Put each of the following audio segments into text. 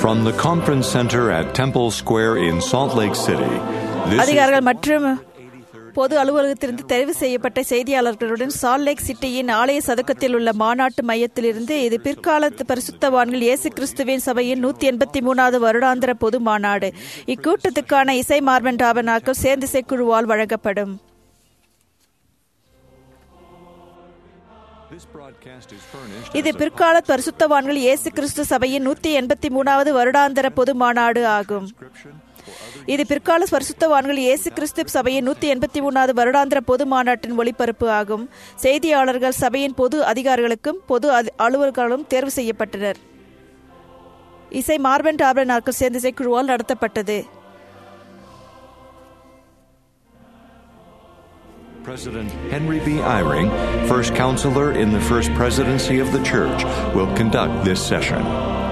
From the conference center at Temple Square in Salt Lake City, this is அதிகாரிகள் மற்றும் பொது அலுவலகத்திலிருந்து தெரிவு செய்யப்பட்ட செய்தியாளர்களுடன் சால்ட் லேக் சிட்டியின் ஆலய சதுக்கத்தில் உள்ள மாநாட்டு மையத்திலிருந்து இது பிற்காலத்து பரிசுத்தவான்கள் இயேசு கிறிஸ்துவின் சபையின் நூத்தி எண்பத்தி மூணாவது வருடாந்திர பொது மாநாடு இக்கூட்டத்துக்கான இசை மார்பன் டாபனாக்கள் சேர்ந்திசை குழுவால் வழங்கப்படும் this broadcast is furnished இது பிற்கால பரிசுத்தவான்கள் இயேசு கிறிஸ்து சபையின் நூத்தி எண்பத்தி மூணாவது வருடாந்திர பொது மாநாடு ஆகும் இது பிற்கால பரிசுத்தவான்கள் இயேசு கிறிஸ்து சபையின் நூத்தி எண்பத்தி மூணாவது வருடாந்திர பொது மாநாட்டின் ஒளிபரப்பு ஆகும் செய்தியாளர்கள் சபையின் பொது அதிகாரிகளுக்கும் பொது அதி- அலுவலர்களும் தேர்வு செய்யப்பட்டனர் இசை மார்பன் டாப்லர் நாட்கள் சேர்ந்த இசைக்குழுவால் நடத்தப்பட்டது President Henry B. Eyring, first counselor in the first presidency of the church, will conduct this session.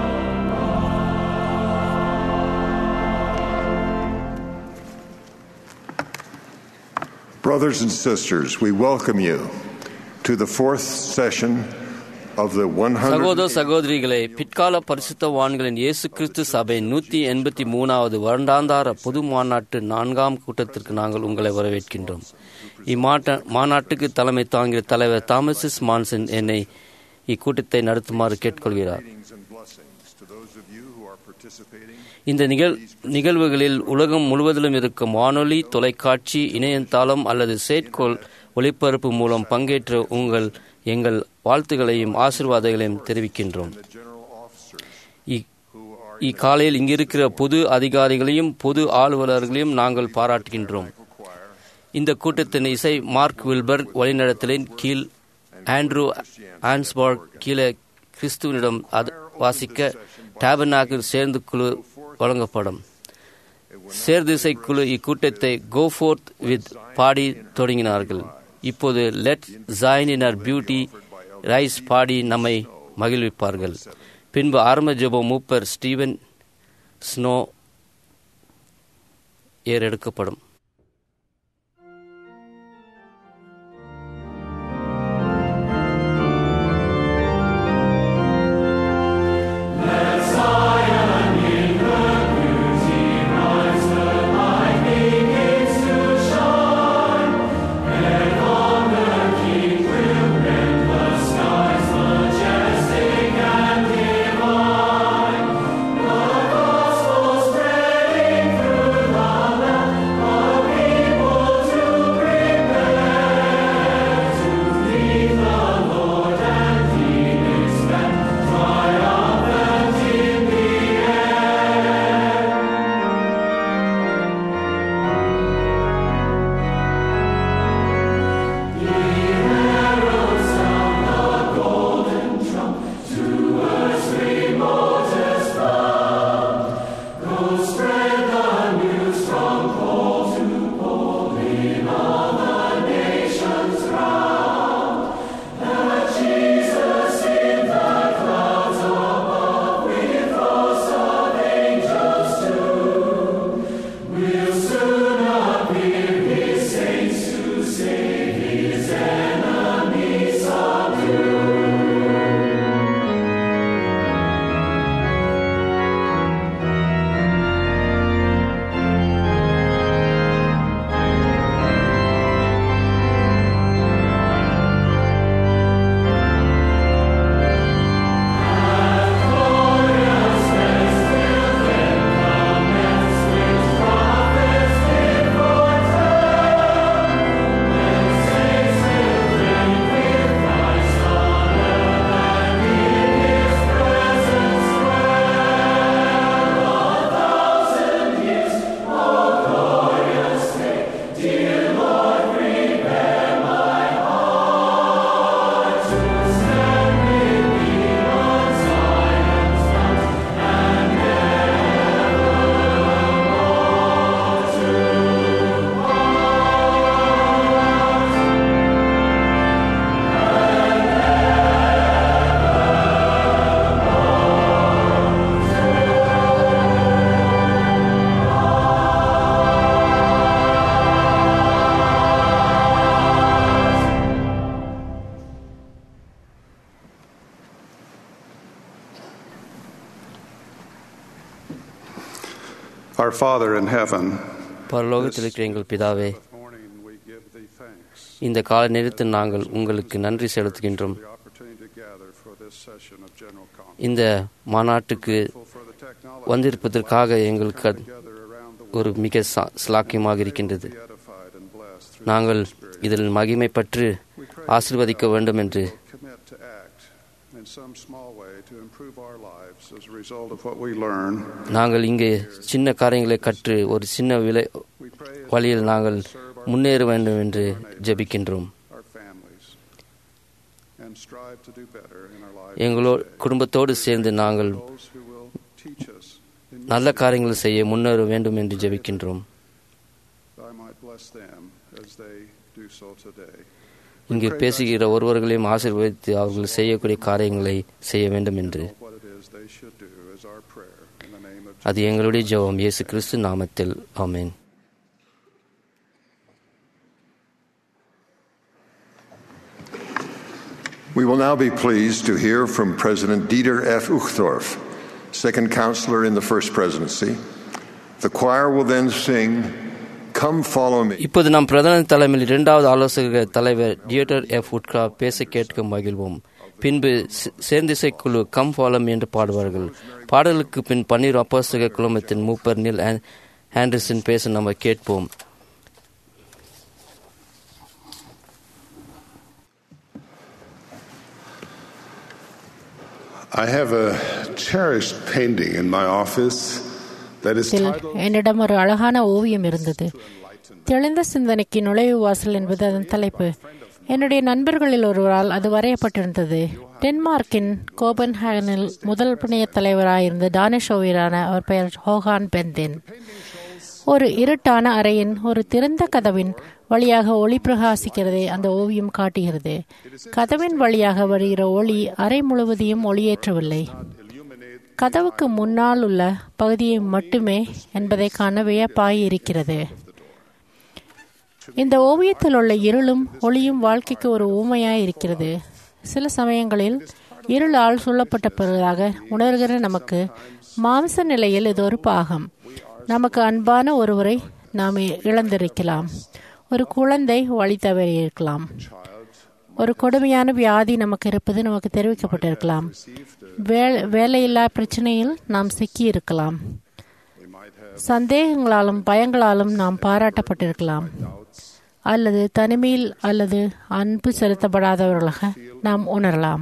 Brothers and sisters, we welcome you to the fourth session of the 100 சகோதர சகோதரிகளே பிற்கால பரிசுத்தவான்களின் இயேசு கிறிஸ்து சபை நூற்றி எண்பத்தி மூணாவது வருடாந்தார பொது மாநாட்டு நான்காம் கூட்டத்திற்கு நாங்கள் உங்களை வரவேற்கின்றோம் இம்மாட்ட மாநாட்டுக்கு தலைமை தாங்கிய தலைவர் தாமசிஸ் மான்சன் என்னை இக்கூட்டத்தை நடத்துமாறு கேட்டுக்கொள்கிறார் and blessings to those of you who are participating இந்த நிகழ் நிகழ்வுகளில் உலகம் முழுவதிலும் இருக்கும் வானொலி தொலைக்காட்சி இணையதளம் அல்லது செயற்கோள் ஒளிபரப்பு மூலம் பங்கேற்ற உங்கள் எங்கள் வாழ்த்துகளையும் ஆசீர்வாதங்களையும் தெரிவிக்கின்றோம் இ- இக்காலையில் இங்கிருக்கிற பொது அதிகாரிகளையும் பொது ஆளுநர்களையும் நாங்கள் பாராட்டுகின்றோம் இந்த கூட்டத்தின் இசை மார்க் வில்பர்க் வழிநடத்தலின் கீழ் ஆண்ட்ரூ ஆன்ஸ்பர்க் கீழே கிறிஸ்துவனிடம் அது வாசிக்க டேபனாக்கில் சேர்ந்து குழு வழங்கப்படும் சேர்திசை குழு இக்கூட்டத்தை கோ ஃபோர்த் வித் பாடி தொடங்கினார்கள் இப்போது let Zion in her beauty rise பாடி நம்மை மகிழ்விப்பார்கள் பின்பு ஆரம்ப ஜெப மூப்பர் ஸ்டீவன் ஸ்னோ ஏறெடுக்கப்படும் Spreading through the land, Our Father in heaven, பரலோகத்தில் இருக்கிற எங்கள் பிதாவே this morning we give thee thanks இந்த கால நேரத்தில் நாங்கள் உங்களுக்கு நன்றி செலுத்துகின்றோம் for the opportunity to gather for this session of General Conference. இந்த மாநாட்டுக்கு For the technology வந்திருப்பதற்காக எங்களுக்கு அது together around the ஒரு மிக சா- சிலாக்கியமாக இருக்கின்றது be edified and blessed through நாங்கள் இதில் மகிமை பற்று ஆசீர்வதிக்க வேண்டும் என்று commit to act in some small way to improve our lives as a result of what we learn. நாங்கள் இங்கே சின்ன காரியங்களை கற்று ஒரு சின்ன விலை We pray as வழியில் we நாங்கள் serve our, முன்னேற வேண்டும் என்று ஜெபிக்கின்றோம் our families and strive to do better in our lives. எங்களோ each day. குடும்பத்தோடு சேர்ந்து நாங்கள் Those who will teach us in நல்ல காரியங்கள் செய்ய முன்னேற வேண்டும் என்று ஜெபிக்கின்றோம் I might bless them as they do so today. இங்கு பேசுகிற ஒருவர்களையும் ஆசீர்வதித்து அவர்கள் செய்யக்கூடிய காரியங்களை செய்ய வேண்டும் என்று What it is they should do is our prayer in the name of அது எங்களுடைய ஜெபம் இயேசு கிறிஸ்து நாமத்தில் ஆமென் We will now be pleased to hear from President Dieter F. Uchtdorf, second counselor in the First Presidency. The choir will then sing, Come Follow Me. இப்போது நாம் பிரதம தலைமையில் இரண்டாவது ஆலோசக தலைவர் தியேட்டர் எஃப் உட்கா பேச கேட்க மகிழ்வோம் பின்பு சே- சேர்ந்திசை குழு கம் ஃபாலம் என்று பாடுவார்கள் பாடலுக்கு பின் பன்னீர் அப்போஸ்தக குழுமத்தின் மூப்பர் நில் ஆன்- ஆண்டர்சன் பேச நம்ம கேட்போம் I have a cherished painting in my office that is இதில் titled என்னிடம் ஒரு அழகான ஓவியம் இருந்தது தெளிந்த சிந்தனைக்கு நுழைவு வாசல் என்பது அதன் தலைப்பு என்னுடைய நண்பர்களில் ஒருவரால் அது வரையப்பட்டிருந்தது டென்மார்க்கின் கோபன்ஹேகனில் முதல் புனிய தலைவராயிருந்த டானிஷ் ஓவியரான அவர் பெயர் ஹோகான் பெந்தின் ஒரு இருட்டான அறையின் ஒரு திறந்த கதவின் வழியாக ஒளி பிரகாசிக்கிறதை அந்த ஓவியம் காட்டுகிறது கதவின் வழியாக வருகிற ஒளி அறை முழுவதையும் ஒளியேற்றவில்லை கதவுக்கு முன்னால் உள்ள பகுதியை மட்டுமே என்பதை காண வியப்பாய் இருக்கிறது இந்த ஓவியத்தில் உள்ள இருளும் ஒளியும் வாழ்க்கைக்கு ஒரு ஊமையாய் இருக்கிறது சில சமயங்களில் இருளால் சூழப்பட்ட பிறகாக உணர்கிற நமக்கு மாம்ச நிலையில் இது ஒரு பாகம் நமக்கு அன்பான ஒருவரை நாம் இழந்திருக்கலாம் ஒரு குழந்தை வழி தவறியிருக்கலாம் ஒரு கொடுமையான வியாதி நமக்கு இருப்பது நமக்கு தெரிவிக்கப்பட்டிருக்கலாம் வே- வேலையில்லா பிரச்சனையில் நாம் சிக்கி இருக்கலாம் சந்தேகங்களாலும் பயங்களாலும் நாம் பாராட்டப்பட்டிருக்கலாம் அல்லது தனிமையில் அல்லது அன்பு செலுத்தப்படாதவர்களாக நாம் உணரலாம்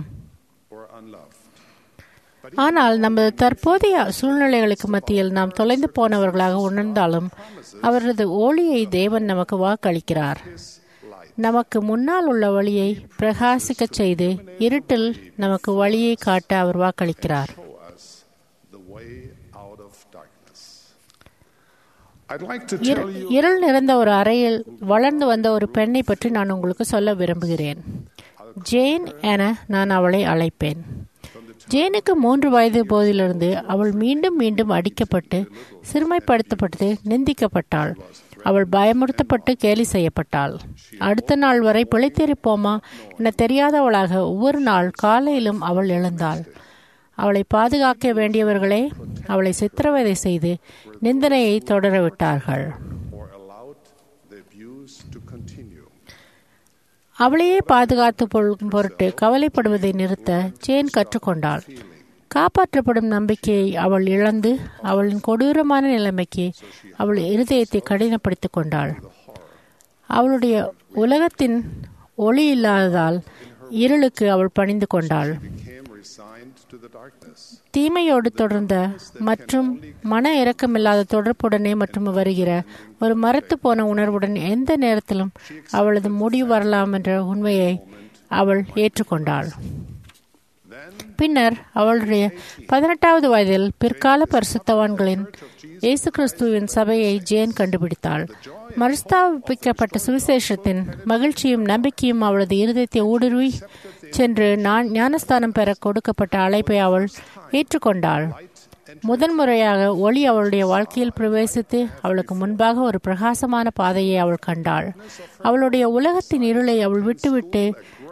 ஆனால் நமது தற்போதைய சூழ்நிலைகளுக்கு மத்தியில் நாம் தொலைந்து போனவர்களாக உணர்ந்தாலும் அவரது ஒளியை தேவன் நமக்கு வாக்களிக்கிறார் நமக்கு முன்னால் உள்ள வழியை பிரகாசிக்கச் செய்து இருட்டில் நமக்கு வழியை காட்ட அவர் வாக்களிக்கிறார் the way out of darkness. I'd like to இரு- tell you இருள் நிறைந்த ஒரு அறையில் வளர்ந்து வந்த ஒரு பெண்ணை பற்றி நான் உங்களுக்கு சொல்ல விரும்புகிறேன் ஜேன் என நான் அவளை அழைப்பேன் ஜேனுக்கு மூன்று வயது போதிலிருந்து அவள் மீண்டும் மீண்டும் அடிக்கப்பட்டு சிறுமைப்படுத்தப்பட்டு நிந்திக்கப்பட்டாள் அவள் பயமுறுத்தப்பட்டு கேலி செய்யப்பட்டாள் அடுத்த நாள் வரை பிழைத்திருப்போமா என தெரியாதவளாக ஒவ்வொரு நாள் காலையிலும் அவள் எழுந்தாள் அவளை பாதுகாக்க வேண்டியவர்களே அவளை சித்திரவதை செய்து நிந்தனையை தொடர விட்டார்கள் or allowed the abuse to continue. அவளையே பாதுகாத்து கொள்ளும் பொருட்டு கவலைப்படுவதை நிறுத்த ஜேன் கற்றுக்கொண்டாள் காப்பாற்றப்படும் நம்பிக்கையை அவள் இழந்து அவளின் கொடூரமான நிலைமைக்கு அவள் இருதயத்தை கடினப்படுத்திக் கொண்டாள் அவளுடைய உலகத்தின் ஒளி இல்லாததால் இருளுக்கு அவள் பணிந்து கொண்டாள் Became resigned to the darkness. தீமையோடு தொடர்ந்த மற்றும் மன இரக்கமில்லாத தொடர்புடனே மற்றும் வருகிற ஒரு மரத்து போன உணர்வுடன் எந்த நேரத்திலும் அவளது முடிவு வரலாம் என்ற உண்மையை அவள் ஏற்றுக்கொண்டாள் பின்னர் அவளுடைய பதினெட்டாவது வயதில் பிற்கால பரிசுத்தவான்களின் இயேசு கிறிஸ்துவின் சபையை ஜேன் கண்டுபிடித்தாள் மறுஸ்தாபிக்கப்பட்ட சுவிசேஷத்தின் மகிழ்ச்சியும் நம்பிக்கையும் அவளது இருதயத்தை ஊடுருவி சென்று நான் ஞானஸ்தானம் பெற கொடுக்கப்பட்ட அழைப்பை அவள் ஏற்றுக்கொண்டாள் முதன்முறையாக ஒளி அவளுடைய வாழ்க்கையில் பிரவேசித்து அவளுக்கு முன்பாக ஒரு பிரகாசமான பாதையை அவள் கண்டாள் அவளுடைய உலகத்தின் இருளை அவள் விட்டுவிட்டு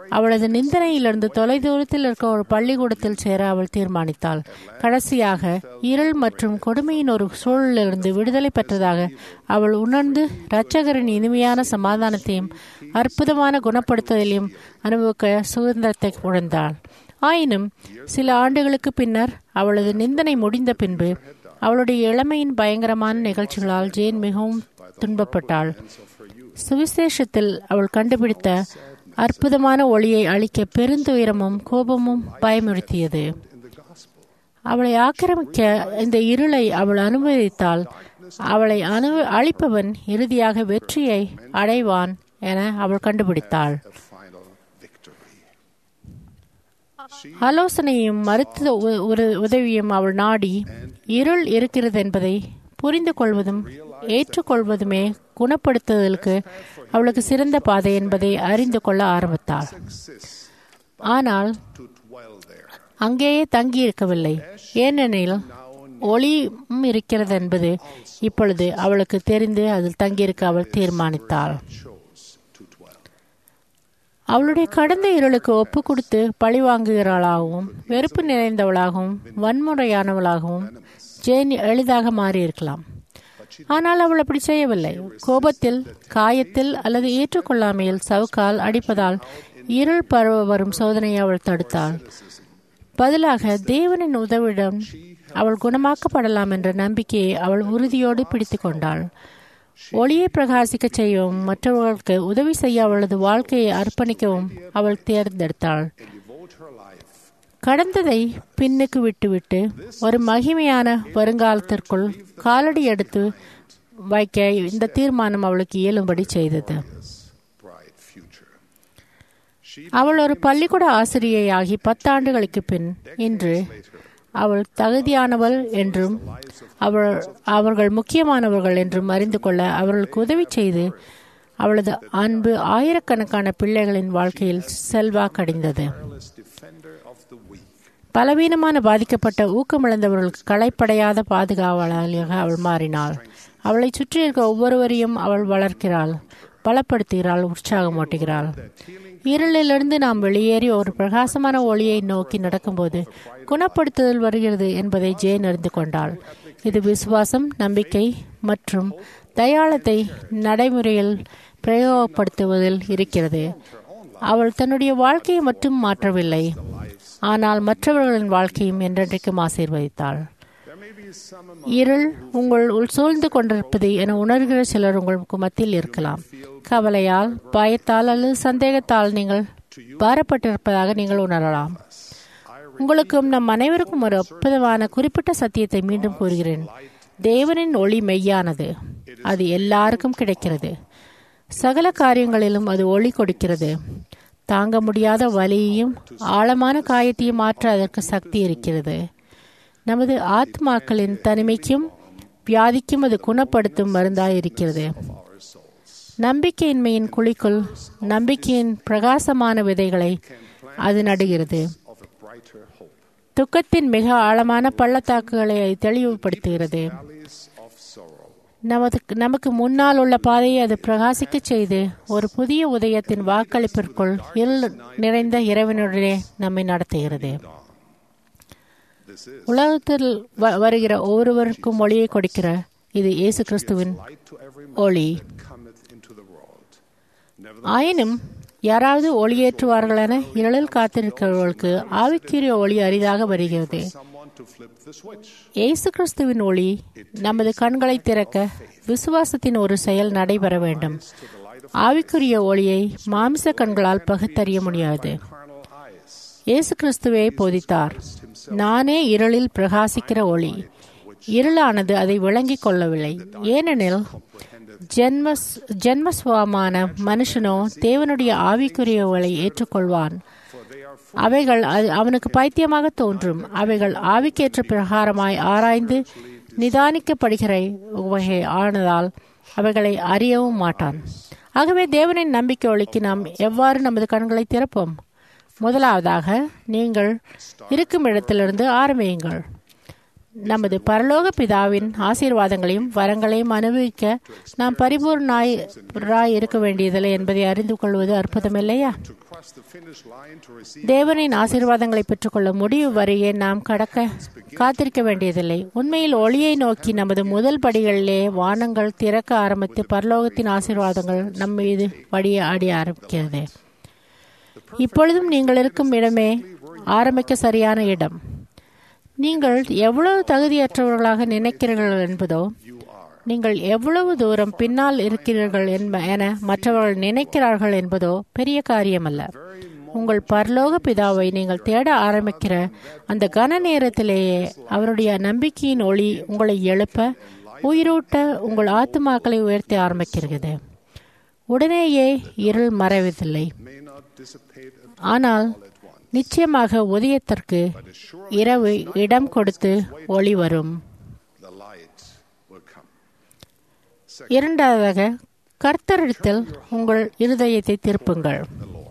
அவளது நிந்தனையிலிருந்து தொலைதூரத்தில் இருக்க ஒரு பள்ளிக்கூடத்தில் சேர அவள் தீர்மானித்தாள் கடைசியாக இருள் மற்றும் கொடுமையின் ஒரு சூழலிலிருந்து விடுதலை பெற்றதாக அவள் உணர்ந்து இரட்சகரின் இனிமையான சமாதானத்தையும் அற்புதமான குணப்படுத்துதலையும் அனுபவிக்க சுதந்திரத்தை உணர்ந்தாள் ஆயினும் சில ஆண்டுகளுக்கு பின்னர் அவளது நிந்தனை முடிந்த பின்பு அவளுடைய இளமையின் பயங்கரமான நிகழ்ச்சிகளால் ஜேன் மிகவும் துன்பப்பட்டாள் சுவிசேஷத்தில் அவள் கண்டுபிடித்த அற்புதமான ஒளியை அளிக்க பெருந்துயரமும் கோபமும் பயமுறுத்தியது அவளை ஆக்கிரமிக்க இந்த இருளை அவள் அனுமதித்தால் அவளை அனு அழிப்பவன் இறுதியாக வெற்றியை அடைவான் என அவள் கண்டுபிடித்தாள் ஆலோசனையும் மருத்துவ உ- ஒரு- உதவியும் அவள் நாடி இருள் இருக்கிறது என்பதை புரிந்து கொள்வதும் ஏற்றுக்கொள்வதுமே குணப்படுத்துதலுக்கு அவளுக்கு சிறந்த பாதை என்பதை அறிந்து கொள்ள ஆரம்பித்தாள் ஆனால் அங்கேயே தங்கியிருக்கவில்லை ஏனெனில் ஒளியும் இருக்கிறது என்பது இப்பொழுது அவளுக்கு தெரிந்து அதில் தங்கியிருக்க அவள் தீர்மானித்தாள் அவளுடைய கடந்த இருளுக்கு ஒப்பு கொடுத்து பழி வாங்குகிறாளாகவும் வெறுப்பு நிறைந்தவளாகவும் வன்முறையானவளாகவும் ஜேன் எளிதாக மாறியிருக்கலாம் ஆனால் அவள் அப்படி செய்யவில்லை கோபத்தில் காயத்தில் அல்லது ஏற்றுக்கொள்ளாமையில் சவுக்கால் அடிப்பதால் இருள் பரவ வரும் சோதனையை அவள் தடுத்தாள் பதிலாக தேவனின் உதவியுடன் அவள் குணமாக்கப்படலாம் என்ற நம்பிக்கையை அவள் உறுதியோடு பிடித்து கொண்டாள் ஒளியை பிரகாசிக்க செய்யவும் மற்றவர்களுக்கு உதவி செய்ய அவளது வாழ்க்கையை அர்ப்பணிக்கவும் அவள் தேர்ந்தெடுத்தாள் கடந்ததை பின்னுக்கு விட்டுவிட்டு ஒரு மகிமையான வருங்காலத்திற்குள் காலடி எடுத்து வைக்க இந்த தீர்மானம் அவளுக்கு இயலும்படி செய்தது bright future. அவள் ஒரு பள்ளிக்கூட ஆசிரியையாகி பத்தாண்டுகளுக்கு பின் இன்று அவள் தகுதியானவள் என்றும் அவள் அவர்கள் முக்கியமானவர்கள் என்றும் அறிந்து கொள்ள அவர்களுக்கு உதவி செய்து அவளது அன்பு ஆயிரக்கணக்கான பிள்ளைகளின் வாழ்க்கையில் செல்வாக்கடைந்தது Fearless defender of the weak. பலவீனமான பாதிக்கப்பட்ட ஊக்கமிழந்தவர்களுக்கு களைப்படையாத பாதுகாவலாளியாக அவள் மாறினாள் அவளை சுற்றி இருக்க ஒவ்வொருவரையும் அவள் வளர்க்கிறாள் பலப்படுத்துகிறாள் உற்சாகமூட்டுகிறாள் இருளிலிருந்து நாம் வெளியேறி ஒரு பிரகாசமான ஒளியை நோக்கி நடக்கும்போது குணப்படுத்துதல் வருகிறது என்பதை ஜேன் அறிந்து கொண்டாள் இது விசுவாசம் நம்பிக்கை மற்றும் தயாளத்தை நடைமுறையில் பிரயோகப்படுத்துவதில் இருக்கிறது அவள் தன்னுடைய வாழ்க்கையை மட்டும் மாற்றவில்லை ஆனால் மற்றவர்களின் வாழ்க்கையும் என்றென்றைக்கும் ஆசீர்வதித்தாள் இருள் உங்கள் உள் சூழ்ந்து கொண்டிருப்பது என உணர்கிற சிலர் உங்களுக்கு மத்தியில் இருக்கலாம் கவலையால் பயத்தால் அல்லது சந்தேகத்தால் நீங்கள் பாரப்பட்டிருப்பதாக நீங்கள் உணரலாம் உங்களுக்கும் நம் அனைவருக்கும் ஒரு அற்புதமான குறிப்பிட்ட சத்தியத்தை மீண்டும் கூறுகிறேன் தேவனின் ஒளி மெய்யானது அது எல்லாருக்கும் கிடைக்கிறது சகல காரியங்களிலும் அது ஒளி கொடுக்கிறது தாங்க முடியாத வலியையும் ஆழமான காயத்தையும் மாற்ற அதற்கு சக்தி இருக்கிறது நமது ஆத்மாக்களின் தனிமைக்கும் வியாதிக்கும் அது குணப்படுத்தும் மருந்தாய் இருக்கிறது நம்பிக்கையின்மையின் குழிக்குள் நம்பிக்கையின் பிரகாசமான விதைகளை அது நடுகிறது of a brighter hope. துக்கத்தின் மிக ஆழமான பள்ளத்தாக்குகளை அது தெளிவுபடுத்துகிறது Valleys of sorrow. நமது நமக்கு முன்னால் உள்ள பாதையை அது பிரகாசிக்கச் செய்து ஒரு புதிய உதயத்தின் வாக்களிப்பிற்குள் இருள் நிறைந்த இறைவனுடனே நம்மை நடத்துகிறது This is உலகத்தில் வ- வருகிற ஒவ்வொருவருக்கும் ஒளியை கொடுக்கிற இது இயேசு கிறிஸ்துவின் light to every ஒளி man that cometh into the world. Nevertheless, ஆயினும் யாராவது ஒளியேற்றுவார்கள் என இருளில் காத்திருக்கிறவர்களுக்கு ஆவிக்குரிய ஒளி அரிதாக வருகிறது someone to flip the switch. இயேசு கிறிஸ்துவின் ஒளி நமது கண்களை திறக்க விசுவாசத்தின் ஒரு செயல் நடைபெற வேண்டும் ஆவிக்குரிய ஒளியை மாமிச கண்களால் பகுத்தறிய முடியாது Carnal eyes. இயேசு துவே போதித்தார் நானே இருளில் பிரகாசிக்கிற ஒளி இருளானது அதை விளங்கிக் கொள்ளவில்லை ஏனெனில் ஜென்மஸ் ஜென்மஸ்வமான மனுஷனோ தேவனுடைய ஆவிக்குரிய ஒளி ஏற்றுக்கொள்வான் அவைகள் அது- அவனுக்கு பைத்தியமாக தோன்றும் அவைகள் ஆவிக்கேற்ற பிரகாரமாய் ஆராய்ந்து நிதானிக்கப்படுகிற வகை ஆனதால் அவைகளை அறியவும் மாட்டான் ஆகவே தேவனின் நம்பிக்கை ஒளிக்கு நாம் எவ்வாறு நமது கண்களை திறப்போம் முதலாவதாக நீங்கள் இருக்கும் இடத்திலிருந்து ஆரம்பியுங்கள் நமது பரலோக பிதாவின் ஆசீர்வாதங்களையும் வரங்களையும் அனுபவிக்க நாம் பரிபூர்ணாய் இருக்க வேண்டியதில்லை என்பதை அறிந்து கொள்வது அற்புதமில்லையா cross the finish line to receive தேவனின் ஆசீர்வாதங்களை பெற்றுக்கொள்ள முடிவு வரையே நாம் கடக்க காத்திருக்க வேண்டியதில்லை உண்மையில் ஒளியை நோக்கி நமது முதல் படிகளிலே வானங்கள் திறக்க ஆரம்பித்து பரலோகத்தின் ஆசீர்வாதங்கள் நம் மீது வடிய ஆடி ஆரம்பிக்கிறது இப்பொழுதும் நீங்கள் இருக்கும் இடமே ஆரம்பிக்க சரியான இடம் நீங்கள் எவ்வளவு தகுதியற்றவர்களாக நினைக்கிறீர்கள் என்பதோ நீங்கள் எவ்வளவு தூரம் பின்னால் இருக்கிறீர்கள் என்ப என மற்றவர்கள் நினைக்கிறார்கள் என்பதோ பெரிய காரியமல்ல உங்கள் பரலோக பிதாவை நீங்கள் தேட ஆரம்பிக்கிற அந்த கன நேரத்திலேயே அவருடைய நம்பிக்கையின் ஒளி உங்களை எழுப்ப உயிரூட்ட உங்கள் ஆத்துமாக்களை உயர்த்த ஆரம்பிக்கிறது உடனேயே இருள் மறைவதில்லை may not dissipate at ஆனால் நிச்சயமாக உதயத்திற்கு இரவு இடம் கொடுத்து ஒளி வரும் the light will come. இரண்டாவதாக கர்த்தரிடத்தில் உங்கள் இருதயத்தை திருப்புங்கள் The Lord.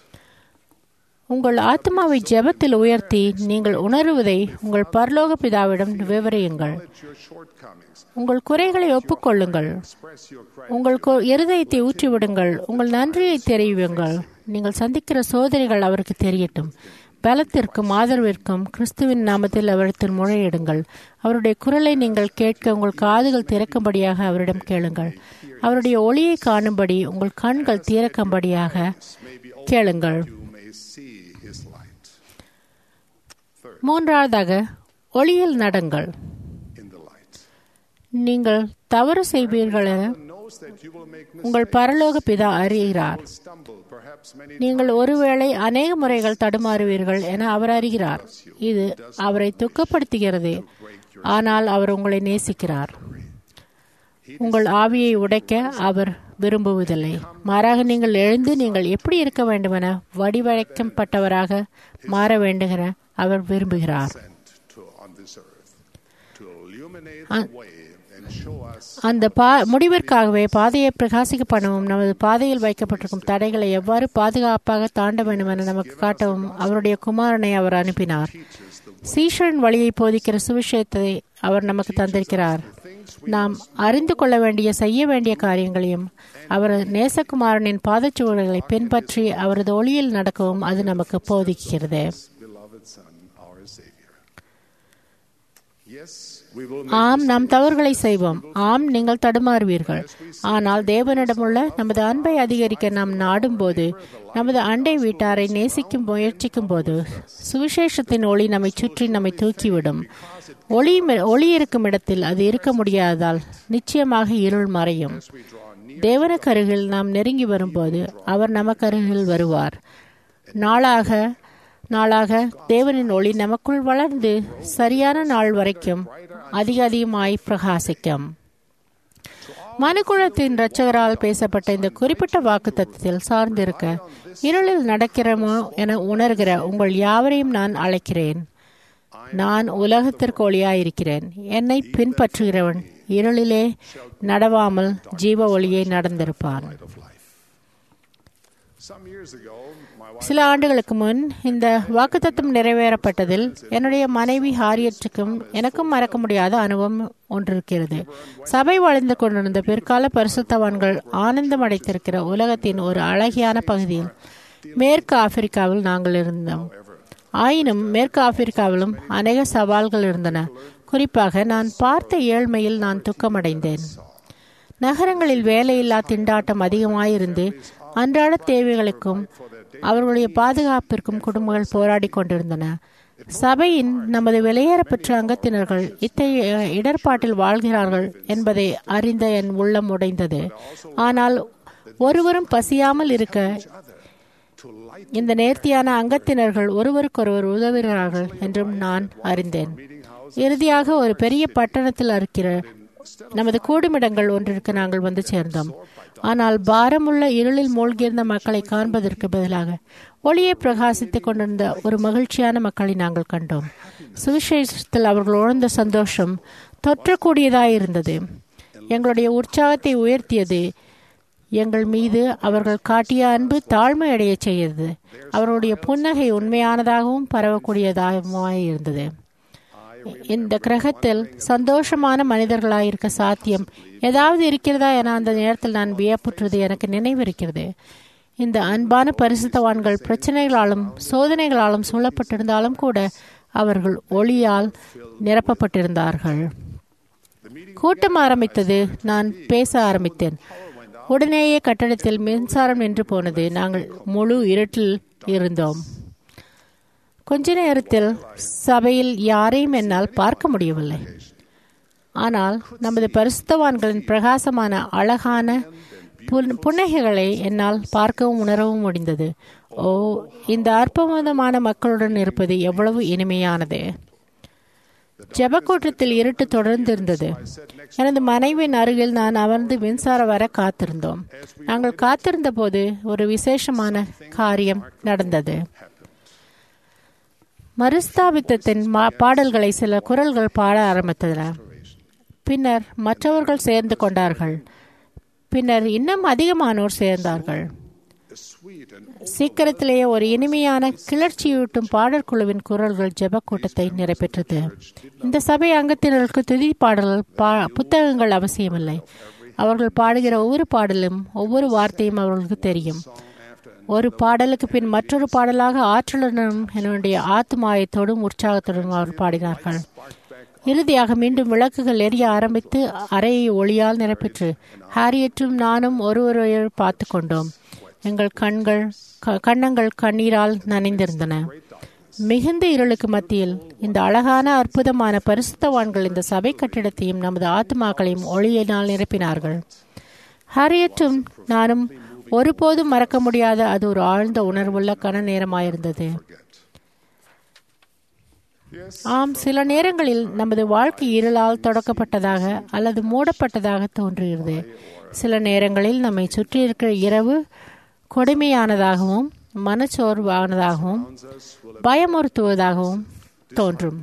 உங்கள் ஆத்மாவை ஜெபத்தில் உயர்த்தி நீங்கள் உணருவதை உங்கள் பரலோக பிதாவிடம் விவரியுங்கள் Let your shortcomings உங்கள் குறைகளை ஒப்புக்கொள்ளுங்கள் express your Christ. உங்கள் கு- இருதயத்தை ஊற்றிவிடுங்கள் உங்கள் நன்றியை தெரிவியுங்கள் நீங்கள் சந்திக்கிற சோதனைகள் அவருக்கு தெரியட்டும் பலத்திற்கும் ஆதரவிற்கும் கிறிஸ்துவின் நாமத்தில் அவரிடத்தில் முறையிடுங்கள் அவருடைய குரலை நீங்கள் கேட்க உங்கள் காதுகள் திறக்கும்படியாக அவரிடம் கேளுங்கள் அவருடைய ஒளியை காணும்படி உங்கள் கண்கள் திறக்கும்படியாக கேளுங்கள் You may see his light மூன்றாவதாக ஒளியில் நடங்கள் in the light. நீங்கள் தவறு செய்வீர்கள் என Knows that you will make உங்கள் பரலோக பிதா அறிகிறார் stumble, perhaps many நீங்கள் ஒருவேளை அநேக முறைகள் தடுமாறுவீர்கள் என அவர் அறிகிறார் இது அவரை துக்கப்படுத்துகிறது ஆனால் அவர் உங்களை நேசிக்கிறார் உங்கள் ஆவியை உடைக்க அவர் விரும்புவதில்லை மாறாக நீங்கள் எழுந்து நீங்கள் எப்படி இருக்க வேண்டுமென வடிவழைக்கப்பட்டவராக மாற வேண்டுகிற அவர் விரும்புகிறார் sent to on this earth to illuminate the way and show us அந்த பா முடிவிற்காகவே பாதையை பிரகாசிக்க பண்ணவும் நமது பாதையில் வைக்கப்பட்டிருக்கும் தடைகளை எவ்வாறு பாதுகாப்பாக தாண்ட வேண்டும் என நமக்கு காட்டவும் அவருடைய குமாரனை அவர் அனுப்பினார் சீஷரின் வழியை போதிக்கிற சுவிசேஷத்தை அவர் நமக்கு தந்திருக்கிறார் நாம் அறிந்து கொள்ள வேண்டிய செய்ய வேண்டிய காரியங்களையும் அவர் நேசகுமாரனின் பாதச்சுவடுகளை பின்பற்றி அவரது ஒளியில் நடக்கவும் அது நமக்கு போதிக்கிறது beloved Son, our Savior. Yes, we will ஆம் நாம் தவறுகளை செய்வோம் ஆம் நீங்கள் தடுமாறுவீர்கள் ஆனால் தேவனிடமுள்ள நமது அன்பை அதிகரிக்க நாம் நாடும்போது நமது அண்டை வீட்டாரை நேசிக்கும் முயற்சிக்கும் போது சுவிசேஷத்தின் ஒளி நம்மை சுற்றி நம்மை தூக்கிவிடும் ஒளி ஒளி இருக்கும் இடத்தில் அது இருக்க முடியாததால் நிச்சயமாக இருள் மறையும் தேவனுக்கு அருகில் நாம் நெருங்கி வரும்போது அவர் நமக்கு அருகில் வருவார் நாளாக நாளாக தேவனின் ஒளி நமக்குள் வளர்ந்து சரியான நாள் வரைக்கும் அதிக அதிகமாய் பிரகாசிக்கும் மனுக்குலத்தின் இரட்சகரால் பேசப்பட்ட இந்த குறிப்பிட்ட வாக்கு தத்துவத்தில் சார்ந்திருக்க இருளில் நடக்கிறமோ என உணர்கிற உங்கள் யாவரையும் நான் அழைக்கிறேன் நான் உலகத்திற்கு ஒளியாயிருக்கிறேன் என்னை பின்பற்றுகிறவன் இருளிலே நடவாமல் ஜீவ ஒளியை நடந்திருப்பான் of life. Some years ago, my wife சில ஆண்டுகளுக்கு முன் இந்த வாக்குத்தத்தம் நிறைவேறப்பட்டதில் என்னுடைய மனைவி ஹாரியற்றுக்கும் எனக்கும் மறக்க முடியாத அனுபவம் ஒன்றிருக்கிறது சபை வாழ்ந்து கொண்டிருந்த பிற்கால பரிசுத்தவான்கள் ஆனந்தம் அடைத்திருக்கிற உலகத்தின் ஒரு அழகியான பகுதியில் மேற்கு ஆப்பிரிக்காவில் நாங்கள் இருந்தோம் ஆயினும் மேற்கு ஆப்பிரிக்காவிலும் அநேக சவால்கள் இருந்தன குறிப்பாக நான் பார்த்த ஏழ்மையில் நான் துக்கமடைந்தேன் நகரங்களில் வேலையில்லா திண்டாட்டம் அதிகமாயிருந்து அன்றாட தேவைகளுக்கும் அவர்களுடைய பாதுகாப்பிற்கும் குடும்பங்கள் போராடி கொண்டிருந்தன சபையின் நமது வெளியேறப்பெற்ற அங்கத்தினர்கள் இத்தகைய இடர்பாட்டில் வாழ்கிறார்கள் என்பதை அறிந்த என் உள்ளம் உடைந்தது ஆனால் ஒருவரும் பசியாமல் இருக்க இந்த நேர்த்தியான அங்கத்தினர்கள் ஒருவருக்கொருவர் உதவுகிறார்கள் என்றும் நான் அறிந்தேன் இறுதியாக ஒரு பெரிய பட்டணத்தில் இருக்கிற நமது கூடுமிடங்கள் ஒன்றிற்கு நாங்கள் வந்து சேர்ந்தோம் ஆனால் பாரமுள்ள இருளில் மூழ்கியிருந்த மக்களை காண்பதற்கு பதிலாக ஒளியை பிரகாசித்துக் கொண்டிருந்த ஒரு மகிழ்ச்சியான மக்களை நாங்கள் கண்டோம் சுவிசேஷத்தில் அவர்கள் உணர்ந்த சந்தோஷம் தொற்றக்கூடியதாயிருந்தது எங்களுடைய உற்சாகத்தை உயர்த்தியது எங்கள் மீது அவர்கள் காட்டிய அன்பு தாழ்மை அடைய செய்தது அவர்களுடைய புன்னகை உண்மையானதாகவும் பரவக்கூடியதாகவும் இருந்தது இந்த கிரகத்தில் சந்தோஷமான மனிதர்களாயிருக்க சாத்தியம் ஏதாவது இருக்கிறதா என அந்த நேரத்தில் நான் வியப்புற்றது எனக்கு நினைவிருக்கிறது இந்த அன்பான பரிசுத்தவான்கள் பிரச்சனைகளாலும் சோதனைகளாலும் சூழப்பட்டிருந்தாலும் கூட அவர்கள் ஒளியால் நிரப்பப்பட்டிருந்தார்கள் கூட்டம் ஆரம்பித்தது நான் பேச ஆரம்பித்தேன் உடனேயே கட்டடத்தில் மின்சாரம் நின்று போனது நாங்கள் முழு இருட்டில் இருந்தோம் கொஞ்ச நேரத்தில் சபையில் யாரையும் என்னால் பார்க்க முடியவில்லை ஆனால் நமது பரிசுத்தவான்களின் பிரகாசமான அழகான புன்- புன்னகைகளை என்னால் பார்க்கவும் உணரவும் முடிந்தது ஓ இந்த அற்புதமான மக்களுடன் இருப்பது எவ்வளவு இனிமையானது ஜெபக்கூட்டத்தில் இருட்டு தொடர்ந்து இருந்தது எனது மனைவியின் அருகில் நான் அமர்ந்து மின்சாரம் வர காத்திருந்தோம் நாங்கள் காத்திருந்த போது ஒரு விசேஷமான காரியம் நடந்தது மறுஸ்தாபித்தத்தின் மா- பாடல்களை சில குரல்கள் பாட ஆரம்பித்தன பின்னர் மற்றவர்கள் சேர்ந்து கொண்டார்கள் பின்னர் இன்னும் அதிகமானோர் சேர்ந்தார்கள் சீக்கிரத்திலேயே ஒரு இனிமையான கிளர்ச்சியூட்டும் பாடல் குழுவின் குரல்கள் ஜெப கூட்டத்தை நிறைவேற்றது இந்த சபை அங்கத்தினருக்கு துதி பாடல்கள் பா புத்தகங்கள் அவசியமில்லை அவர்கள் பாடுகிற ஒவ்வொரு பாடலும் ஒவ்வொரு வார்த்தையும் அவர்களுக்கு தெரியும் ஒரு பாடலுக்கு பின் மற்றொரு பாடலாக ஆற்றலுடனும் என்னுடைய ஆத்மாயத்தோடும் உற்சாகத்துடனும் அவர் பாடினார்கள் இறுதியாக மீண்டும் விளக்குகள் எரிய ஆரம்பித்து அறையை ஒளியால் நிரப்பிற்று ஹாரியற்றும் நானும் ஒருவரை பார்த்து கொண்டோம் எங்கள் கண்கள் க- கன்னங்கள் கண்ணீரால் நனைந்திருந்தன மிகுந்த இருளுக்கு மத்தியில் இந்த அழகான அற்புதமான பரிசுத்தவான்கள் இந்த சபை கட்டிடத்தையும் நமது ஆத்மாக்களையும் ஒளியினால் நிரப்பினார்கள் ஹாரியற்றும் நானும் ஒருபோதும் மறக்க முடியாத அது ஒரு ஆழ்ந்த உணர்வுள்ள கன நேரமாயிருந்தது ஆம் சில நேரங்களில் நமது வாழ்க்கை இருளால் தொடக்கப்பட்டதாக அல்லது மூடப்பட்டதாக தோன்றுகிறது சில நேரங்களில் நம்மை சுற்றி இருக்கிற இரவு கொடுமையானதாகவும் மனச்சோர்வானதாகவும் பயமுறுத்துவதாகவும் தோன்றும்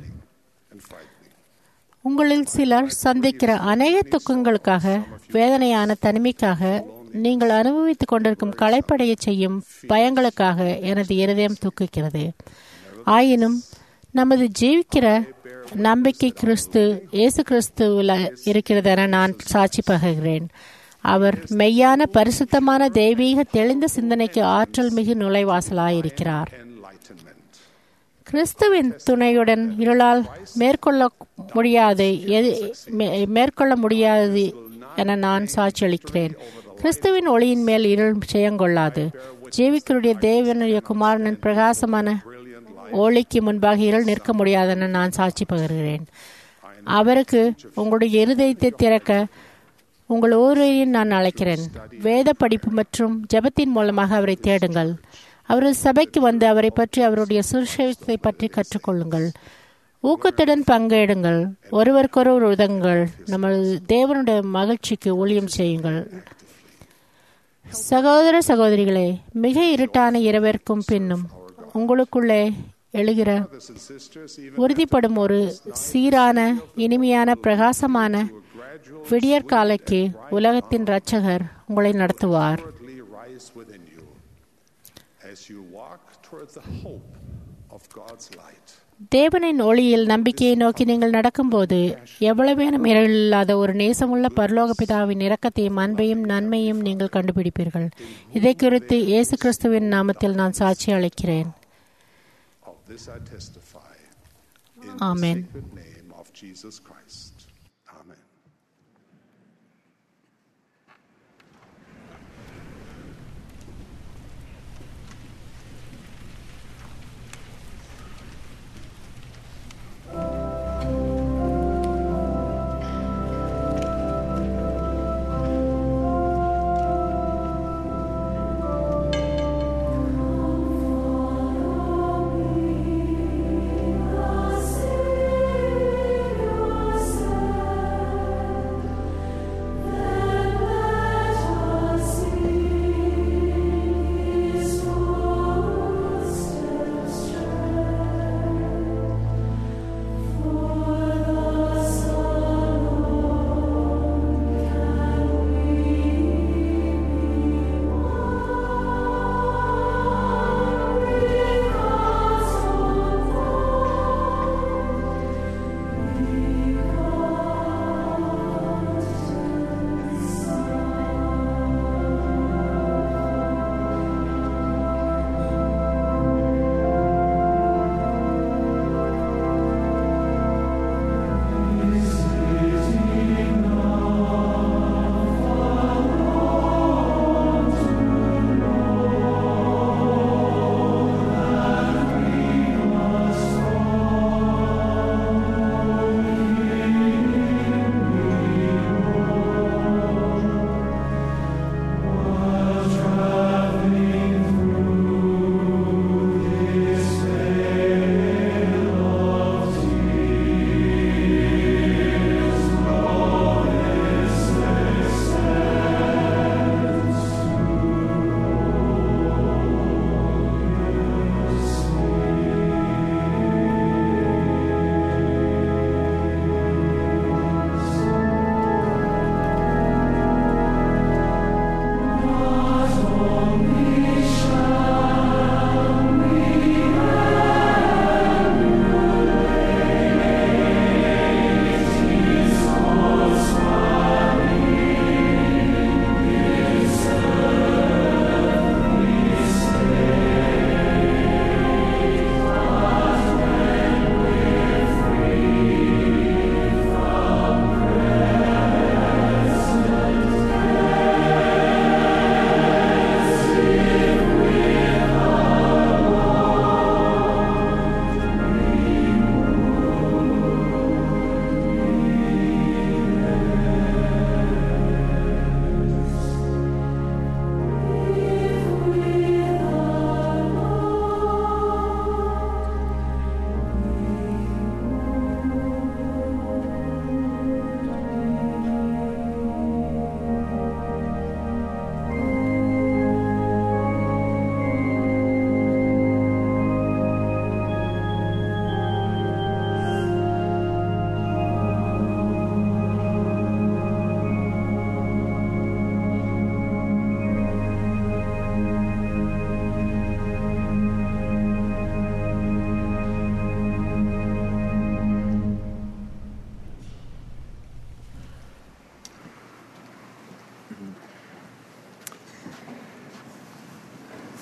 உங்களில் சிலர் சந்திக்கிற அநேக துக்கங்களுக்காக வேதனையான தனிமைக்காக நீங்கள் அனுபவித்துக் கொண்டிருக்கும் களைப்படையச் செய்யும் பயங்களுக்காக எனது இருதயம் தூக்குகிறது ஆயினும் நமது ஜீவிக்கிற நம்பிக்கை கிறிஸ்து இயேசு கிறிஸ்துவில் இருக்கிறதென நான் சாட்சி பகர்கிறேன் அவர் மெய்யான பரிசுத்தமான தெய்வீக தெளிந்த சிந்தனைக்கு ஆற்றல் மிகு நுழைவாசலாயிருக்கிறார் கிறிஸ்துவின் துணையுடன் இருளால் மேற்கொள்ள முடியாது எது மே- மேற்கொள்ள முடியாது என நான் சாட்சியளிக்கிறேன் கிறிஸ்துவின் ஒளியின் மேல் இருள் செயங்கொள்ளாது ஜீவிக்கருடைய தேவனுடைய குமாரனின் பிரகாசமான ஒளிக்கு முன்பாக இருள் நிற்க முடியாதென நான் சாட்சி பகர்கிறேன் அவருக்கு உங்களுடைய இருதயத்தை திறக்க உங்கள் ஒவ்வொருவரையும் நான் அழைக்கிறேன் வேத படிப்பு மற்றும் ஜெபத்தின் மூலமாக அவரை தேடுங்கள் அவரது சபைக்கு வந்து அவரை பற்றி அவருடைய சுவிசேஷத்தை பற்றி கற்றுக்கொள்ளுங்கள் ஊக்கத்துடன் பங்கேடுங்கள் ஒருவருக்கொருவர் உதவுங்கள் நமது தேவனுடைய மகிழ்ச்சிக்கு ஊழியம் செய்யுங்கள் சகோதர சகோதரிகளே மிக இருட்டான இரவிற்கும் பின்னும் உங்களுக்குள்ளே எழுகிற உறுதிப்படும் ஒரு சீரான இனிமையான பிரகாசமான விடியற்காலைக்கு உலகத்தின் இரட்சகர் உங்களை நடத்துவார் Assuredly rise within you as you walk toward the hope of God's light. தேவனின் ஒளியில் நம்பிக்கையை நோக்கி நீங்கள் நடக்கும்போது எவ்வளவேனும் இல்லாத ஒரு நேசமுள்ள பரலோக பிதாவின் இரக்கத்தையும் அன்பையும் நன்மையும் நீங்கள் கண்டுபிடிப்பீர்கள் இதை குறித்து இயேசு கிறிஸ்துவின் நாமத்தில் நான் சாட்சி அளிக்கிறேன் Of this I testify in Amen. the sacred name of Jesus Christ. Amen. Savior,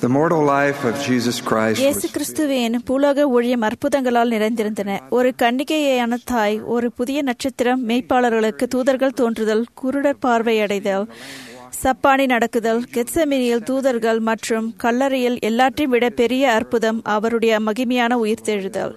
The mortal life of Jesus Christ இயேசு was கிறிஸ்துவின் பூலோக ஊழியம் அற்புதங்களால் நிறைந்திருந்தன ஒரு கன்னிகையான தாய் ஒரு புதிய நட்சத்திரம் மெய்ப்பாளர்களுக்கு தூதர்கள் தோன்றுதல் குருடர் பார்வையடைதல் சப்பானி நடக்குதல் கெத்சமினியில் தூதர்கள் மற்றும் கல்லறையில் எல்லாற்றையும் விட பெரிய அற்புதம் அவருடைய மகிமையான உயிர்த்தெழுதல்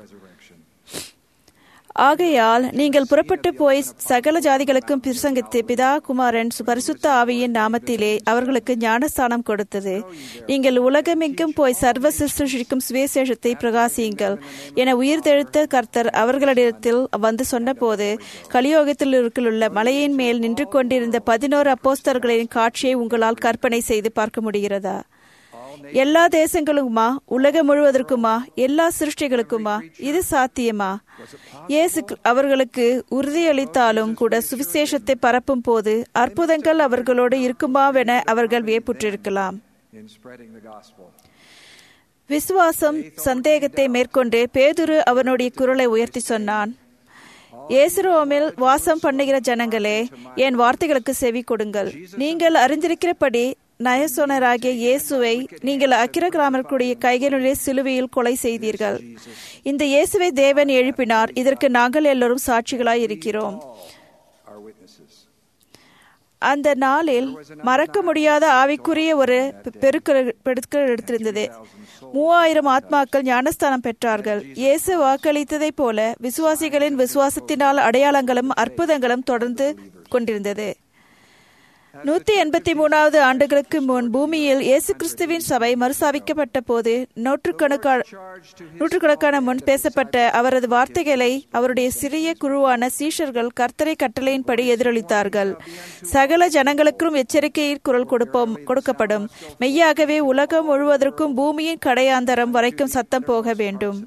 ஆகையால் நீங்கள் புறப்பட்டு போய் சகல ஜாதிகளுக்கும் பிரசங்கித்து பிதா குமாரன் பரிசுத்த ஆவியின் நாமத்திலே அவர்களுக்கு ஞானஸ்தானம் கொடுத்தது நீங்கள் உலகமெங்கும் போய் சர்வ சிருஷ்டிக்கும் சுவிசேஷத்தை பிரகாசியுங்கள் என உயிர்த்தெழுத்த கர்த்தர் அவர்களிடத்தில் வந்து சொன்னபோது கலியோகத்தில் உள்ள மலையின் மேல் நின்று கொண்டிருந்த பதினோரு அப்போஸ்தர்களின் காட்சியை உங்களால் கற்பனை செய்து பார்க்க முடிகிறதா எல்லா தேசங்களுக்குமா உலகம் முழுவதற்குமா எல்லா சிருஷ்டிகளுக்குமா இது சாத்தியமா இயேசு அவர்களுக்கு உறுதியளித்தாலும் கூட சுவிசேஷத்தை பரப்பும் போது அற்புதங்கள் அவர்களோடு இருக்குமாவென அவர்கள் வியப்புற்றிருக்கலாம் in spreading the gospel. விசுவாசம் சந்தேகத்தை மேற்கொண்டு பேதுரு அவனுடைய குரலை உயர்த்தி சொன்னான் இயேசுரோமில் வாசம் பண்ணுகிற ஜனங்களே என் வார்த்தைகளுக்கு செவி கொடுங்கள் நீங்கள் அறிந்திருக்கிறபடி நயசோனராகிய இயேசுவை நீங்கள் அக்கிரகிராமர்களுடைய கைகளுடைய சிலுவையில் கொலை செய்தீர்கள் இந்த இயேசுவை தேவன் எழுப்பினார் இதற்கு நாங்கள் எல்லோரும் சாட்சிகளாய் இருக்கிறோம் Our witnesses. அந்த நாளில் மறக்க முடியாத ஆவிக்குரிய ஒரு பெருக்க பெருக்கல் எடுத்திருந்தது மூவாயிரம் ஆத்மாக்கள் ஞானஸ்தானம் பெற்றார்கள் இயேசு வாக்களித்ததைப் போல விசுவாசிகளின் விசுவாசத்தினால் அடையாளங்களும் அற்புதங்களும் தொடர்ந்து கொண்டிருந்தது நூத்தி எண்பத்தி மூணாவது ஆண்டுகளுக்கு முன் பூமியில் இயேசு கிறிஸ்துவின் சபை மறுசாவிக்கப்பட்ட போது நூற்றுக்கணக்கான நூற்றுக்கணக்கான முன் பேசப்பட்ட அவரது வார்த்தைகளை அவருடைய சிறிய குழுவான சீஷர்கள் கர்த்தரை கட்டளையின்படி எதிரொலித்தார்கள் சகல ஜனங்களுக்கும் எச்சரிக்கையில் குரல் கொடுப்போம் கொடுக்கப்படும் மெய்யாகவே உலகம் முழுவதற்கும் பூமியின் கடையாந்தரம் வரைக்கும் சத்தம் போக வேண்டும்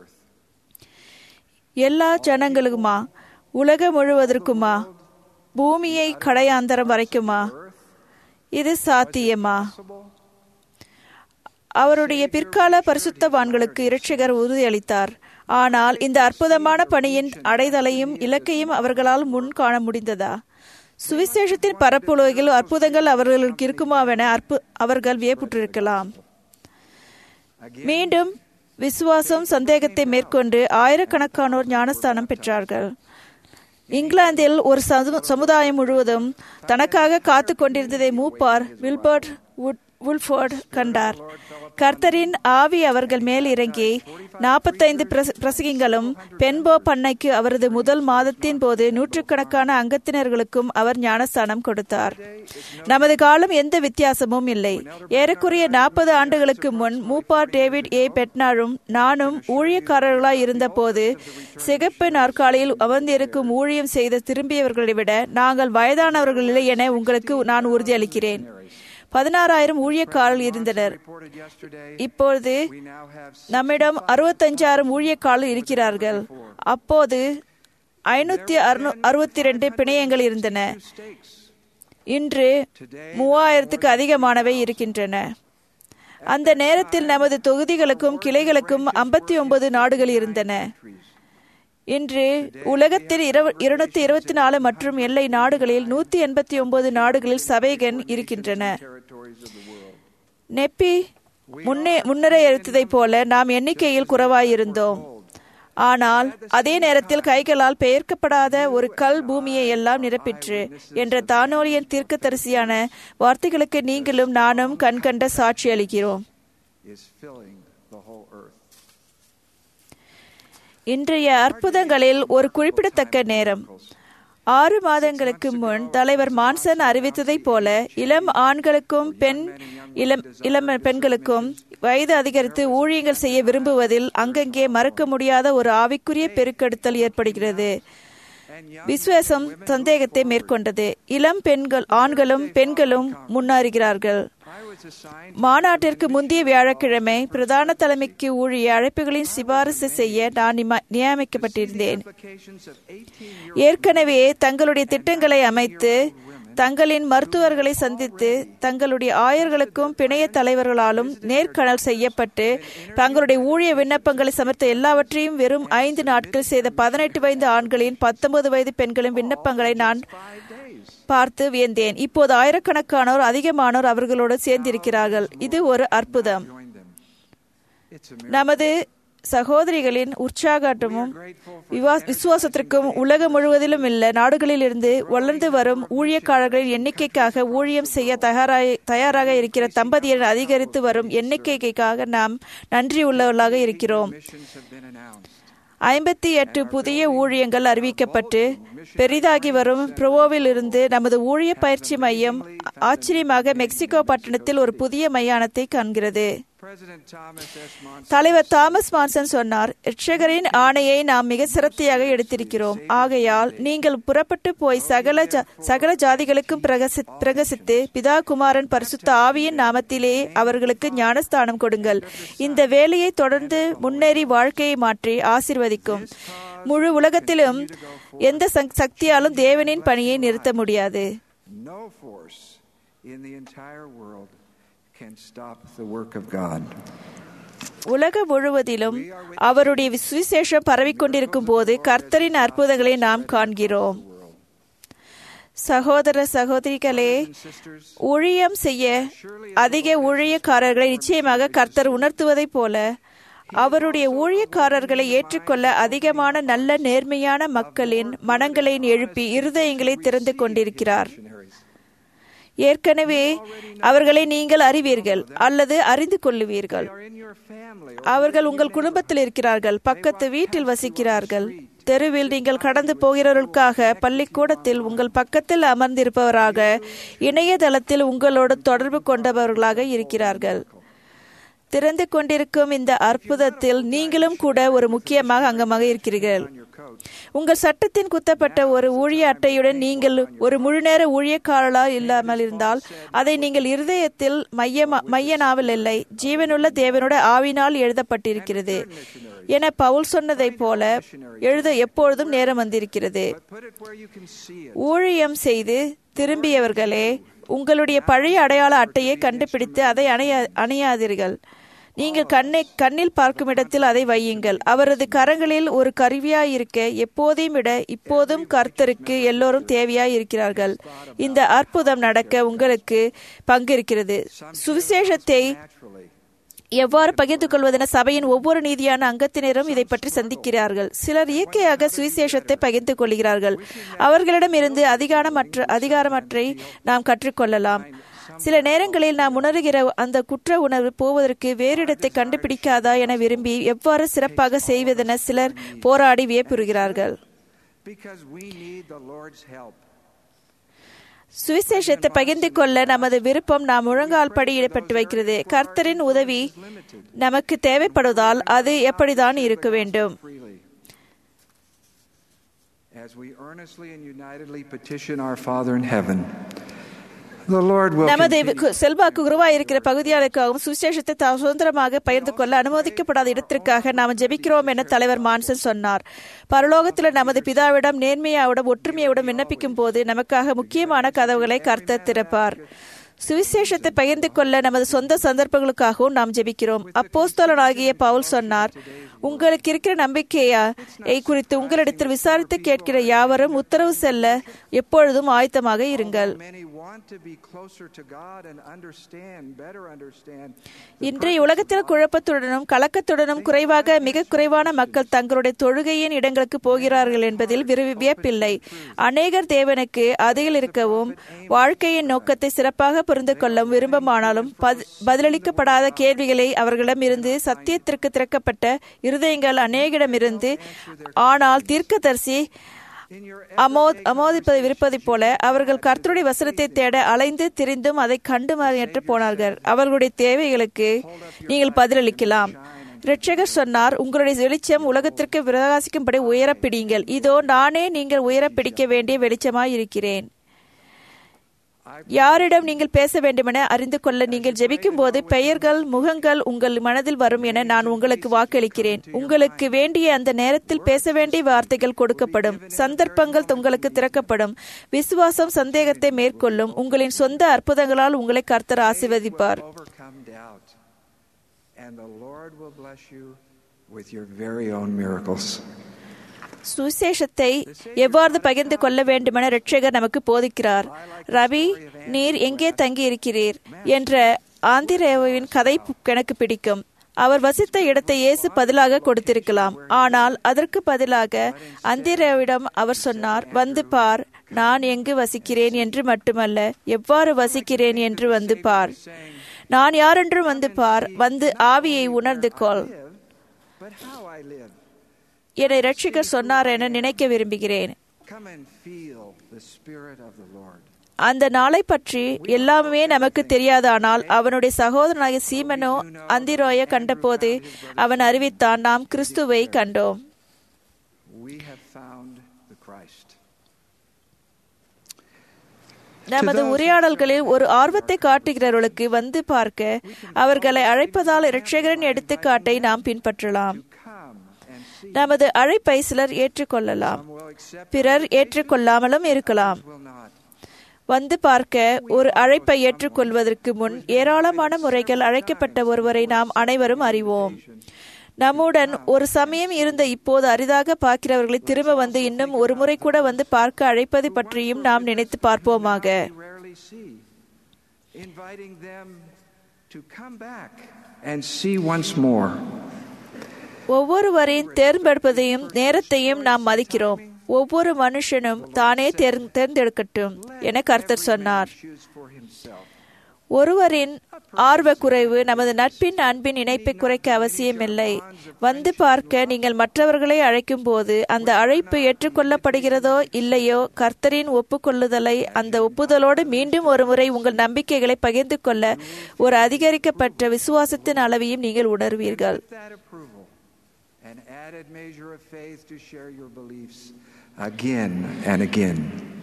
எல்லா ஜனங்களுக்குமா உலகம் முழுவதற்குமா பூமியை கடையாந்தரம் வரைக்குமா இது சாத்தியமா அவருடைய பிற்கால பரிசுத்தவான்களுக்கு இரட்சகர் உறுதியளித்தார் ஆனால் இந்த அற்புதமான பணியின் அடைதலையும் இலக்கையும் அவர்களால் முன் காண முடிந்ததா சுவிசேஷத்தின் பரப்புலகில் அற்புதங்கள் அவர்களுக்கு இருக்குமாவென அற்பு அவர்கள் வியப்புற்றிருக்கலாம் மீண்டும் விசுவாசம் சந்தேகத்தை மேற்கொண்டு ஆயிரக்கணக்கானோர் ஞானஸ்தானம் பெற்றார்கள் இங்கிலாந்தில் ஒரு சமு- சமுதாயம் முழுவதும் தனக்காக காத்து கொண்டிருந்ததை மூப்பார் வில்பர்ட் வுட் வுல்ஃபோர்ட் கண்டார் கர்த்தரின் ஆவி அவர்கள் மேல் இறங்கி நாற்பத்தைந்து பிரசங்கிகளும் பென்போ பண்ணைக்கு அவரது முதல் மாதத்தின் போது நூற்றுக்கணக்கான அங்கத்தினர்களுக்கும் அவர் ஞானஸ்தானம் கொடுத்தார் நமது காலம் எந்த வித்தியாசமும் இல்லை ஏறக்குறைய நாற்பது ஆண்டுகளுக்கு முன் மூப்பார் டேவிட் ஏ பெட்னாரும் நானும் ஊழியக்காரர்களாய் இருந்தபோது சிகப்பு நாற்காலியில் அமர்ந்திருக்கும் ஊழியம் செய்த திரும்பியவர்களை விட நாங்கள் வயதானவர்கள் இல்லை என உங்களுக்கு நான் உறுதியளிக்கிறேன் பதினாறாயிரம் ஊழியக்காரர்கள் இருந்தனர் Reported yesterday, இப்பொழுது we now have நம்மிடம் அறுபத்தஞ்சாயிரம் ஊழியக்காரர்கள் இருக்கிறார்கள் அப்போது ஐநூத்தி அறுபத்தி ரெண்டு பிணையங்கள் இருந்தன stakes. இன்று மூவாயிரத்துக்கு அதிகமானவை இருக்கின்றன அந்த நேரத்தில் நமது தொகுதிகளுக்கும் கிளைகளுக்கும் ஐம்பத்தி ஒன்பது நாடுகள் இருந்தன இன்று உலகத்தில் இருநூத்தி இருபத்தி நாலு மற்றும் எல்லை நாடுகளில் நூத்தி எண்பத்தி ஒன்பது நாடுகளில் சபைகள் இருக்கின்றன Territories of the world. நெப்பி முன்னே முன்னரையறுத்ததைப் போல நாம் எண்ணிக்கையில் குறைவாயிருந்தோம் ஆனால் அதே நேரத்தில் கைகளால் பெயர்க்கப்படாத ஒரு கல் பூமியை எல்லாம் நிரப்பிற்று என்ற தானோலியன் தீர்க்கதரிசியான வார்த்தைகளுக்கு நீங்களும் நானும் கண்கண்ட சாட்சி அளிக்கிறோம் is filling the whole earth. இன்றைய அற்புதங்களில் ஒரு குறிப்பிடத்தக்க நேரம் ஆறு மாதங்களுக்கு முன் தலைவர் மான்சன் அறிவித்ததைப் போல இளம் ஆண்களுக்கும் பெண் இளம் இளம் பெண்களுக்கும் வயது அதிகரித்து ஊழியங்கள் செய்ய விரும்புவதில் அங்கங்கே மறக்க முடியாத ஒரு ஆவிக்குரிய பெருக்கெடுத்தல் ஏற்படுகிறது விசுவாசம் சந்தேகத்தை மேற்கொண்டது இளம் பெண்கள் ஆண்களும் பெண்களும் முன்னேறுகிறார்கள் I was assigned மாநாட்டிற்கு முந்தைய வியாழக்கிழமை பிரதான தலைமைக்கு ஊழிய அழைப்புகளின் சிபாரிசு செய்ய நான் நிமா- நியமிக்கப்பட்டிருந்தேன் applications of 18 year ஏற்கனவே தங்களுடைய திட்டங்களை அமைத்து தங்களின் மருத்துவர்களை சந்தித்து தங்களுடைய ஆயர்களுக்கும் பிணைய தலைவர்களாலும் நேர்காணல் செய்யப்பட்டு தங்களுடைய ஊழிய விண்ணப்பங்களை சமர்த்த எல்லாவற்றையும் வெறும் ஐந்து நாட்கள் செய்த பதினெட்டு வயது ஆண்களின் பத்தொன்பது வயது பெண்களின் விண்ணப்பங்களை நான் five days. பார்த்து வியந்தேன் இப்போது ஆயிரக்கணக்கானோர் அதிகமானோர் அவர்களோடு சேர்ந்திருக்கிறார்கள் இது ஒரு அற்புதம் நமது சகோதரிகளின் உற்சாகமும் விவா- விசுவாசத்திற்கும் உலகம் முழுவதிலும் உள்ள நாடுகளிலிருந்து வளர்ந்து வரும் ஊழியக்காரர்களின் எண்ணிக்கைக்காக ஊழியம் செய்ய தயாராக தயாராக இருக்கிற தம்பதியர் அதிகரித்து வரும் எண்ணிக்கைக்காக நாம் நன்றியுள்ளவர்களாக இருக்கிறோம் ஐம்பத்தி எட்டு புதிய ஊழியங்கள் அறிவிக்கப்பட்டு பெரிதாகி வரும் புரோவோவில் இருந்து நமது ஊழிய பயிற்சி மையம் ஆச்சரியமாக மெக்சிகோ பட்டணத்தில் ஒரு புதிய மையானத்தை காண்கிறது தலைவர் தாமஸ் மான்சன் சொன்னார் ரட்சகரின் ஆணையை நாம் மிக சிரத்தையாக எடுத்திருக்கிறோம் ஆகையால் நீங்கள் புறப்பட்டு போய் சகல ஜா- சகல ஜாதிகளுக்கும் பிரகசி- பிரகசித்து பிதா குமாரன் பரிசுத்த ஆவியின் நாமத்திலே அவர்களுக்கு ஞானஸ்தானம் கொடுங்கள் இந்த வேலையை தொடர்ந்து முன்னேறி வாழ்க்கையை மாற்றி ஆசிர்வதிக்கும் முழு உலகத்திலும் எந்த சக்- சக்தியாலும் தேவனின் பணியை நிறுத்த முடியாது No force in the entire world can stop the work of God. உலகம் முழுவதிலும் அவருடைய சுவிசேஷம் பரவிக்கொண்டிருக்கும் போது கர்த்தரின் அற்புதங்களை நாம் காண்கிறோம் சகோதர சகோதரிகளே ஊழியம் செய்ய அதிக ஊழியக்காரர்களை நிச்சயமாக கர்த்தர் உணர்த்துவதைப் போல அவருடைய ஊழியக்காரர்களை ஏற்றுக்கொள்ள அதிகமான நல்ல நேர்மையான மக்களின் மனங்களை எழுப்பி இருதயங்களை திறந்து கொண்டிருக்கிறார் ஏற்கனவே அவர்களை நீங்கள் அறிவீர்கள் அல்லது அறிந்து கொள்ளுவீர்கள் அவர்கள் உங்கள் குடும்பத்தில் இருக்கிறார்கள் பக்கத்து வீட்டில் வசிக்கிறார்கள் தெருவில் நீங்கள் கடந்து போகிறவர்களுக்காக பள்ளிக்கூடத்தில் உங்கள் பக்கத்தில் அமர்ந்திருப்பவராக இணையதளத்தில் உங்களோடு தொடர்பு கொண்டவர்களாக இருக்கிறார்கள் திறந்து கொண்டிருக்கும் இந்த அற்புதத்தில் நீங்களும் கூட ஒரு முக்கியமாக அங்கமாக இருக்கிறீர்கள் உங்கள் சட்டத்தின் குத்தப்பட்ட ஒரு ஊழிய அட்டையுடன் நீங்கள் ஒரு முழுநேர ஊழியக்காரலா இல்லாமல் இருந்தால் அதை நீங்கள் இருதயத்தில் மைய மைய நாவல் இல்லை ஜீவனுள்ள தேவனோட ஆவினால் எழுதப்பட்டிருக்கிறது என பவுல் சொன்னதைப் போல எழுத எப்பொழுதும் நேரம் வந்திருக்கிறது ஊழியம் செய்து திரும்பியவர்களே உங்களுடைய பழைய அடையாள அட்டையை கண்டுபிடித்து அதை அணையா அணையாதீர்கள் நீங்கள் கண்ணை கண்ணில் பார்க்கும் இடத்தில் அதை வையுங்கள் அவரது கரங்களில் ஒரு கருவியாயிருக்க எப்போதையும் விட இப்போதும் கர்த்தருக்கு எல்லோரும் தேவையாய் இருக்கிறார்கள் இந்த அற்புதம் நடக்க உங்களுக்கு பங்கு இருக்கிறது சுவிசேஷத்தை எவ்வாறு பகிர்ந்து கொள்வதென சபையின் ஒவ்வொரு நீதியான அங்கத்தினரும் இதை பற்றி சந்திக்கிறார்கள் சிலர் இயற்கையாக சுவிசேஷத்தை பகிர்ந்து கொள்கிறார்கள் அவர்களிடம் இருந்து அதிகாரமற்ற அதிகாரமற்றை நாம் கற்றுக்கொள்ளலாம் சில நேரங்களில் நாம் உணர்கிற அந்த குற்ற உணர்வு போவதற்கு வேறு இடத்தை கண்டுபிடிக்காதா என விரும்பி எவ்வாறு சிறப்பாக செய்வதென சிலர் போராடி வியப்புறுகிறார்கள் Because we need the Lord's help. சுவிசேஷத்தை பகிர்ந்து கொள்ள நமது விருப்பம் நாம் முழங்கால் படி இடப்பட்டு வைக்கிறது கர்த்தரின் உதவி நமக்கு தேவைப்படுவதால் அது எப்படிதான் இருக்க வேண்டும் freely. As we earnestly and unitedly petition our Father in heaven, the Lord will நமது continue கு- செல்வாக்கு உருவாயிருக்கிற பகுதியாளுக்காகவும் சுவிசேஷத்தை த- சுதந்திரமாக பகிர்ந்து கொள்ள அனுமதிக்கப்படாத இடத்திற்காக நாம் ஜெபிக்கிறோம் என தலைவர் மான்சன் சொன்னார் பரலோகத்தில் நமது பிதாவிடம் நேர்மையாவிடம் ஒற்றுமையோடும் விண்ணப்பிக்கும் போது நமக்காக முக்கியமான கதவுகளை கர்த்தர் திறப்பார் சுவிசேஷத்தை பகிர்ந்து கொள்ள நமது சொந்த சந்தர்ப்பங்களுக்காகவும் நாம் ஜெபிக்கிறோம் அப்போஸ்தலனாகிய பவுல் சொன்னார் உங்களுக்கு இருக்கிற நம்பிக்கையா குறித்து உங்களிடத்தில் விசாரித்து கேட்கிற யாவரும் உத்தரவு செல்ல எப்பொழுதும் ஆயத்தமாக இருங்கள் Many want to be closer to God and understand, better understand. இன்றைய உலகத்தில் குழப்பத்துடனும் கலக்கத்துடனும் குறைவாக மிக குறைவான மக்கள் தங்களுடைய தொழுகையின் இடங்களுக்கு போகிறார்கள் என்பதில் விரு- வியப்பில்லை அநேகர் தேவனுக்கு அருகில் இருக்கவும் வாழ்க்கையின் நோக்கத்தை சிறப்பாக புரிந்து கொள்ள விரும்பமானாலும் பதி- பதிலளிக்கப்படாத கேள்விகளை அவர்களிடம் இருந்து சத்தியத்திற்கு திறக்கப்பட்ட இருதயங்கள் அநேகிடமிருந்து ஆனால் தீர்க்கதரிசி அமோத் அமோதிப்பதை விருப்பதைப் போல அவர்கள் கர்த்தருடைய வசனத்தை தேட அலைந்து திரிந்தும் அதை கண்டு மறையற்று போனார்கள் அவர்களுடைய தேவைகளுக்கு நீங்கள் பதிலளிக்கலாம் இரட்சகர் சொன்னார் உங்களுடைய வெளிச்சம் உலகத்திற்கு பிரகாசிக்கும்படி உயரப் பிடியுங்கள் இதோ நானே நீங்கள் உயரப் பிடிக்க வேண்டிய வெளிச்சமாய் இருக்கிறேன் யாரிடம் நீங்கள் பேச வேண்டுமென அறிந்து கொள்ள நீங்கள் ஜெபிக்கும் போது பெயர்கள் முகங்கள் உங்கள் மனதில் வரும் என நான் உங்களுக்கு வாக்களிக்கிறேன் உங்களுக்கு வேண்டிய அந்த நேரத்தில் பேச வேண்டிய வார்த்தைகள் கொடுக்கப்படும் சந்தர்ப்பங்கள் உங்களுக்கு திறக்கப்படும் விசுவாசம் சந்தேகத்தை மேற்கொள்ளும் உங்களின் சொந்த அற்புதங்களால் உங்களை கர்த்தர் ஆசிர்வதிப்பார் Overcome doubt. And the Lord will bless you with your very own miracles. சுவிசேஷத்தை எவ்வாறு பகிர்ந்து கொள்ள வேண்டுமென இரட்சகர் நமக்கு போதிக்கிறார் ரவி நீர் எங்கே தங்கி இருக்கிறீர் என்ற ஆந்திரேவின் கதை எனக்கு பிடிக்கும் அவர் வசித்த இடத்தை இயேசு பதிலாக கொடுத்திருக்கலாம் ஆனால் அதற்கு பதிலாக அந்திரேவிடம் அவர் சொன்னார் வந்து பார் நான் எங்கு வசிக்கிறேன் என்று மட்டுமல்ல எவ்வாறு வசிக்கிறேன் என்று வந்து பார் நான் யாரென்று வந்து பார் வந்து ஆவியை உணர்ந்து கொள் but how I live. என்னை ரட்சிகர் சொன்னார் என நினைக்க விரும்புகிறேன் Come and feel the Spirit of the Lord. அந்த நாளை பற்றி எல்லாமே நமக்கு தெரியாதானால் அவனுடைய சகோதரனாகிய சீமனோ அந்திரோய கண்டபோது அவன் அறிவித்தான் நாம் கிறிஸ்துவை கண்டோம் We have found the Christ. நமது உரையாடல்களில் ஒரு ஆர்வத்தை காட்டுகிறவர்களுக்கு வந்து பார்க்க அவர்களை அழைப்பதால் இரட்சகரின் எடுத்துக்காட்டை நாம் பின்பற்றலாம் Come and see. நமது அழைப்பை சிலர் ஏற்றுக்கொள்ளலாம் Some will accept, பிறர் ஏற்றுக்கொள்ளாமலும் இருக்கலாம் will not. வந்து பார்க்க ஒரு அழைப்பை ஏற்றுக்கொள்வதற்கு முன் ஏராளமான முறைகள் அழைக்கப்பட்ட ஒருவரை நாம் அனைவரும் அறிவோம் நம்முடன் ஒரு சமயம் இருந்த இப்போது அரிதாக பார்க்கிறவர்களை திரும்ப வந்து இன்னும் ஒரு முறை கூட வந்து பார்க்க அழைப்பது பற்றியும் நாம் நினைத்து பார்ப்போமாக We rarely see. Inviting them to come back and see once more. ஒவ்வொருவரின் தேர்ந்தெடுப்பதையும் நேரத்தையும் நாம் மதிக்கிறோம் ஒவ்வொரு மனுஷனும் தானே தேர் தேர்ந்தெடுக்கட்டும் என கர்த்தர் சொன்னார் Choose for himself. ஒருவரின் ஆர்வக்குறைவு நமது நட்பின் அன்பின் இணைப்பை குறைக்க அவசியமில்லை வந்து பார்க்க நீங்கள் மற்றவர்களை அழைக்கும் போது அந்த அழைப்பு ஏற்றுக்கொள்ளப்படுகிறதோ இல்லையோ கர்த்தரின் ஒப்புக்கொள்ளுதலை அந்த ஒப்புதலோடு மீண்டும் ஒரு முறை உங்கள் நம்பிக்கைகளை பகிர்ந்து கொள்ள ஒரு அதிகரிக்கப்பட்ட விசுவாசத்தின் அளவையும் நீங்கள் உணர்வீர்கள் With that approval, an added measure of faith to share your beliefs again and again.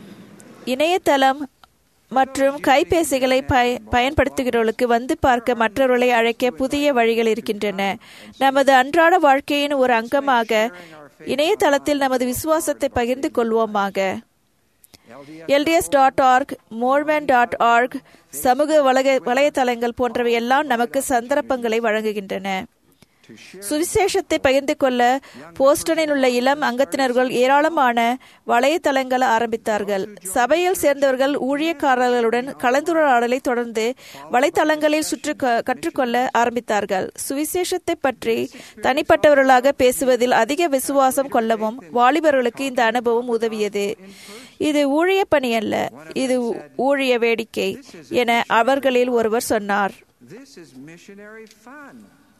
இணையதளம் மற்றும் கைபேசிகளை பய பயன்படுத்துகிறவர்களுக்கு வந்து பார்க்க மற்றவர்களை அழைக்க புதிய வழிகள் இருக்கின்றன நமது அன்றாட வாழ்க்கையின் ஒரு அங்கமாக இணையதளத்தில் நமது விசுவாசத்தை பகிர்ந்து கொள்வோமாக LDS dot org Mormon dot org சமூக வலக வலைத்தளங்கள் போன்றவை எல்லாம் நமக்கு சந்தர்ப்பங்களை வழங்குகின்றன சுவிசேஷத்தை பகிர்ந்து கொள்ள போஸ்டனில் உள்ள இளம் அங்கத்தினர்கள் ஏராளமான வலைத்தளங்களை ஆரம்பித்தார்கள் சபையில் சேர்ந்தவர்கள் ஊழியக்காரர்களுடன் கலந்துரையாடலை தொடர்ந்து வலைத்தளங்களில் சுற்று க- கற்றுக்கொள்ள ஆரம்பித்தார்கள் சுவிசேஷத்தை பற்றி தனிப்பட்டவர்களாக பேசுவதில் அதிக விசுவாசம் கொள்ளவும் வாலிபர்களுக்கு இந்த அனுபவம் உதவியது இது ஊழிய பணி அல்ல இது ஊழிய வேடிக்கை என அவர்களில் ஒருவர் சொன்னார் This is missionary fun.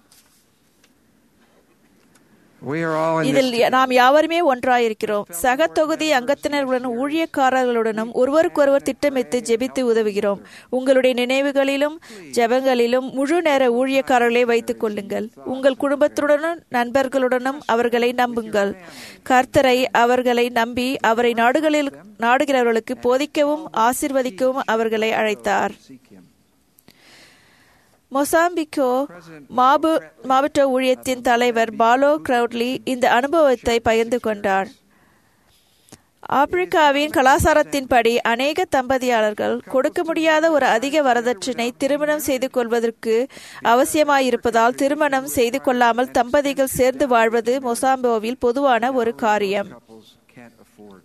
We are all in இதில் this. நாம் யாவருமே ஒன்றாயிருக்கிறோம் சக தொகுதி அங்கத்தினர்களுடன் ஊழியக்காரர்களுடனும் ஒருவருக்கொருவர் திட்டமிட்டு ஜெபித்து உதவுகிறோம் உங்களுடைய நினைவுகளிலும் ஜெபங்களிலும் முழு நேர ஊழியக்காரர்களை வைத்துக் கொள்ளுங்கள் உங்கள் குடும்பத்துடனும் நண்பர்களுடனும் அவர்களை நம்புங்கள் கர்த்தரை அவர்களை நம்பி அவரை நாடுகளில் நாடுகிறவர்களுக்கு போதிக்கவும் ஆசிர்வதிக்கவும் அவர்களை அழைத்தார் Seek him. மொசாம்பிக்கோ மாபு மாவட்ட ஊழியத்தின் தலைவர் பாலோ கிரவுட்லி இந்த அனுபவத்தை பகிர்ந்து கொண்டார் ஆப்பிரிக்காவின் கலாச்சாரத்தின்படி அநேக தம்பதியாளர்கள் கொடுக்க முடியாத ஒரு அதிக வரதட்சணை திருமணம் செய்து கொள்வதற்கு அவசியமாயிருப்பதால் திருமணம் செய்து கொள்ளாமல் தம்பதிகள் சேர்ந்து வாழ்வது மொசாம்போவில் பொதுவான ஒரு காரியம் Couples can't afford.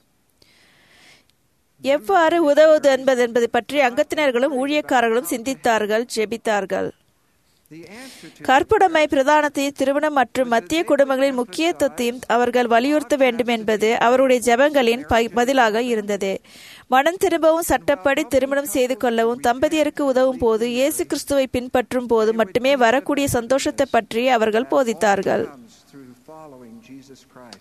எவ்வாறு உதவுவது என்பது என்பது பற்றி அங்கத்தினர்களும் ஊழியக்காரர்களும் சிந்தித்தார்கள் ஜெபித்தார்கள் The answer to கற்புடைமை பிரதானத்தையும் திருமணம் மற்றும் மத்திய குடும்பங்களின் முக்கியத்துவத்தையும் அவர்கள் வலியுறுத்த வேண்டும் என்பது அவருடைய ஜெபங்களின் ப- பதிலாக இருந்தது மனம் திரும்பவும் சட்டப்படி திருமணம் செய்து கொள்ளவும் தம்பதியருக்கு உதவும் போது இயேசு கிறிஸ்துவை பின்பற்றும் போது மட்டுமே வரக்கூடிய சந்தோஷத்தை பற்றி அவர்கள் போதித்தார்கள் comes through following Jesus Christ.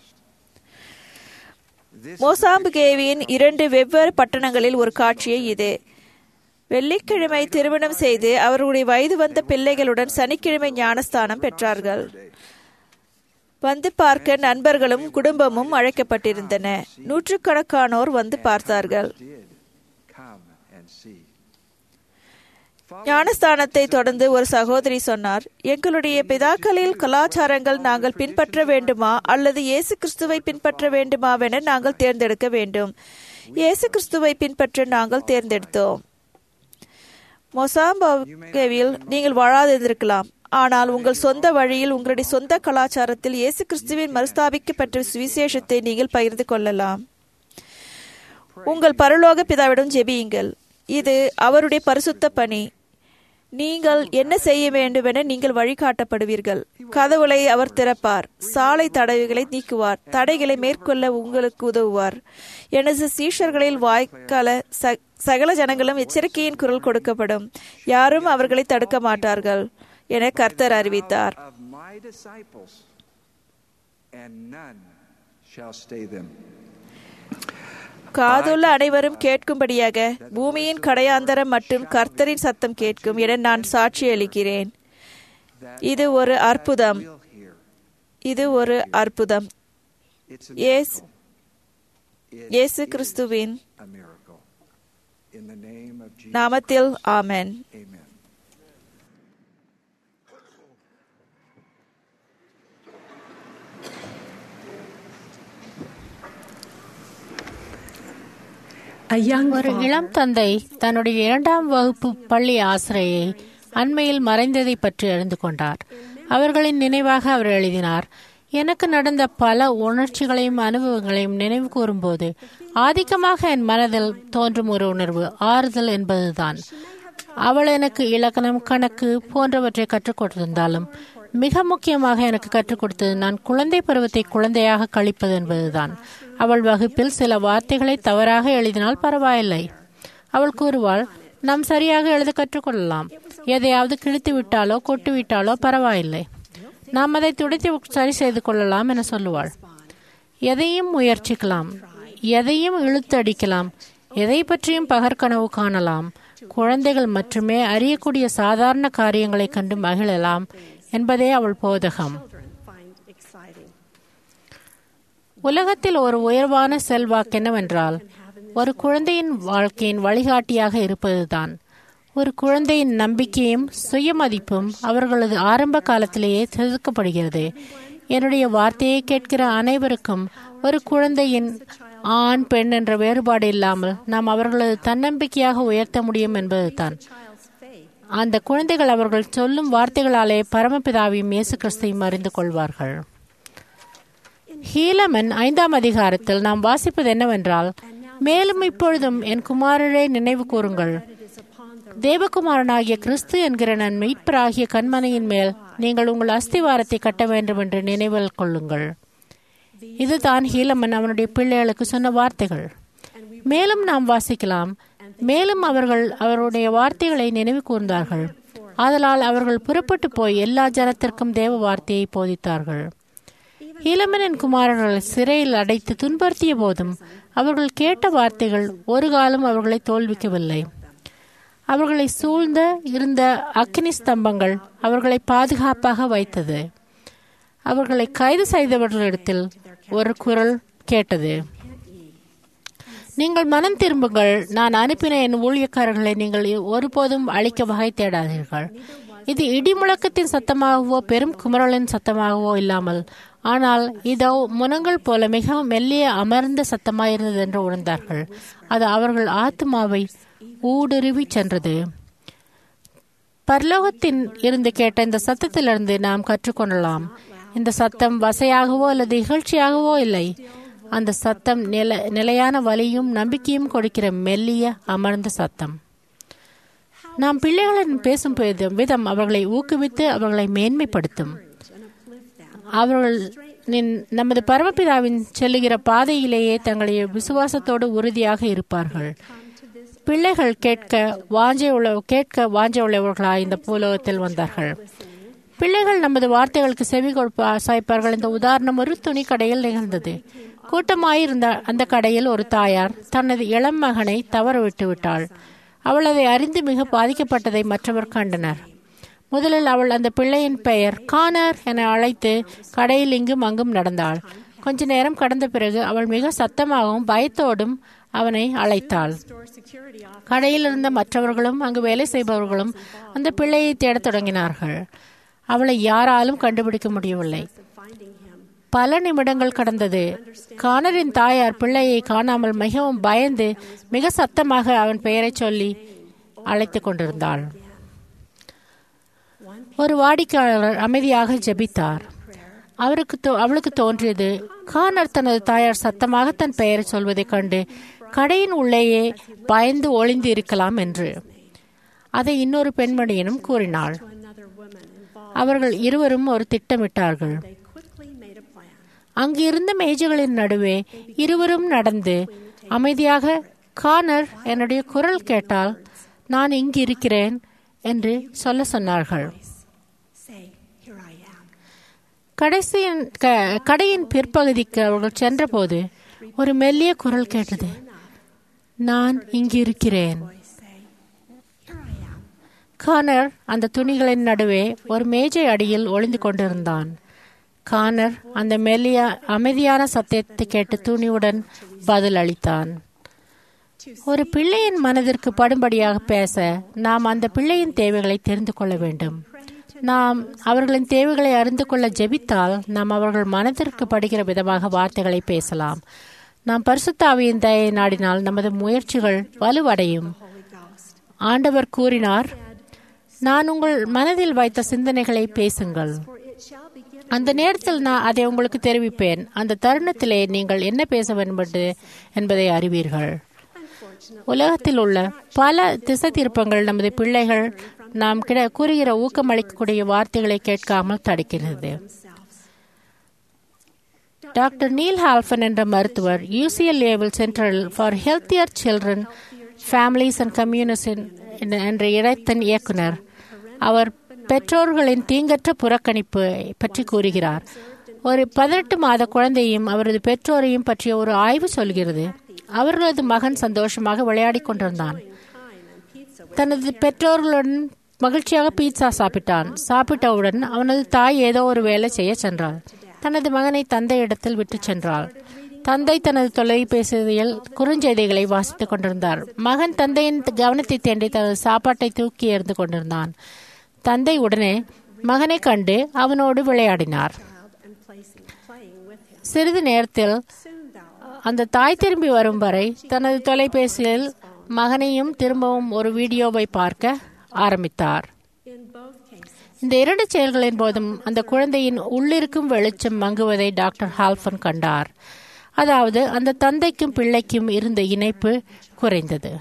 This மோசாம்புகேவின் இரண்டு வெவ்வேறு பட்டணங்களில் ஒரு காட்சியை இது வெள்ளிக்கிழமை திருமணம் செய்து அவர்களுடைய வயது வந்த பிள்ளைகளுடன் சனிக்கிழமை ஞானஸ்தானம் பெற்றார்கள் வந்து பார்க்க நண்பர்களும் குடும்பமும் அழைக்கப்பட்டிருந்தன நூற்றுக்கணக்கானோர் வந்து பார்த்தார்கள் did come and see. ஞானஸ்தானத்தை தொடர்ந்து ஒரு சகோதரி சொன்னார் எங்களுடைய பிதாக்களில் கலாச்சாரங்கள் நாங்கள் பின்பற்ற வேண்டுமா அல்லது இயேசு கிறிஸ்துவை பின்பற்ற வேண்டுமாவென நாங்கள் தேர்ந்தெடுக்க வேண்டும் இயேசு கிறிஸ்துவை பின்பற்ற நாங்கள் தேர்ந்தெடுத்தோம் மொசாம்பாவில் நீங்கள் வாழாதிருந்திருக்கலாம் ஆனால் உங்கள் சொந்த வழியில் உங்களுடைய சொந்த கலாச்சாரத்தில் இயேசு கிறிஸ்துவின் மறுஸ்தாபிக்கப்பட்ட சுவிசேஷத்தை நீங்கள் பகிர்ந்து கொள்ளலாம் உங்கள் பரலோக பிதாவிடம் ஜெபியுங்கள் இது அவருடைய பரிசுத்த பணி நீங்கள் என்ன செய்ய வேண்டுமென நீங்கள் வழிகாட்டப்படுவீர்கள் கதவுகளை அவர் திறப்பார் சாலை தடவைகளை நீக்குவார் தடைகளை மேற்கொள்ள உங்களுக்கு உதவுவார் எனது சீஷர்களில் வாய்க்கால சகல ஜனங்களும் எச்சரிக்கையின் குரல் கொடுக்கப்படும் யாரும் அவர்களை தடுக்க மாட்டார்கள் என கர்த்தர் அறிவித்தார் காதுள்ள அனைவரும் கேட்கும்படியாக பூமியின் கடையாந்தரம் மற்றும் கர்த்தரின் சத்தம் கேட்கும் என நான் சாட்சி அளிக்கிறேன் இது ஒரு அற்புதம் இது ஒரு அற்புதம் இயேசு கிறிஸ்துவின் நாமத்தில் ஆமென் ஒரு இளம் தந்தை தன்னுடைய இரண்டாம் வகுப்பு பள்ளி ஆசிரியை அண்மையில் மறைந்ததை பற்றி அறிந்து கொண்டார் அவர்களின் நினைவாக அவர் எழுதினார் எனக்கு நடந்த பல உணர்ச்சிகளையும் அனுபவங்களையும் நினைவு கூறும்போது ஆதிக்கமாக என் மனதில் தோன்றும் ஒரு உணர்வு ஆறுதல் என்பதுதான் அவள் எனக்கு இலக்கணம் கணக்கு போன்றவற்றை கற்றுக் கொடுத்திருந்தாலும் மிக முக்கியமாக எனக்கு கற்றுக் கொடுத்தது நான் குழந்தை பருவத்தை குழந்தையாக கழிப்பது என்பதுதான் அவள் வகுப்பில் சில வார்த்தைகளை தவறாக எழுதினால் பரவாயில்லை அவள் கூறுவாள் நாம் சரியாக எழுத கற்றுக்கொள்ளலாம் எதையாவது கிழித்து விட்டாலோ கொட்டு விட்டாலோ பரவாயில்லை நாம் அதை துடைத்து சரி செய்து கொள்ளலாம் என சொல்லுவாள் எதையும் முயற்சிக்கலாம் எதையும் இழுத்து அடிக்கலாம் எதை பற்றியும் பகற்கனவு காணலாம் குழந்தைகள் மட்டுமே அறியக்கூடிய சாதாரண காரியங்களை கண்டு மகிழலாம் என்பதே அவள் போதகம் உலகத்தில் ஒரு உயர்வான செல்வாக்கு என்னவென்றால் ஒரு குழந்தையின் வாழ்க்கையின் வழிகாட்டியாக இருப்பதுதான் ஒரு குழந்தையின் நம்பிக்கையும் சுயமதிப்பும் அவர்களது ஆரம்ப காலத்திலேயே செதுக்கப்படுகிறது என்னுடைய வார்த்தையை கேட்கிற அனைவருக்கும் ஒரு குழந்தையின் ஆண் பெண் என்ற வேறுபாடு இல்லாமல் நாம் அவர்களது தன்னம்பிக்கையாக உயர்த்த முடியும் என்பதுதான் அந்த குழந்தைகள் அவர்கள் சொல்லும் வார்த்தைகளாலே பரமபிதாவையும் இயேசு கிறிஸ்தையும் அறிந்து கொள்வார்கள் ஹீலமன் ஐந்தாம் அதிகாரத்தில் நாம் வாசிப்பது என்னவென்றால் மேலும் இப்பொழுதும் என் குமாரரை நினைவு கூறுங்கள் தேவகுமாரனாகிய கிறிஸ்து என்கிற நன் மீட்பராகிய கண்மனையின் மேல் நீங்கள் உங்கள் அஸ்திவாரத்தை கட்ட வேண்டும் என்று நினைவில் கொள்ளுங்கள் இதுதான் ஹீலமன் அவனுடைய பிள்ளைகளுக்கு சொன்ன வார்த்தைகள் மேலும் நாம் வாசிக்கலாம் மேலும் அவர்கள் அவருடைய வார்த்தைகளை நினைவு கூர்ந்தார்கள் ஆதலால் அவர்கள் புறப்பட்டு போய் எல்லா ஜனத்திற்கும் தேவ வார்த்தையை போதித்தார்கள் இளமனின் குமாரர்கள் சிறையில் அடைத்து துன்புறுத்திய போதும் அவர்கள் கேட்ட வார்த்தைகள் ஒரு காலம் அவர்களை தோல்விக்கவில்லை அவர்களை சூழ்ந்த இருந்த அக்னி ஸ்தம்பங்கள் அவர்களை பாதுகாப்பாக வைத்தது அவர்களை கைது செய்தவர்களிடத்தில் ஒரு குரல் கேட்டது நீங்கள் மனம் திரும்புங்கள் நான் அனுப்பின என் ஊழியக்காரர்களை நீங்கள் ஒருபோதும் அழிக்க வகை தேடாதீர்கள் இது இடி முழக்கத்தின் சத்தமாகவோ பெரும் குமரலின் சத்தமாகவோ இல்லாமல் ஆனால் இதோ முனங்கள் போல மிகவும் மெல்லிய அமர்ந்த சத்தமாயிருந்தது என்று உணர்ந்தார்கள் அது அவர்கள் ஆத்மாவை ஊடுருவி சென்றது பரலோகத்தின் இருந்து கேட்ட இந்த சத்தத்திலிருந்து நாம் கற்றுக்கொள்ளலாம் இந்த சத்தம் வசையாகவோ அல்லது இகழ்ச்சியாகவோ இல்லை அந்த சத்தம் நில நிலையான வலியும் நம்பிக்கையும் கொடுக்கிற மெல்லிய அமர்ந்த சத்தம் நாம் பிள்ளைகளின் பேசும் விதம் அவர்களை ஊக்குவித்து அவர்களை மேன்மைப்படுத்தும் அவர்கள் நமது பரமபிதாவின் செல்லுகிற பாதையிலேயே தங்களுடைய விசுவாசத்தோடு உறுதியாக இருப்பார்கள் பிள்ளைகள் கேட்க வாஞ்சை உள்ள கேட்க வாஞ்சை உள்ளவர்களாய் இந்த பூலோகத்தில் வந்தார்கள் பிள்ளைகள் நமது வார்த்தைகளுக்கு செவி கொடுப்பா சாய்ப்பார்கள் இந்த உதாரணம் ஒரு துணி கடையில் நிகழ்ந்தது கூட்டமாயிருந்த அந்த கடையில் ஒரு தாயார் தனது இளம் மகனை தவற விட்டு விட்டாள் அவள் அதை அறிந்து மிக பாதிக்கப்பட்டதை மற்றவர் கண்டனர் முதலில் அவள் அந்த பிள்ளையின் பெயர் கானர் என அழைத்து கடையில் இங்கும் அங்கும் நடந்தாள் கொஞ்ச நேரம் கடந்த பிறகு அவள் மிக சத்தமாகவும் பயத்தோடும் அவனை அழைத்தாள் கடையில் இருந்த மற்றவர்களும் அங்கு வேலை செய்பவர்களும் அந்த பிள்ளையை தேடத் தொடங்கினார்கள் அவளை யாராலும் கண்டுபிடிக்க முடியவில்லை பல நிமிடங்கள் கடந்தது கானரின் தாயார் பிள்ளையை காணாமல் மிகவும் பயந்து மிக சத்தமாக அவன் பெயரை சொல்லி அழைத்து கொண்டிருந்தாள் ஒரு வாடிக்கையாளர் அமைதியாக ஜெபித்தார் அவருக்கு தோ- அவளுக்கு தோன்றியது கானர் தனது தாயார் சத்தமாக தன் பெயரை சொல்வதைக் கண்டு கடையின் உள்ளேயே பயந்து ஒளிந்து இருக்கலாம் என்று அதை இன்னொரு பெண்மணியினும் கூறினாள் அவர்கள் இருவரும் ஒரு திட்டமிட்டார்கள் அங்கு இருந்த மேஜைகளின் நடுவே இருவரும் நடந்து அமைதியாக கானர் என்னுடைய குரல் கேட்டால் நான் இங்கு இருக்கிறேன் என்று சொல்ல சொன்னார்கள் கடைசியின் க- கடையின் பிற்பகுதிக்கு அவர்கள் சென்றபோது ஒரு மெல்லிய குரல் கேட்டது நான் இங்கு இருக்கிறேன் கானர் அந்த துணிகளின் நடுவே ஒரு மேஜை அடியில் ஒளிந்து கொண்டிருந்தான் கானர் அந்த மெல்லிய அமைதியான சத்தியத்தை கேட்டு துணிவுடன் பதில் அளித்தான் ஒரு பிள்ளையின் மனதிற்கு படும்படியாக பேச நாம் அந்த பிள்ளையின் தேவைகளை தெரிந்து கொள்ள வேண்டும் நாம் அவர்களின் தேவைகளை அறிந்து கொள்ள ஜெபித்தால் நாம் அவர்கள் மனதிற்கு படுகிற விதமாக வார்த்தைகளை பேசலாம் நாம் பரிசுத்தாவியின் தயை நாடினால் நமது முயற்சிகள் வலுவடையும் ஆண்டவர் கூறினார் நான் உங்கள் மனதில் வைத்த சிந்தனைகளை பேசுங்கள் அந்த நேரத்தில் நான் அதை உங்களுக்கு தெரிவிப்பேன் அந்த தருணத்திலே நீங்கள் என்ன பேச வேண்டும் என்று- என்பதை அறிவீர்கள் உலகத்தில் உள்ள பல திசை திருப்பங்கள் நமது பிள்ளைகள் நாம் கிட கூறுகிற ஊக்கமளிக்கக்கூடிய வார்த்தைகளை கேட்காமல் தடுக்கிறது டாக்டர் நீல் ஹால்ஃபன் என்ற மருத்துவர் யூசிஎல்ஏவில் central for healthier children families and community என்ற இடத்தின் இயக்குனர் அவர் பெற்றோர்களின் தீங்கற்ற புறக்கணிப்பு பற்றி கூறுகிறார் ஒரு பதினெட்டு மாத குழந்தையும் அவரது பெற்றோரையும் பற்றிய ஒரு ஆய்வு சொல்கிறது அவர்களது மகன் சந்தோஷமாக விளையாடிக் கொண்டிருந்தான் தனது பெற்றோர்களுடன் மகிழ்ச்சியாக பீட்சா சாப்பிட்டான் சாப்பிட்டவுடன் அவனது தாய் ஏதோ ஒரு வேலை செய்ய சென்றாள் தனது மகனை தந்தையிடத்தில் விட்டுச் சென்றாள் தந்தை தனது தொலைபேசியில் குறுஞ்செய்திகளை வாசித்துக் கொண்டிருந்தார் மகன் தந்தையின் கவனத்தை தேண்டி தனது சாப்பாட்டை தூக்கி எறிந்து கொண்டிருந்தான் தந்தை உடனே மகனை கண்டு அவனோடு விளையாடினார் சிறிது நேரத்தில் அந்த தாய் திரும்பி வரும் வரை தனது தொலைபேசியில் மகனையும் திரும்பவும் ஒரு வீடியோவை பார்க்க ஆரம்பித்தார் இந்த இரண்டு செயல்களின் போதும் அந்த குழந்தையின் உள்ளிருக்கும் வெளிச்சம் மங்குவதை டாக்டர் ஹால்ஃபன் கண்டார் அதாவது அந்த தந்தைக்கும் பிள்ளைக்கும் இருந்த இணைப்பு குறைந்தது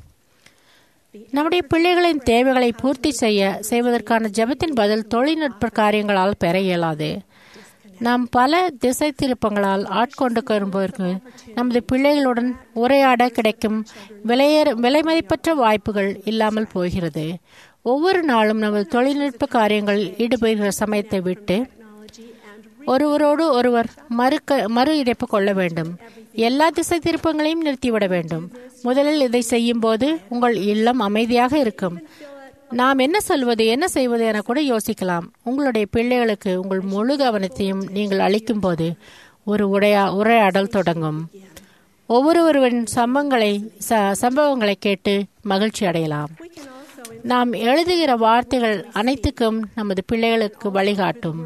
நம்முடைய பிள்ளைகளின் தேவைகளை பூர்த்தி செய்ய செய்வதற்கான ஜெபத்தின் பதில் தொழில்நுட்ப காரியங்களால் பெற இயலாது நாம் பல திசை திருப்பங்களால் ஆட்கொண்டு வரும்போது நமது பிள்ளைகளுடன் உரையாட கிடைக்கும் விலையேற விலைமதிப்பற்ற வாய்ப்புகள் இல்லாமல் போகிறது ஒவ்வொரு நாளும் நமது தொழில்நுட்ப காரியங்களில் ஈடுபடுகிற சமயத்தை விட்டு ஒருவரோடு ஒருவர் மறுக்க மறு இணைப்பு கொள்ள வேண்டும் எல்லா திசை திருப்பங்களையும் நிறுத்திவிட வேண்டும் முதலில் இதை செய்யும் போது உங்கள் இல்லம் அமைதியாக இருக்கும் நாம் என்ன சொல்வது என்ன செய்வது என கூட யோசிக்கலாம் உங்களுடைய பிள்ளைகளுக்கு உங்கள் முழு கவனத்தையும் நீங்கள் அளிக்கும் போது ஒரு உரையா உரையாடல் தொடங்கும் ஒவ்வொருவரின் சம்பவங்களை ச- சம்பவங்களை கேட்டு மகிழ்ச்சி அடையலாம் நாம் எழுதுகிற வார்த்தைகள் அனைத்துக்கும் நமது பிள்ளைகளுக்கு வழிகாட்டும்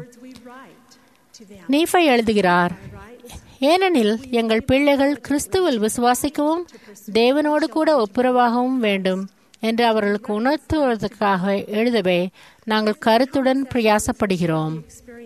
நீஃபை எழுதுகிறார் ஏனெனில் எங்கள் பிள்ளைகள் கிறிஸ்துவில் விசுவாசிக்கவும் தேவனோடு கூட ஒப்புரவாகவும் வேண்டும் என்று அவர்களுக்கு உணர்த்துவதற்காக எழுதவே நாங்கள் கருத்துடன் பிரயாசப்படுகிறோம்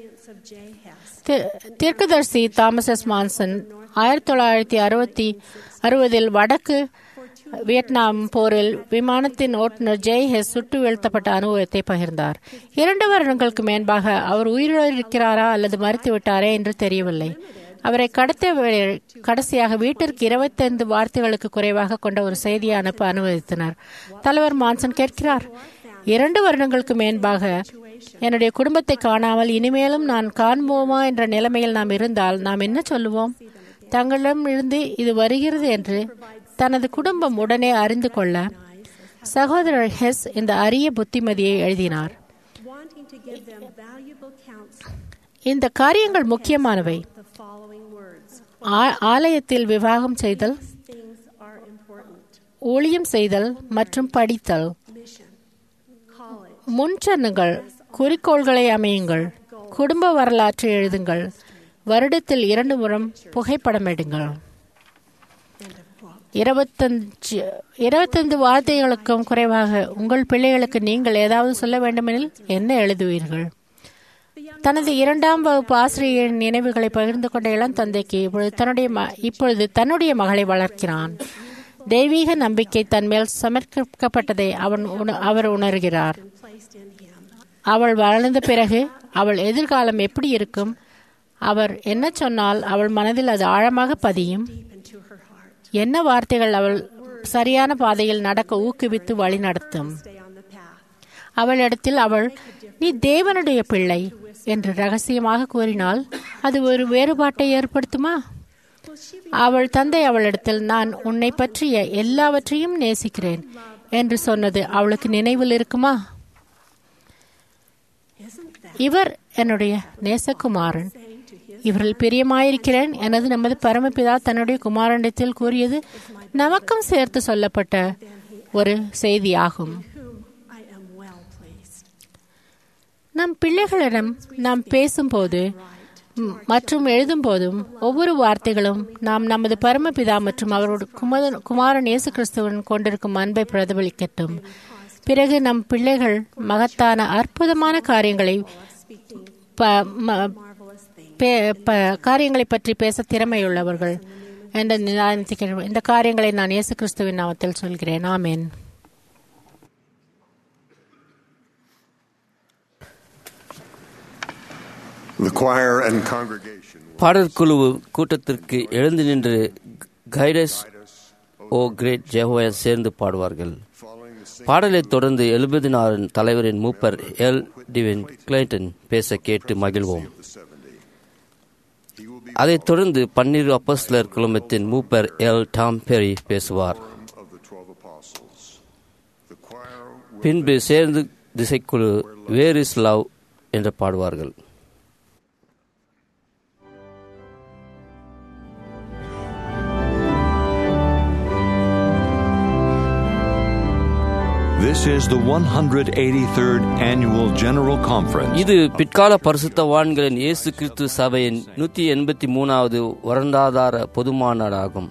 தி- தீர்க்கதரிசி தாமஸ் எஸ் மான்சன் ஆயிரத்தி தொள்ளாயிரத்தி அறுபத்தி அறுபதில் வடக்கு வியட்நாம் போரில் விமானத்தின் ஓட்டுநர் ஜெய் ஹெஸ் சுட்டு வீழ்த்தப்பட்ட அனுபவத்தை பகிர்ந்தார் இரண்டு வருடங்களுக்கு மேன்பாக அவர் உயிரோடு இருக்கிறாரா அல்லது மறுத்து விட்டாரே என்று தெரியவில்லை அவரை கடத்த வே- கடைசியாக வீட்டிற்கு இருபத்தைந்து வார்த்தைகளுக்கு குறைவாக கொண்ட ஒரு செய்தியை அனுப்ப அனுமதித்தனர் தலைவர் மான்சன் கேட்கிறார் இரண்டு வருடங்களுக்கு மேன்பாக என்னுடைய குடும்பத்தை காணாமல் இனிமேலும் நான் காண்போமா என்ற நிலைமையில் நாம் இருந்தால் நாம் என்ன சொல்லுவோம் தங்களிடம் இருந்து இது வருகிறது என்று தனது குடும்பம் உடனே அறிந்து கொள்ள சகோதரர் ஹெஸ் இந்த அரிய புத்திமதியை எழுதினார் wanting to give them valuable counsel, இந்த காரியங்கள் முக்கியமானவை the following words ஆ- ஆலயத்தில் விவாகம் செய்தல் things are important ஊழியம் செய்தல் மற்றும் படித்தல் mission, college, முன்சன்னுங்கள் குறிக்கோள்களை அமையுங்கள் குடும்ப வரலாற்றை எழுதுங்கள் வருடத்தில் இரண்டு முறம் புகைப்படம் எடுங்கள் end of quote. இருபத்தஞ்சு இருபத்தைந்து வார்த்தைகளுக்கும் குறைவாக உங்கள் பிள்ளைகளுக்கு நீங்கள் ஏதாவது சொல்ல வேண்டுமெனில் என்ன எழுதுவீர்கள் தனது இரண்டாம் வகுப்பு ஆசிரியரின் நினைவுகளை பகிர்ந்து கொண்ட இளம் தந்தைக்கு இப்பொழுது தன்னுடைய ம- இப்பொழுது தன்னுடைய மகளை வளர்க்கிறான் தெய்வீக நம்பிக்கை தன்மேல் சமர்ப்பிக்கப்பட்டதை அவன் உண- அவர் உணர்கிறார் placed in him. அவள் வளர்ந்த பிறகு அவள் எதிர்காலம் எப்படி இருக்கும் அவர் என்ன சொன்னால் அவள் மனதில் அது ஆழமாக பதியும் Deep into her heart. என்ன வார்த்தைகள் அவள் சரியான பாதையில் நடக்க ஊக்குவித்து வழி நடத்தும் Stay on the path. அவளிடத்தில் அவள் நீ தேவனுடைய பிள்ளை என்று ரகசியமாக கூறினால் அது ஒரு வேறுபாட்டை ஏற்படுத்துமா அவள் தந்தை அவளிடத்தில் நான் உன்னை பற்றிய எல்லாவற்றையும் நேசிக்கிறேன் என்று சொன்னது அவளுக்கு நினைவில் இருக்குமா Isn't that இவர் என்னுடைய நேசகுமாரன் saying to his இவரில் பிரியமாயிருக்கிறேன் எனது நமது பரமபிதா தன்னுடைய குமாரனிடத்தில் கூறியது நமக்கும் சேர்த்து சொல்லப்பட்ட ஒரு செய்தியாகும் whom I am well pleased? நம் பிள்ளைகளிடம் நாம் பேசும்போது ம், மற்றும் எழுதும்போதும் ஒவ்வொரு வார்த்தைகளும் நாம் நமது பரமபிதா மற்றும் அவரோட குமரன் குமாரன் இயேசு கிறிஸ்துவன் கொண்டிருக்கும் அன்பை பிரதிபலிக்கட்டும் பிறகு நம் பிள்ளைகள் மகத்தான அற்புதமான காரியங்களை ப- ம- Marvelous thing. பே- ப- காரியங்களை பற்றி பேச திறமையுள்ளவர்கள் என்ற நிதானத்துக்கு- இந்த காரியங்களை நான் இயேசு கிறிஸ்துவின் நாமத்தில் சொல்கிறேன் ஆமென் The choir and congregation will பாடற்குழு கூட்டத்திற்கு எழுந்து நின்று கைடஸ் ஓ கிரேட் ஜெஹோவா சேர்ந்து பாடுவார்கள் following the same பாடலைத் தொடர்ந்து எழுபதினாறு தலைவரின் மூப்பர் எல் டிவின் கிளைண்டன் பேச கேட்டு மகிழ்வோம் of the 70. He will be அதைத் தொடர்ந்து பன்னிரு அப்போஸ்தலர் குழுமத்தின் மூப்பர் எல் டாம் பெரி பேசுவார் of the 12 apostles. The choir will பின்பு சேர்ந்து திசைக்குழு வேர் இஸ் லவ் என்று பாடுவார்கள் This is the 183rd Annual General Conference. இது பிற்கால பரிசுத்தவான்களின் இயேசு கிறிஸ்து சபையின் நூற்றி எண்பத்தி மூணாவது வருடாதார பொது மாநாடாகும்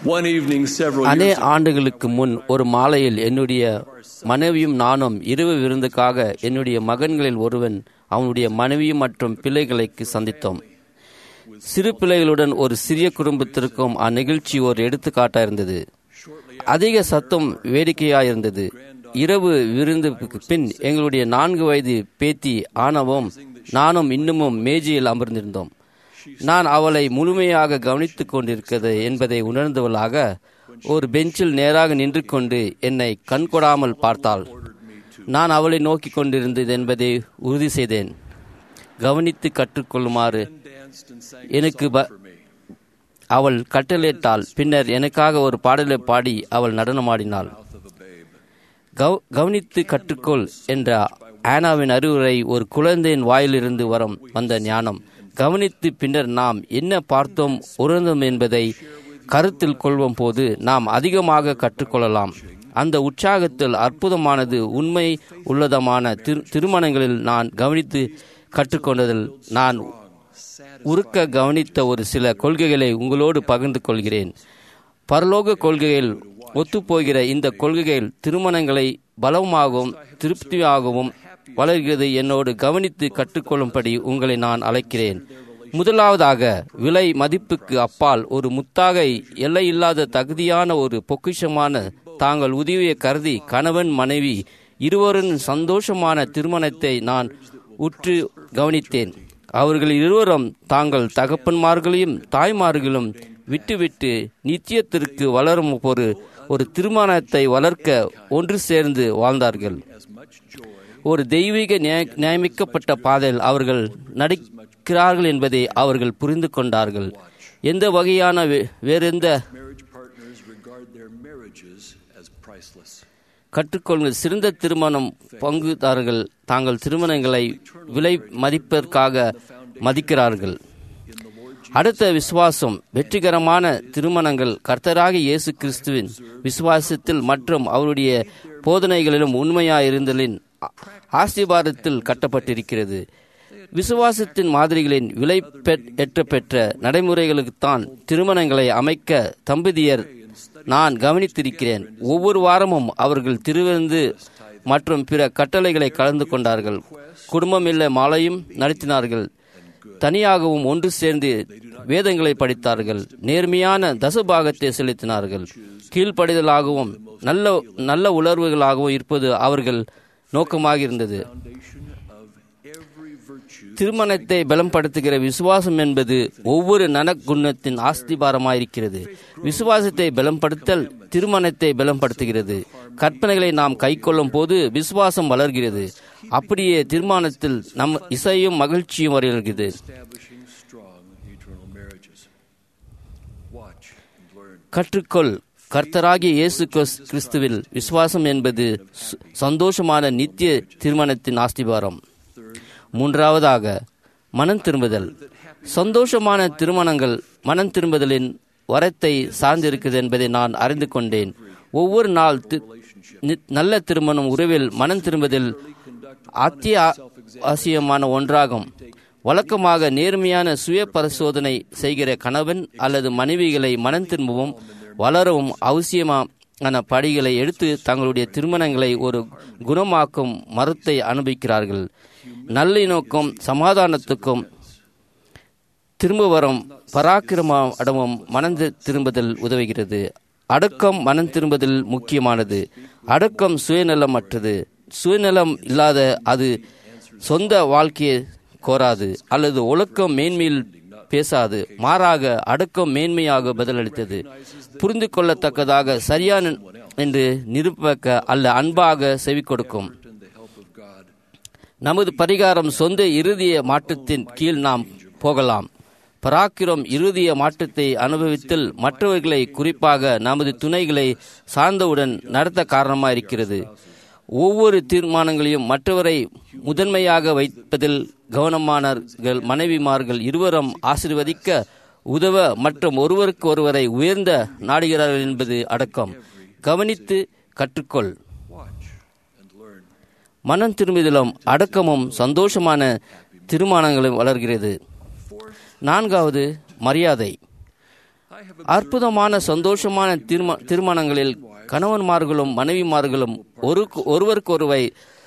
One evening several அநே years ago, ஆண்டுகளுக்கு முன் ஒரு மாலையில் என்னுடைய மனைவியும் நானும் இரவு விருந்துக்காக என்னுடைய மகன்களில் ஒருவன் அவனுடைய மனைவியும் மற்றும் பிள்ளைகளுக்கு சந்தித்தோம் சிறு பிள்ளைகளுடன் ஒரு சிறிய குடும்பத்திற்கும் அந்நிகழ்ச்சி ஒரு எடுத்துக்காட்டா இருந்தது அதிக சத்தம் வேடிக்கையாயிருந்தது இரவு விருந்துக்கு பின் எங்களுடைய நான்கு வயது பேத்தி ஆனவும் நானும் இன்னமும் மேஜையில் அமர்ந்திருந்தோம் நான் அவளை முழுமையாக கவனித்துக் கொண்டிருக்கிறது என்பதை உணர்ந்தவளாக ஒரு பெஞ்சில் நேராக நின்று கொண்டு என்னை கண்கொடாமல் பார்த்தாள் நான் அவளை நோக்கி கொண்டிருந்தது என்பதை உறுதி செய்தேன் கவனித்து கற்றுக்கொள்ளுமாறு எனக்கு ப- அவள் கட்டளையிட்டாள் பின்னர் எனக்காக ஒரு பாடலை பாடி அவள் நடனமாடினாள் கவ- கவனித்து கற்றுக்கொள் என்ற ஆனாவின் அறிவுரை ஒரு குழந்தையின் வாயிலிருந்து வரும் வந்த ஞானம் கவனித்து பின்னர் நாம் என்ன பார்த்தோம் உணர்ந்தோம் என்பதை கருத்தில் கொள்வோம் போது நாம் அதிகமாக கற்றுக்கொள்ளலாம் அந்த உற்சாகத்தில் அற்புதமானது உண்மை உள்ளதமான திரு திருமணங்களில் நான் கவனித்து கற்றுக்கொண்டதில் நான் உருக்க கவனித்த ஒரு சில கொள்கைகளை உங்களோடு பகிர்ந்து கொள்கிறேன் பரலோக கொள்கையில் ஒத்துப்போகிற இந்த கொள்கைகள் திருமணங்களை பலமாகவும் திருப்தியாகவும் வளர்கிறது என்னோடு கவனித்து கற்றுக்கொள்ளும்படி உங்களை நான் அழைக்கிறேன் முதலாவதாக விலை மதிப்புக்கு அப்பால் ஒரு முத்தாக எல்லையில்லாத தகுதியான ஒரு பொக்கிஷமான தாங்கள் உதவியை கருதி கணவன் மனைவி இருவரின் சந்தோஷமான திருமணத்தை நான் உற்று கவனித்தேன் அவர்கள் இருவரும் தாங்கள் தகப்பன்மார்களையும் தாய்மார்களும் விட்டுவிட்டு நித்தியத்திற்கு வளரும் ஒரு ஒரு திருமணத்தை வளர்க்க ஒன்று சேர்ந்து வாழ்ந்தார்கள் ஒரு தெய்வீக நியாய- நியமிக்கப்பட்ட பாதையில் அவர்கள் நடக்கிறார்கள் என்பதை அவர்கள் புரிந்து கொண்டார்கள் எந்த வகையான வே- வேறெந்த marriage partners regard their marriages as priceless. கற்றுக்கொள்ளுங்கள் சிறந்த திருமணம் பங்குதாரர்கள் தாங்கள் திருமணங்களை விலை மதிப்பிற்காக மதிக்கிறார்கள் அடுத்த விசுவாசம் வெற்றிகரமான திருமணங்கள் கர்த்தராக இயேசு கிறிஸ்துவின் விசுவாசத்தில் மற்றும் அவருடைய போதனைகளிலும் உண்மையாயிருந்தலின் ஆ- ஆசீர்வாதத்தில் கட்டப்பட்டிருக்கிறது விசுவாசத்தின் மாதிரிகளின் விலை பெற்ற பெற்ற நடைமுறைகளுக்குத்தான் திருமணங்களை அமைக்க தம்பதியர் நான் கவனித்திருக்கிறேன் ஒவ்வொரு வாரமும் அவர்கள் திருவிருந்து மற்றும் பிற கட்டளைகளை கலந்து கொண்டார்கள் குடும்பம் இல்ல மாலையும் நடத்தினார்கள் தனியாகவும் ஒன்று சேர்ந்து வேதங்களை படித்தார்கள் நேர்மையான தசபாகத்தை செலுத்தினார்கள் கீழ்ப்படிதலாகவும் நல்ல நல்ல உணர்வுகளாகவும் இருப்பது அவர்கள் நோக்கமாக இருந்தது திருமணத்தை பலப்படுத்துகிற விசுவாசம் என்பது ஒவ்வொரு நனக்குணத்தின் ஆஸ்திபாரமாயிருக்கிறது விசுவாசத்தை பலப்படுத்தல் திருமணத்தை பலப்படுத்துகிறது கற்பனைகளை நாம் கைக்கொள்ளும் போது விசுவாசம் வளர்கிறது அப்படியே திருமணத்தில் நம் இசையும் மகிழ்ச்சியும் வருகிறது Establishing strong eternal marriages. Watch and learn. கற்றுக்கொள் கர்த்தராகிய இயேசு கிறிஸ்- கிறிஸ்துவில் விசுவாசம் என்பது சு- சந்தோஷமான நித்திய திருமணத்தின் ஆஸ்திபாரம் மூன்றாவதாக மனம் திரும்புதல் சந்தோஷமான திருமணங்கள் மனம் திரும்புதலின் வரத்தை சார்ந்திருக்கிறது என்பதை நான் அறிந்து கொண்டேன் ஒவ்வொரு நாள் தி- நி- நல்ல திருமணம் உறவில் மனம் திரும்புதல் அத்தியாவசியமான ஒன்றாகும் வழக்கமாக நேர்மையான சுய பரிசோதனை செய்கிற கணவன் அல்லது மனைவிகளை மனம் திரும்பவும் வளரவும் அவசியமான படிகளை எடுத்து தங்களுடைய திருமணங்களை ஒரு குணமாக்கும் மரத்தை அனுபவிக்கிறார்கள் நல்லிணக்கம் சமாதானத்துக்கும் திரும்ப வரும் பராக்கிரம அடமும் மனம் தி- திரும்புதல் உதவுகிறது அடக்கம் மனம் திரும்புதல் முக்கியமானது அடக்கம் சுயநலமற்றது சுயநலம் இல்லாத அது சொந்த வாழ்க்கையை கோராது அல்லது ஒழுக்கம் மேன்மையில் பேசாது மாறாக அடக்கம் மேன்மையாக பதிலளித்தது புரிந்து கொள்ளத்தக்கதாக சரியான என்று நிரூபிக்க அல்ல அன்பாக செவி கொடுக்கும் நமது பரிகாரம் சொந்த இறுதிய மாற்றத்தின் கீழ் நாம் போகலாம் பராக்கிரம் இறுதிய மாற்றத்தை அனுபவித்தல் மற்றவர்களை குறிப்பாக நமது துணைகளை சார்ந்தவுடன் நடத்த காரணமாக இருக்கிறது ஒவ்வொரு தீர்மானங்களையும் மற்றவரை முதன்மையாக வைப்பதில் கவனமானர்கள் மனைவிமார்கள் இருவரும் ஆசிர்வதிக்க உதவ மற்றும் ஒருவருக்கு ஒருவரை உயர்ந்த நாடுகிறார்கள் என்பது அடக்கம் கவனித்து கற்றுக்கொள் மனம் திரும்புதலும் அடக்கமும் சந்தோஷமான திருமணங்களும் வளர்கிறது நான்காவது மரியாதை அற்புதமான சந்தோஷமான திரும திருமணங்களில் கணவன்மார்களும் மனைவிமார்களும் ஒரு ஒருவருக்கொருவை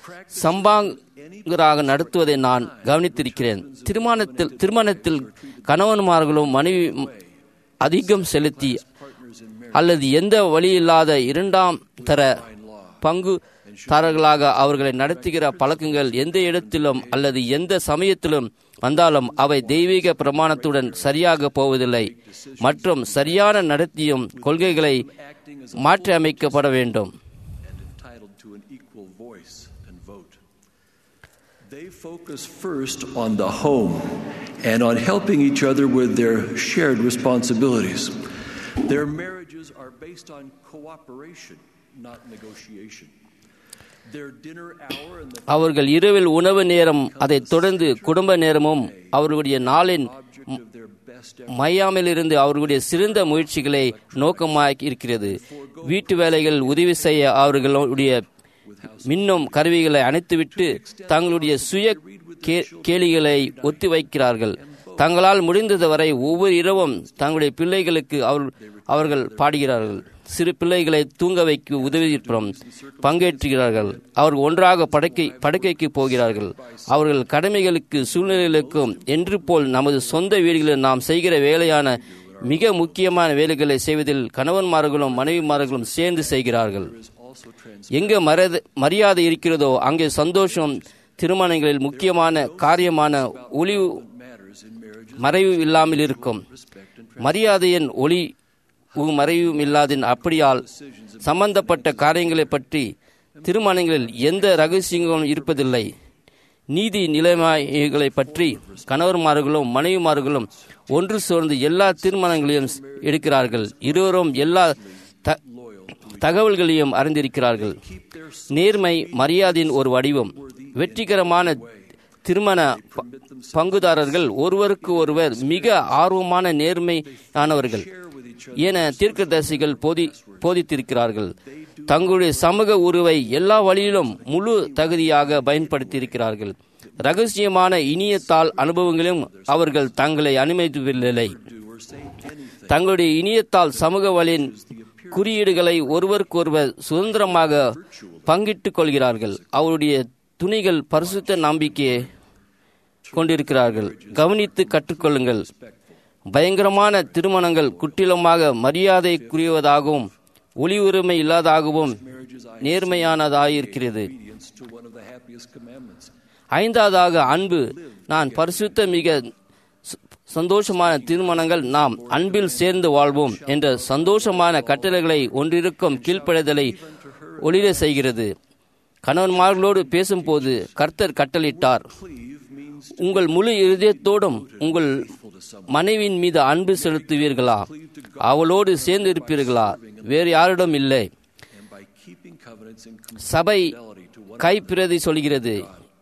சம்பாங்கராக நடத்துவதை நான் கவனித்திருக்கிறேன் திருமணத்தில் திருமணத்தில் கணவன்மார்களும் மனைவி அதிகம் செலுத்தி அல்லது எந்த வழியில்லாத இரண்டாம் தர பங்கு தாரர்களாக அவர்களை நடத்துகிற பழக்கங்கள் எந்த இடத்திலும் அல்லது எந்த சமயத்திலும் வந்தாலும் அவை தெய்வீக பிரமாணத்துடன் சரியாக போவதில்லை மற்றும் சரியான நடத்தியும் கொள்கைகளை மாற்றி அமைக்கப்பட வேண்டும் entitled to an equal voice and vote. They focus first on the home and on helping each other with their shared responsibilities. Their marriages are based on cooperation, not negotiation. Their dinner hour and the அவர்கள் இரவில் உணவு நேரம் அதைத் தொடர்ந்து குடும்ப நேரமும் அவர்களுடைய நாளின் object of their best மையாமிலிருந்து அவர்களுடைய சிறந்த முயற்சிகளை நோக்கமாக இருக்கிறது வீட்டு வேலைகள் உதவி செய்ய அவர்களுடைய மின்னும் கருவிகளை அணைத்துவிட்டு தங்களுடைய சுய கே- கேளிகளை ஒத்தி வைக்கிறார்கள் தங்களால் முடிந்தது வரை ஒவ்வொரு இரவும் தங்களுடைய பிள்ளைகளுக்கு அவர் அவர்கள் பாடுகிறார்கள் சிறு பிள்ளைகளை தூங்க வைக்க உதவியிருப்புறம் பங்கேற்றுகிறார்கள் அவர்கள் ஒன்றாக படுக்கை படுக்கைக்கு போகிறார்கள் அவர்கள் கடமைகளுக்கு சூழ்நிலைகளுக்கும் என்று போல் நமது சொந்த வீடுகளில் நாம் செய்கிற வேலையான மிக முக்கியமான வேலைகளை செய்வதில் கணவன்மார்களும் மனைவிமார்களும் சேர்ந்து செய்கிறார்கள் எங்கே மரத மரியாதை இருக்கிறதோ அங்கே சந்தோஷம் திருமணங்களில் முக்கியமான காரியமான ஒளிவு மறைவு இல்லாமல் இருக்கும் மரியாதையின் ஒளி மறைவும் இல்லாதின் அப்படியால் சம்பந்தப்பட்ட காரியங்களை பற்றி திருமணங்களில் எந்த ரகசியங்களும் இருப்பதில்லை நீதி நிலைமைகளை பற்றி கணவர்மார்களும் மனைவிமார்களும் ஒன்று சேர்ந்து எல்லா தீர்மானங்களையும் எடுக்கிறார்கள் இருவரும் எல்லா த- தகவல்களையும் அறிந்திருக்கிறார்கள் நேர்மை மரியாதையின் ஒரு வடிவம் வெற்றிகரமான திருமண ப- பங்குதாரர்கள் ஒருவருக்கு ஒருவர் மிக ஆர்வமான நேர்மையானவர்கள் என தீர்க்கதரிசிகள் போதி போதித்திருக்கிறார்கள் தங்களுடைய சமூக உருவை எல்லா வழியிலும் முழு தகுதியாக பயன்படுத்தியிருக்கிறார்கள் ரகசியமான இனியத்தால் அனுபவங்களும் அவர்கள் தங்களை அனுமதிப்பதில்லை தங்களுடைய இனியத்தால் சமூக வழியின் குறியீடுகளை ஒருவருக்கொருவர் சுதந்திரமாக பங்கிட்டுக் கொள்கிறார்கள் அவருடைய துணிகள் பரிசுத்த நம்பிக்கையை கொண்டிருக்கிறார்கள் கவனித்து கற்றுக்கொள்ளுங்கள் பயங்கரமான திருமணங்கள் குட்டிலமாக மரியாதைக்குரியவதாகவும் ஒளி உரிமை இல்லாதாகவும் நேர்மையானதாயிருக்கிறது obedience to one of the happiest commandments. ஐந்தாவதாக அன்பு நான் பரிசுத்த மிக ச- சந்தோஷமான திருமணங்கள் நாம் அன்பில் சேர்ந்து வாழ்வோம் என்ற சந்தோஷமான கட்டளைகளை ஒன்றிருக்கும் கீழ்ப்படைதலை ஒளிர செய்கிறது கணவன்மார்களோடு பேசும்போது கர்த்தர் கட்டளிட்டார் உங்கள் முழு இருதயத்தோடும் உங்கள் மனைவியின் மீது அன்பு செலுத்துவீர்களா அவளோடு சேர்ந்து இருப்பீர்களா வேறு யாரிடம் இல்லை And by keeping covenants in சபை கைப்பிரதி சொல்கிறது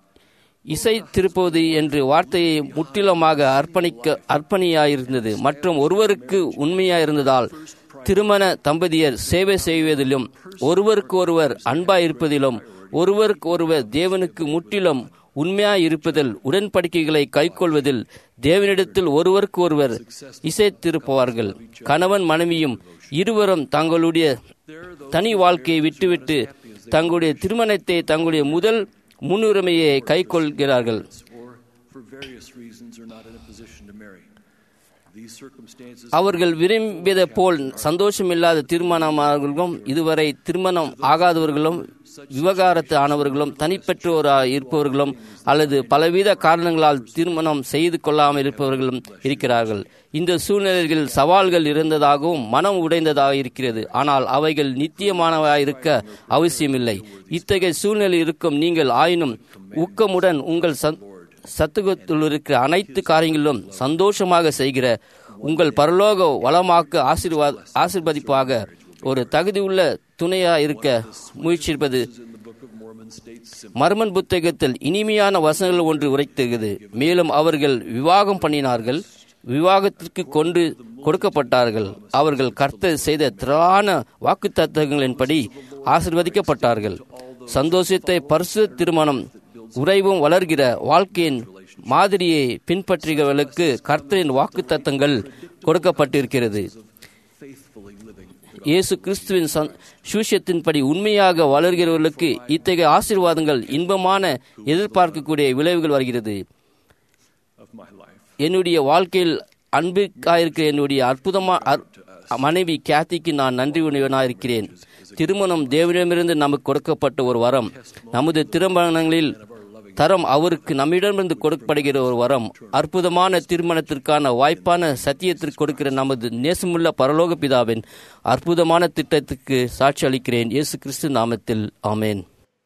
இசை திருப்பது என்று வார்த்தையை முற்றிலுமாக அர்ப்பணிக்க அர்ப்பணியாயிருந்தது மற்றும் ஒருவருக்கு உண்மையாயிருந்ததால் திருமண தம்பதியர் சேவை செய்வதிலும் ஒருவருக்கு ஒருவர் அன்பாயிருப்பதிலும் ஒருவருக்கு ஒருவர் தேவனுக்கு முற்றிலும் உண்மையாயிருப்பதில் உடன்படிக்கைகளை கைக்கொள்வதில் தேவனிடத்தில் ஒருவருக்கு ஒருவர் இசைத்திருப்பவார்கள் கணவன் மனைவியும் இருவரும் தங்களுடைய தனி வாழ்க்கையை விட்டுவிட்டு தங்களுடைய திருமணத்தை தங்களுடைய முதல் முன்னுரிமையை கைக்கொள்கிறார்கள் or for various reasons are not in a position to marry. These circumstances அவர்கள் விரும்பியதை போல் சந்தோஷமில்லாத திருமணமானவர்களும் இதுவரை திருமணம் ஆகாதவர்களும் விவகாரத்து ஆனவர்களும் தனிப்பெற்றோராக இருப்பவர்களும் அல்லது பலவித காரணங்களால் திருமணம் செய்து கொள்ளாமல் இருப்பவர்களும் இருக்கிறார்கள் இந்த சூழ்நிலைகளில் சவால்கள் இருந்ததாகவும் மனம் உடைந்ததாக இருக்கிறது ஆனால் அவைகள் நித்தியமானவையாக இருக்க அவசியமில்லை இத்தகைய சூழ்நிலை இருக்கும் நீங்கள் ஆயினும் ஊக்கமுடன் உங்கள் சந்- சத்துவத்தில் இருக்கிற அனைத்து காரியங்களிலும் சந்தோஷமாக செய்கிற உங்கள் பரலோக வளமாக்க ஆசீர்வாத ஆசீர்வதிப்பாக ஒரு தகுதியுள்ள துணையா இருக்க முயற்சிப்பது மர்மன் புத்தகத்தில் இனிமையான வசனங்கள் ஒன்று உரைத்தது மேலும் அவர்கள் விவாகம் பண்ணினார்கள் விவாகத்திற்கு கொண்டு கொடுக்கப்பட்டார்கள் அவர்கள் கர்த்தர் செய்த திரான வாக்குத்தத்தங்களின்படி ஆசிர்வதிக்கப்பட்டார்கள் சந்தோஷத்தை பரிசு திருமணம் உறைவும் வளர்கிற வாழ்க்கையின் மாதிரியை பின்பற்றுகிறவர்களுக்கு கர்த்தரின் வாக்குத்தத்தங்கள் கொடுக்கப்பட்டிருக்கிறது இயேசு கிறிஸ்துவின் சூஷத்தின்படி உண்மையாக வளர்கிறவர்களுக்கு இத்தகைய ஆசீர்வாதங்கள் இன்பமான எதிர்பார்க்கக்கூடிய விளைவுகள் வருகிறது என்னுடைய வாழ்க்கையில் அன்பிற்காயிருக்கிற என்னுடைய அற்புதமான மனைவி கேத்திக்கு நான் நன்றி உணவனாக இருக்கிறேன் திருமணம் தேவனிடமிருந்து நமக்கு கொடுக்கப்பட்ட ஒரு வரம் நமது திருமணங்களில் தரம் அவருக்கு நம்மிடமிருந்து கொடுக்கப்படுகிற ஒரு வரம் அற்புதமான திருமணத்திற்கான வாய்ப்பான சத்தியத்திற்கு கொடுக்கிற நமது நேசமுள்ள பரலோக பிதாவின் அற்புதமான திட்டத்துக்கு சாட்சி அளிக்கிறேன் இயேசு கிறிஸ்து நாமத்தில் ஆமேன்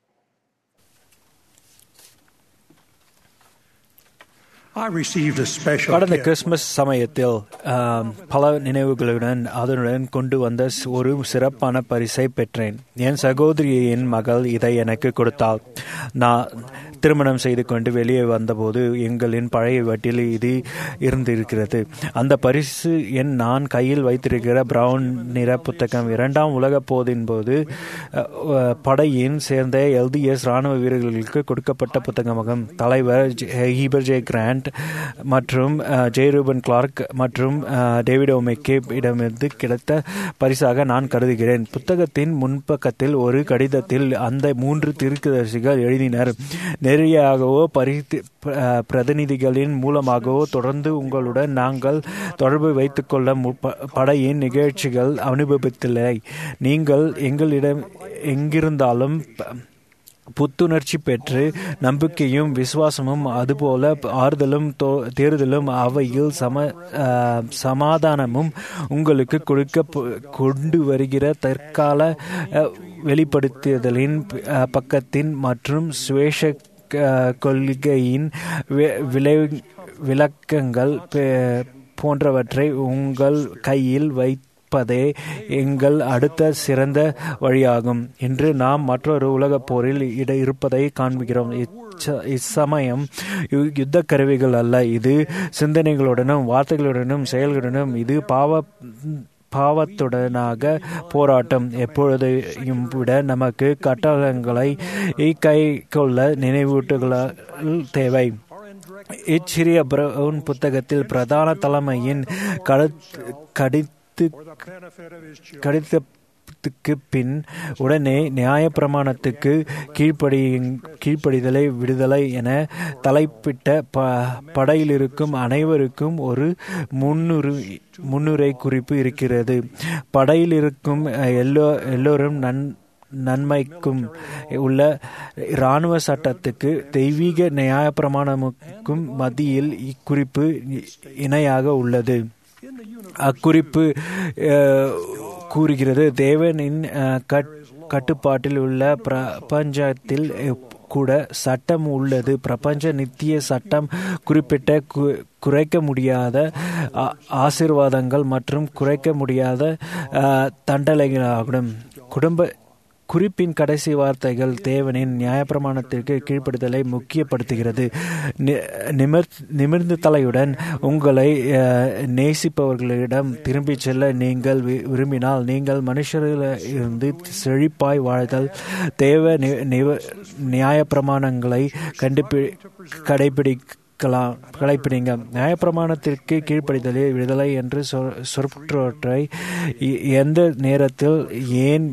கடந்த கிறிஸ்துமஸ் சமயத்தில் பல நினைவுகளுடன் அதனுடன் கொண்டு வந்த ஒரு சிறப்பான பரிசை பெற்றேன் என் சகோதரியின் மகள் இதை எனக்கு கொடுத்தாள் நான் திருமணம் செய்து கொண்டு வெளியே வந்தபோது எங்களின் பழைய வட்டில் இது இருந்திருக்கிறது அந்த பரிசு என் நான் கையில் வைத்திருக்கிற பிரவுன் நிற புத்தகம் இரண்டாம் உலக போதின் போது படையின் சேர்ந்த எல்டிஎஸ் ராணுவ வீரர்களுக்கு கொடுக்கப்பட்ட புத்தகமாகும் தலைவர் ஹீபர் ஜே கிராண்ட் மற்றும் ஜே ரூபன் கிளார்க் மற்றும் டேவிட் ஓமெக்கே இடமிருந்து கிடைத்த பரிசாக நான் கருதுகிறேன் புத்தகத்தின் முன்பக்கத்தில் ஒரு கடிதத்தில் அந்த மூன்று திருக்குதர்சிகள் எழுதினர் நேரடியாகவோ பரித்து பிரதிநிதிகளின் மூலமாகவோ தொடர்ந்து உங்களுடன் நாங்கள் தொடர்பு வைத்துக்கொள்ள படையின் நிகழ்ச்சிகள் அனுபவித்தில்லை நீங்கள் எங்களிடம் எங்கிருந்தாலும் புத்துணர்ச்சி பெற்று நம்பிக்கையும் விசுவாசமும் அதுபோல ஆறுதலும் தேர்தலும் அவையில் சம சமாதானமும் உங்களுக்கு கொடுக்க கொண்டு வருகிற தற்கால வெளிப்படுத்துதலின் பக்கத்தின் மற்றும் சுவேஷ கொள்கையின் விளை விளக்கங்கள் போன்றவற்றை உங்கள் கையில் வை இருப்பதே எங்கள் அடுத்த சிறந்த வழியாகும் இன்று நாம் மற்றொரு உலகப் போரில் இட இருப்பதை காண்கிறோம் இச்சமயம் யுத்த கருவிகள் அல்ல இது சிந்தனைகளுடனும் வார்த்தைகளுடனும் செயல்களுடனும் இது பாவ பாவத்துடனாக போராட்டம் எப்பொழுதையும் விட நமக்கு கட்டளங்களை கை கொள்ள நினைவூட்டுகள் தேவை இச்சிறிய பிரவுன் புத்தகத்தில் பிரதான தலைமையின் கடித்து கடிதத்துக்கு பின் உடனே நியாய பிரமாணத்துக்கு கீழ்ப்படி கீழ்ப்படிதலை விடுதலை என தலைப்பிட்ட ப படையில் இருக்கும் அனைவருக்கும் ஒரு முன்னுரு முன்னுரை குறிப்பு இருக்கிறது படையில் இருக்கும் எல்லோ எல்லோரும் நன் நன்மைக்கும் உள்ள இராணுவ சட்டத்துக்கு தெய்வீக நியாய பிரமாணமுக்கும் மத்தியில் இக்குறிப்பு இணையாக உள்ளது அக்குறிப்பு கூறுகிறது தேவனின் கட்டுப்பாட்டில் உள்ள பிரபஞ்சத்தில் கூட சட்டம் உள்ளது பிரபஞ்ச நித்திய சட்டம் குறிப்பிட்ட குறைக்க முடியாத ஆசிர்வாதங்கள் மற்றும் குறைக்க முடியாத தண்டனைகளாகும் குடும்ப குறிப்பின் கடைசி வார்த்தைகள் தேவனின் நியாயப்பிரமாணத்திற்கு கீழ்ப்படுதலை முக்கியப்படுத்துகிறது நிமிர் நிமிர்ந்த தலையுடன் உங்களை நேசிப்பவர்களிடம் திரும்பிச் செல்ல நீங்கள் விரும்பினால் நீங்கள் மனுஷரிலிருந்து செழிப்பாய் வாழ்தல் தேவ நியாயப்பிரமாணங்களை கண்டுபி கடைபிடி இருக்கலாம் கடைப்பிடிங்க நியாயப்பிரமாணத்திற்கு கீழ்ப்படிதலே விடுதலை என்று சொற்றொற்றை எந்த நேரத்தில் ஏன்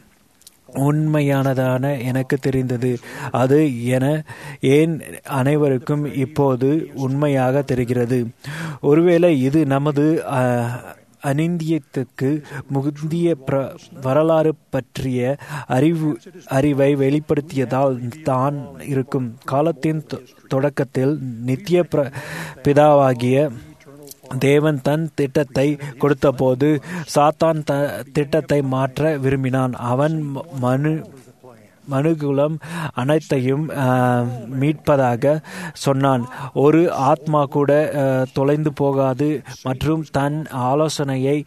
உண்மையானதான எனக்கு தெரிந்தது அது என ஏன் அனைவருக்கும் இப்போது உண்மையாக தெரிகிறது ஒருவேளை இது நமது அனிந்தியத்துக்கு முந்திய பிர வரலாறு பற்றிய அறிவு அறிவை வெளிப்படுத்தியதால் தான் இருக்கும் காலத்தின் தொடக்கத்தில் நித்திய பிதாவாகிய தேவன் தன் திட்டத்தை கொடுத்தபோது சாத்தான் த திட்டத்தை மாற்ற விரும்பினான் அவன் மனு மனுகுலம் அனைத்தையும் மீட்பதாக சொன்னான் ஒரு ஆத்மா கூட தொலைந்து போகாது மற்றும் தன் ஆலோசனையை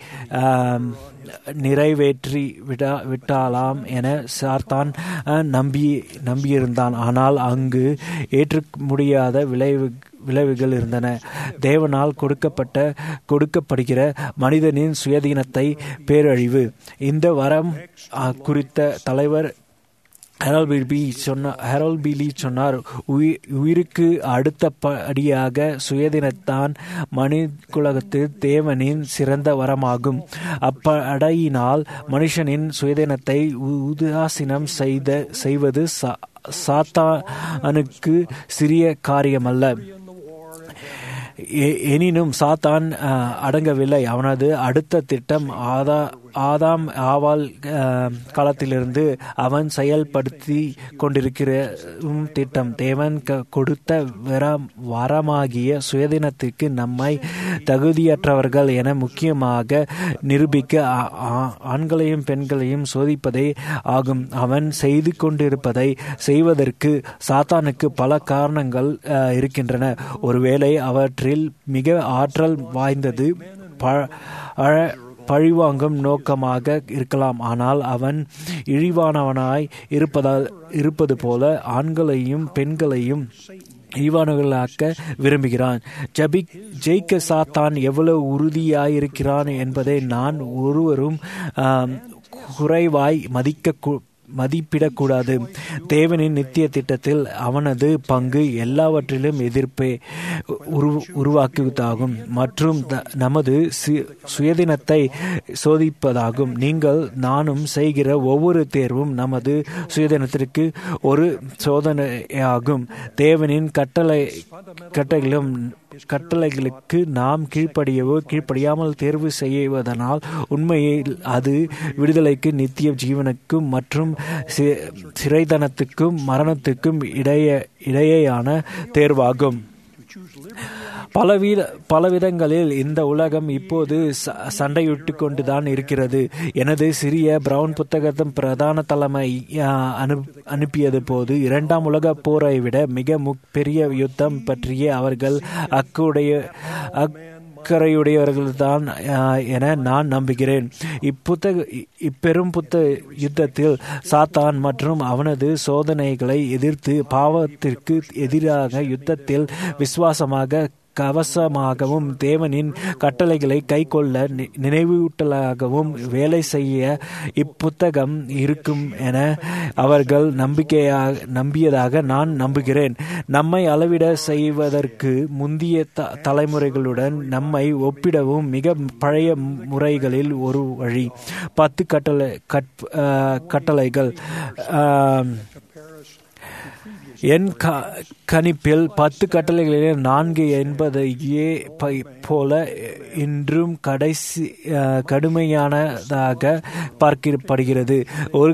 நிறைவேற்றி விடா விட்டாலாம் என சார்தான் நம்பி நம்பியிருந்தான் ஆனால் அங்கு ஏற்று முடியாத விளைவு விளைவுகள் இருந்தன தேவனால் கொடுக்கப்பட்ட கொடுக்கப்படுகிற மனிதனின் சுயதீனத்தை பேரழிவு இந்த வரம் குறித்த தலைவர் ஹெரால் பிபி சொன்ன ஹெரால் பிலி சொன்னார் "உயி- உயிருக்கு அடுத்த படியாக சுயதினத்தான் மனிதகுலகத்தில் தேவனின் சிறந்த வரமாகும் அப்படையினால் மனுஷனின் சுயதினத்தை உ- உதாசீனம் செய்த செய்வது சா- சாத்தானுக்கு சிறிய காரியமல்ல எ- எனினும் சாத்தான் அஹ், அடங்கவில்லை அவனது அடுத்த திட்டம் ஆதா ஆதாம் ஆவால் அஹ், காலத்திலிருந்து அவன் செயல்படுத்தி கொண்டிருக்கிற உம் திட்டம் தேவன் க- கொடுத்த வரம் வரமாகிய சுயதினத்திற்கு நம்மை தகுதியற்றவர்கள் என முக்கியமாக நிரூபிக்க ஆ- ஆ- ஆண்களையும் பெண்களையும் சோதிப்பதே ஆகும் அவன் செய்து கொண்டிருப்பதை செய்வதற்கு சாத்தானுக்கு பல காரணங்கள் அஹ், இருக்கின்றன ஒருவேளை அவற்றில் மிக ஆற்றல் வாய்ந்தது ப- அழ- பழிவாங்கும் நோக்கமாக இருக்கலாம் ஆனால் அவன் இழிவானவனாய் இருப்பதால் இருப்பது போல ஆண்களையும் பெண்களையும் இழிவானவர்களாக்க விரும்புகிறான் ஜபி ஜெயிக்க சாத்தான் எவ்வளவு உறுதியாயிருக்கிறான் என்பதை நான் ஒருவரும் ஆம், குறைவாய் மதிக்க கூ- மதிப்பிடக்கூடாது தேவனின் நித்திய திட்டத்தில் அவனது பங்கு எல்லாவற்றிலும் எதிர்ப்பை உரு உருவாக்குவதாகும் மற்றும் த- நமது சு- சுயதினத்தை சோதிப்பதாகும் நீங்கள் நானும் செய்கிற ஒவ்வொரு தேர்வும் நமது சுயதினத்திற்கு ஒரு சோதனையாகும் தேவனின் கட்டளை கட்டளைகளும் கட்டளைகளுக்கு நாம் கீழ்ப்படியவோ கீழ்ப்படியாமல் தேர்வு செய்வதனால் உண்மையில் அது விடுதலைக்கு நித்திய ஜீவனுக்கும் மற்றும் சி- சிறைதனத்துக்கும் மரணத்துக்கும் இடைய இடையேயான தேர்வாகும் பலவித பலவிதங்களில் இந்த உலகம் இப்போது ச- சண்டையிட்டு கொண்டுதான் இருக்கிறது எனது சிறிய பிரவுன் புத்தகத்தின் பிரதான தலைமை ஆ, அனு அனுப்பியது போது இரண்டாம் உலக போரை விட மிக முக் பெரிய யுத்தம் பற்றிய அவர்கள் அக்குடைய அக் அக்கறையுடையவர்கள்தான் ஆஹ், என நான் நம்புகிறேன் இப்புத்தக இப்பெரும் புத்த யுத்தத்தில் சாத்தான் மற்றும் அவனது சோதனைகளை எதிர்த்து பாவத்திற்கு எதிராக யுத்தத்தில் விசுவாசமாக கவசமாகவும் தேவனின் கட்டளைகளை கைக்கொள்ள நி- நினைவூட்டலாகவும் வேலை செய்ய இப்புத்தகம் இருக்கும் என அவர்கள் நம்பிக்கையாக நம்பியதாக நான் நம்புகிறேன் நம்மை அளவிட செய்வதற்கு முந்திய த- தலைமுறைகளுடன் நம்மை ஒப்பிடவும் மிக பழைய முறைகளில் ஒரு வழி பத்து கட்டளை கட்- ஆஹ், கட்டளைகள் ஆம், என் க- கணிப்பில் பத்து கட்டளைகளிலே நான்கு என்பதையே ப- போல இன்றும் கடைசி அஹ், கடுமையானதாக பார்க்கப்படுகிறது ஒரு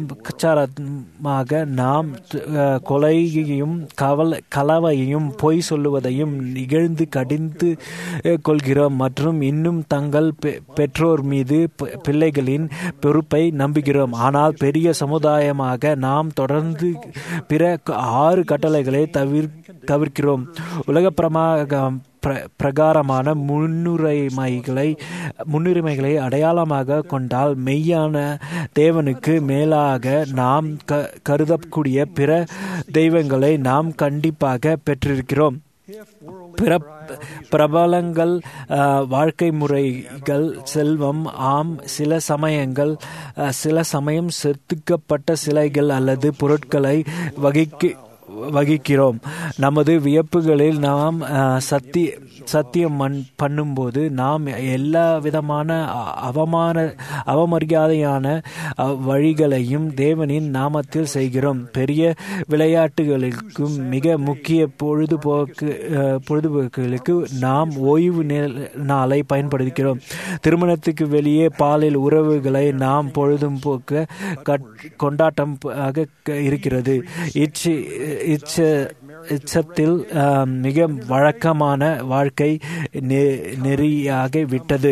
கலாச்சாரமாக நாம் அஹ், கொலையையும் கவல கலவையையும் பொய் சொல்லுவதையும் நிகழ்ந்து கடிந்து அஹ், கொள்கிறோம் மற்றும் இன்னும் தங்கள் பெ- பெற்றோர் மீது பி- பிள்ளைகளின் பொறுப்பை நம்புகிறோம் ஆனால் பெரிய சமுதாயமாக நாம் தொடர்ந்து பிற க- ஆறு கட்டளைகளை தவிர் தவிர்க்கிறோம் உலக பிரமாக பிர- பிரகாரமான முன்னுரிமைகளை முன்னுரிமைகளை அடையாளமாக கொண்டால் மெய்யான தேவனுக்கு மேலாக நாம் க கருதக்கூடிய பிற தெய்வங்களை நாம் கண்டிப்பாக பெற்றிருக்கிறோம் பிற பிரபலங்கள் அஹ், வாழ்க்கை முறைகள் செல்வம் ஆம் சில சமயங்கள் அஹ், சில சமயம் செத்துக்கப்பட்ட சிலைகள் அல்லது பொருட்களை வகிக்க வகிக்கிறோம் நமது வியப்புகளில் நாம் அஹ், சத்தி சத்தியம் மண் பண்ணும்போது நாம் எல்லா விதமான அ- அவமான அவமரியாதையான அஹ், வழிகளையும் தேவனின் நாமத்தில் செய்கிறோம் பெரிய விளையாட்டுகளுக்கும் மிக முக்கிய பொழுதுபோக்கு அஹ், பொழுதுபோக்குகளுக்கு நாம் ஓய்வு நே- நாளை பயன்படுத்துகிறோம் திருமணத்துக்கு வெளியே பாலில் உறவுகளை நாம் பொழுதும் போக்க கட்- கொண்டாட்டம் ஆக க- இருக்கிறது இச்சு இச்ச இச்சத்தில் ஆம், மிக வழக்கமான வாழ்க்கை நெ- நெறியாகி விட்டது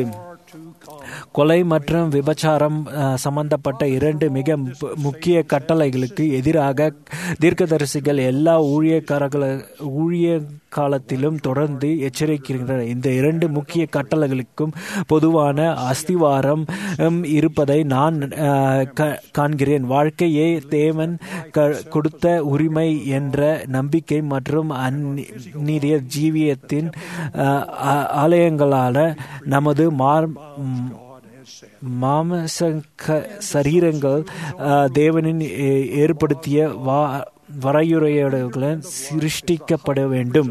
கொலை மற்றும் விபச்சாரம் அஹ், சம்பந்தப்பட்ட இரண்டு மிக மு- முக்கிய கட்டளைகளுக்கு எதிராக தீர்க்கதரிசிகள் எல்லா ஊழியக்காரர்கள ஊழிய காலத்திலும் தொடர்ந்து எச்சரிக்கின்றனர் இந்த இரண்டு முக்கிய கட்டளைகளுக்கும் பொதுவான அஸ்திவாரம் ஹம், இருப்பதை நான் அஹ், க- காண்கிறேன் வாழ்க்கையே தேவன் க- கொடுத்த உரிமை என்ற நம்பிக்கை மற்றும் அந்நிய ஜீவியத்தின் அஹ், ஆ- ஆலயங்களான நமது மார் ம், மாமச சரீரங்கள் தேவனின் ஏற்படுத்திய வா வரையுறையுடன் சிருஷ்டிக்கப்பட வேண்டும்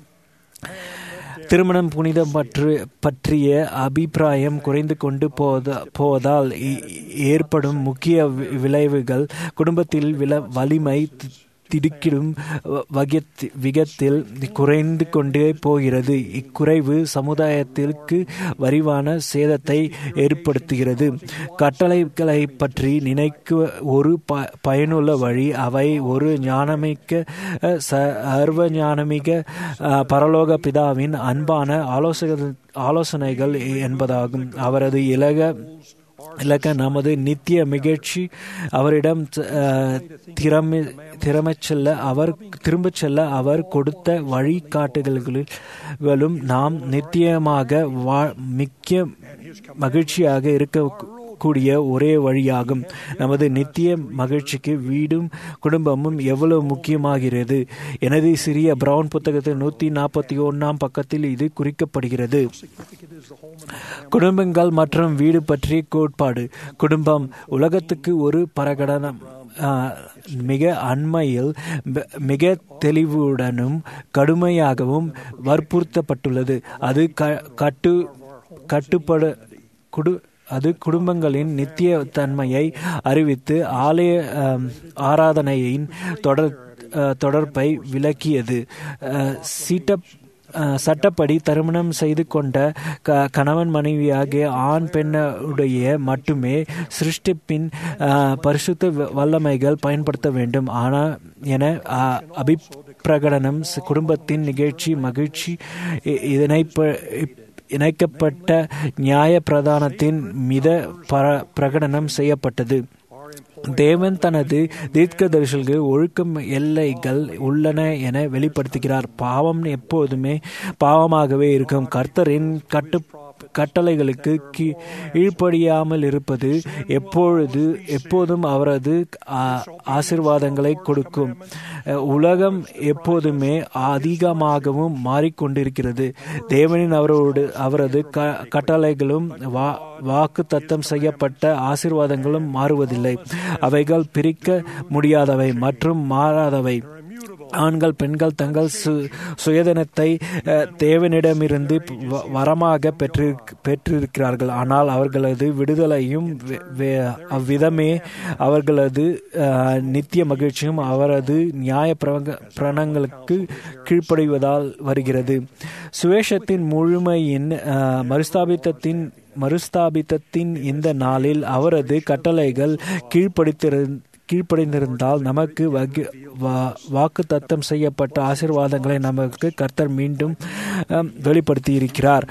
திருமணம் புனிதம் பற்று பற்றிய அபிப்பிராயம் குறைந்து கொண்டு போத போவதால் ஏற்படும் முக்கிய விளைவுகள் குடும்பத்தில் வில வலிமை திடுக்கிடும் விகத்தில் குறைந்து கொண்டே போகிறது இக்குறைவு சமுதாயத்திற்கு வரிவான சேதத்தை ஏற்படுத்துகிறது கட்டளைகளை பற்றி நினைக்க ஒரு ப பயனுள்ள வழி அவை ஒரு ஞானமிக்க சர்வ ஞானமிக பரலோக பிதாவின் அன்பான ஆலோசக ஆலோசனைகள் என்பதாகும் அவரது இலக இலக்க நமது நித்திய மகிழ்ச்சி அவரிடம் திறமை திறமச் செல்ல அவர் திரும்பச் செல்ல அவர் கொடுத்த வழிகாட்டுதல்களும் நாம் நித்தியமாக வா மிக்க மகிழ்ச்சியாக இருக்க கூடிய ஒரே வழியாகும் நமது நித்திய மகிழ்ச்சிக்கு வீடும் குடும்பமும் எவ்வளவு முக்கியமாகிறது எனது சிறிய பிரவுன் புத்தகத்தில் நூத்தி நாற்பத்தி ஒன்னாம் பக்கத்தில் இது குறிக்கப்படுகிறது குடும்பங்கள் மற்றும் வீடு பற்றிய கோட்பாடு குடும்பம் உலகத்துக்கு ஒரு பிரகடனம் மிக அண்மையில் மிக தெளிவுடனும் கடுமையாகவும் வற்புறுத்தப்பட்டுள்ளது அது கட்டு கட்டுப்பட குடு அது குடும்பங்களின் நித்திய தன்மையை அறிவித்து ஆலய ஆராதனையின் தொடர் தொடர்பை விளக்கியது சீட்ட சட்டப்படி திருமணம் செய்து கொண்ட க கணவன் மனைவியாகிய ஆண் பெண்ணுடைய மட்டுமே சிருஷ்டிப்பின் பரிசுத்த வல்லமைகள் பயன்படுத்த வேண்டும் ஆனால் என அபிப்பிரகடனம் குடும்பத்தின் நிகழ்ச்சி மகிழ்ச்சி இதனை இணைக்கப்பட்ட நியாய பிரதானத்தின் மித பிரகடனம் செய்யப்பட்டது தேவன் தனது தீர்க்க தரிசல்கள் ஒழுக்கம் எல்லைகள் உள்ளன என வெளிப்படுத்துகிறார் பாவம் எப்போதுமே பாவமாகவே இருக்கும் கர்த்தரின் கட்டு கட்டளைகளுக்கு கீழ்ப்படியாமல் இருப்பது எப்பொழுது எப்போதும் அவரது ஆசிர்வாதங்களை கொடுக்கும் உலகம் எப்போதுமே அதிகமாகவும் மாறிக்கொண்டிருக்கிறது தேவனின் அவரோடு அவரது கட்டளைகளும் வா வாக்கு தத்தம் செய்யப்பட்ட ஆசிர்வாதங்களும் மாறுவதில்லை அவைகள் பிரிக்க முடியாதவை மற்றும் மாறாதவை ஆண்கள் பெண்கள் தங்கள் சு சுயதனத்தை தேவனிடமிருந்து வரமாக பெற்று பெற்றிருக்கிறார்கள் ஆனால் அவர்களது விடுதலையும் அவ்விதமே அவர்களது நித்திய மகிழ்ச்சியும் அவரது நியாய பிரணங்களுக்கு கீழ்ப்படைவதால் வருகிறது சுவேஷத்தின் முழுமையின் மறுஸ்தாபித்தத்தின் மறுஸ்தாபித்தத்தின் இந்த நாளில் அவரது கட்டளைகள் கீழ்ப்படுத்திருந்த கீழ்ப்படைந்திருந்தால் நமக்கு வாக்கு தத்தம் செய்யப்பட்ட ஆசிர்வாதங்களை நமக்கு கர்த்தர் மீண்டும் வெளிப்படுத்தியிருக்கிறார்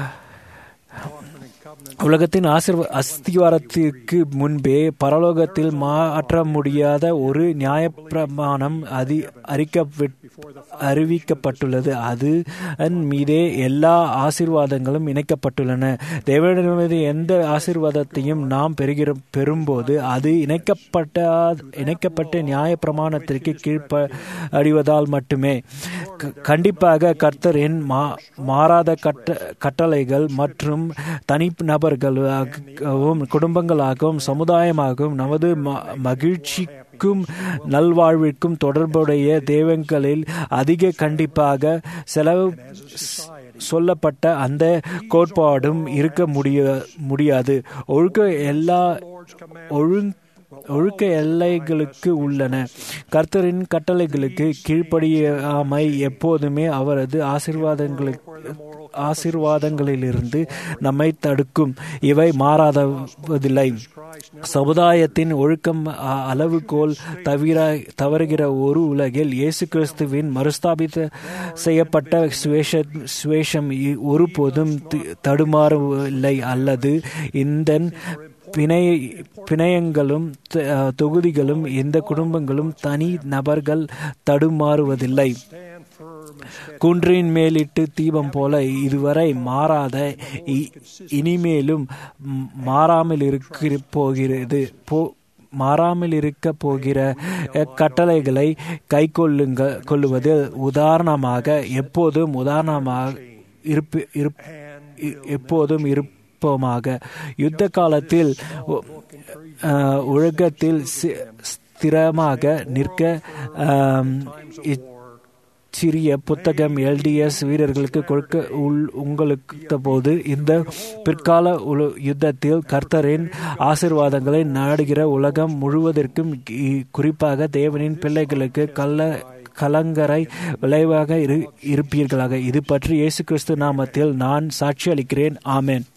உலகத்தின் ஆசிர்வ அஸ்திவாரத்திற்கு முன்பே பரலோகத்தில் மாற்ற முடியாத ஒரு நியாயப்பிரமாணம் அதி அறிக்க அறிவிக்கப்பட்டுள்ளது அது மீதே எல்லா ஆசிர்வாதங்களும் இணைக்கப்பட்டுள்ளன தேவனிடமிருந்து எந்த ஆசிர்வாதத்தையும் நாம் பெறுகிற பெறும்போது அது இணைக்கப்பட்ட இணைக்கப்பட்ட நியாய பிரமாணத்திற்கு கீழ்ப்படிவதால் மட்டுமே கண்டிப்பாக கர்த்தரின் மா மாறாத கட்ட கட்டளைகள் மற்றும் தனி நபர்களாகவும் குடும்பங்களாகவும் சமுதாயமாகவும் நமது மகிழ்ச்சிக்கும் நல்வாழ்விற்கும் தொடர்புடைய தேவங்களில் அதிக கண்டிப்பாக செலவு சொல்லப்பட்ட அந்த கோட்பாடும் இருக்க முடிய முடியாது ஒழுக்க எல்லா ஒழுங்கு ஒழுக்க எல்லைகளுக்கு உள்ளன கர்த்தரின் கட்டளைகளுக்கு கீழ்ப்படியாமை எப்போதுமே அவரது ஆசிர்வாதங்களுக்கு ஆசிர்வாதங்களிலிருந்து நம்மை தடுக்கும் இவை மாறாதவதில்லை சமுதாயத்தின் ஒழுக்கம் அளவுகோல் தவிர தவறுகிற ஒரு உலகில் இயேசு கிறிஸ்துவின் மறுஸ்தாபித்த செய்யப்பட்ட சுவேஷ சுவேஷம் ஒருபோதும் தடுமாறவில்லை அல்லது இந்த பிணைய பிணையங்களும் தொகுதிகளும் எந்த குடும்பங்களும் தனி நபர்கள் தடுமாறுவதில்லை குன்றின் மேலிட்டு தீபம் போல இதுவரை மாறாத இனிமேலும் மாறாமல் இருக்க போகிறது போ மாறாமல் இருக்க போகிற கட்டளைகளை கை கொள்ளுங்க கொள்ளுவது உதாரணமாக எப்போதும் உதாரணமாக இருப்பு எப்போதும் இருப்பு இருப்போமாக யுத்த காலத்தில் உ- அஹ், உலகத்தில் சி- ஸ்திரமாக நிற்க ஆம், இச்- சிறிய புத்தகம் எல்டிஎஸ் வீரர்களுக்கு கொடுக்க உள் உங்களுக்கு போது இந்த பிற்கால உல- யுத்தத்தில் கர்த்தரின் ஆசிர்வாதங்களை நாடுகிற உலகம் முழுவதற்கும் இ- குறிப்பாக தேவனின் பிள்ளைகளுக்கு கள்ள கலங்கரை விளைவாக இரு இருப்பீர்களாக இது பற்றி இயேசு கிறிஸ்து நாமத்தில் நான் சாட்சி அளிக்கிறேன் ஆமென்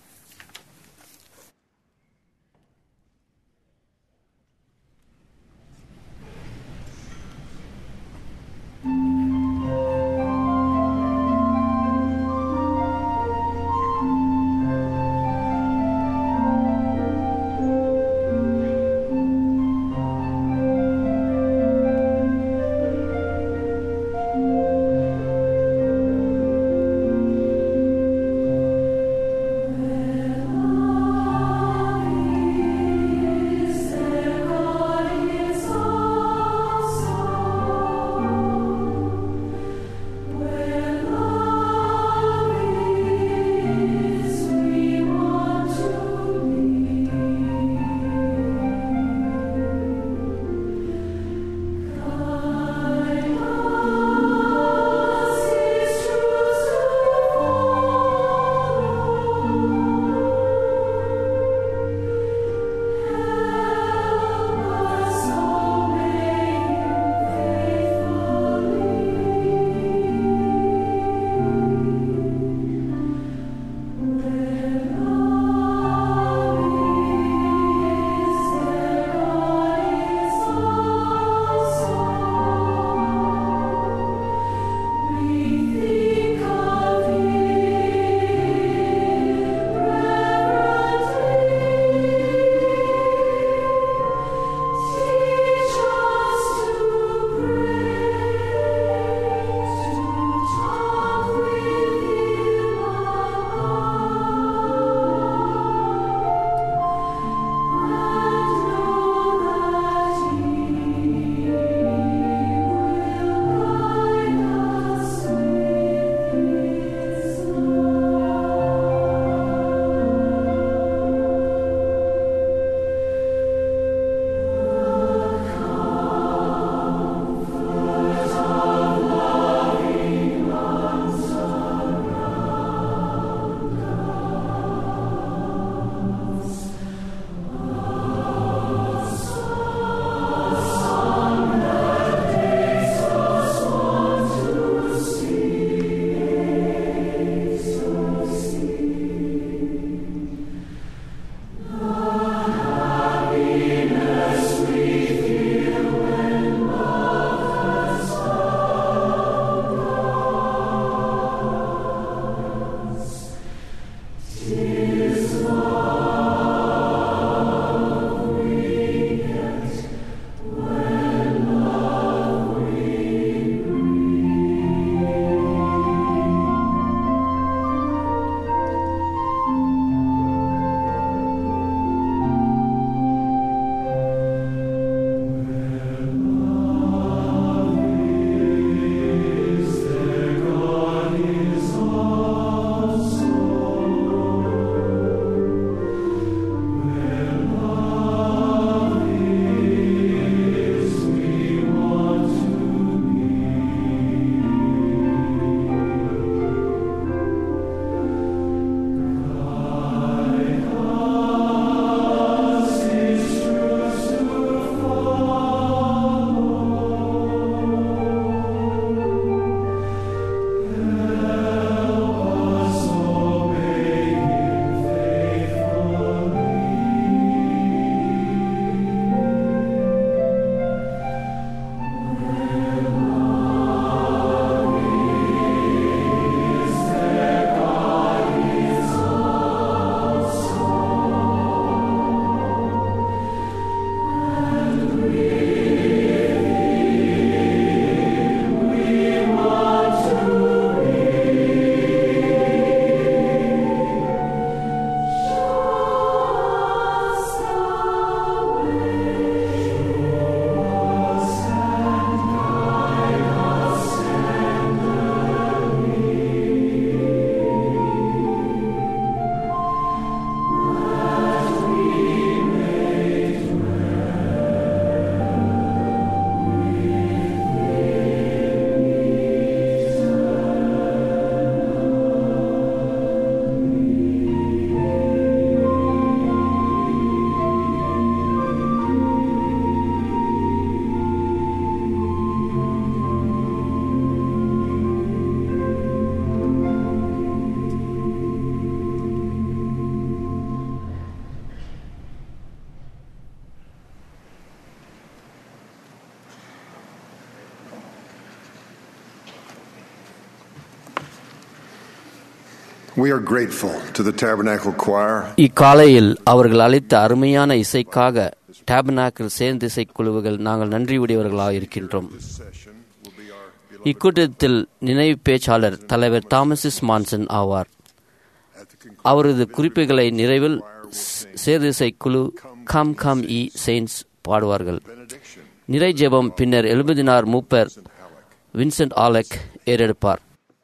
We are grateful to the Tabernacle Choir இக்காலையில் அவர்கள் அளித்த அருமையான இசைக்காக டேபனாக்கில் சேர்ந்த இசைக்குழுவுகள் நாங்கள் நன்றியுடையவர்களாக இருக்கின்றோம் இக்கூட்டத்தில் நினைவு பேச்சாளர் தலைவர் தாமசிஸ் மான்சன் ஆவார் அவரது குறிப்புகளை நிறைவில் சேர்திசை குழு கம் கம் இ செயின்ஸ் பாடுவார்கள் நிறை ஜெபம் பின்னர் எழுபதினார் மூப்பர் வின்சென்ட் ஆலக் ஏறெடுப்பார்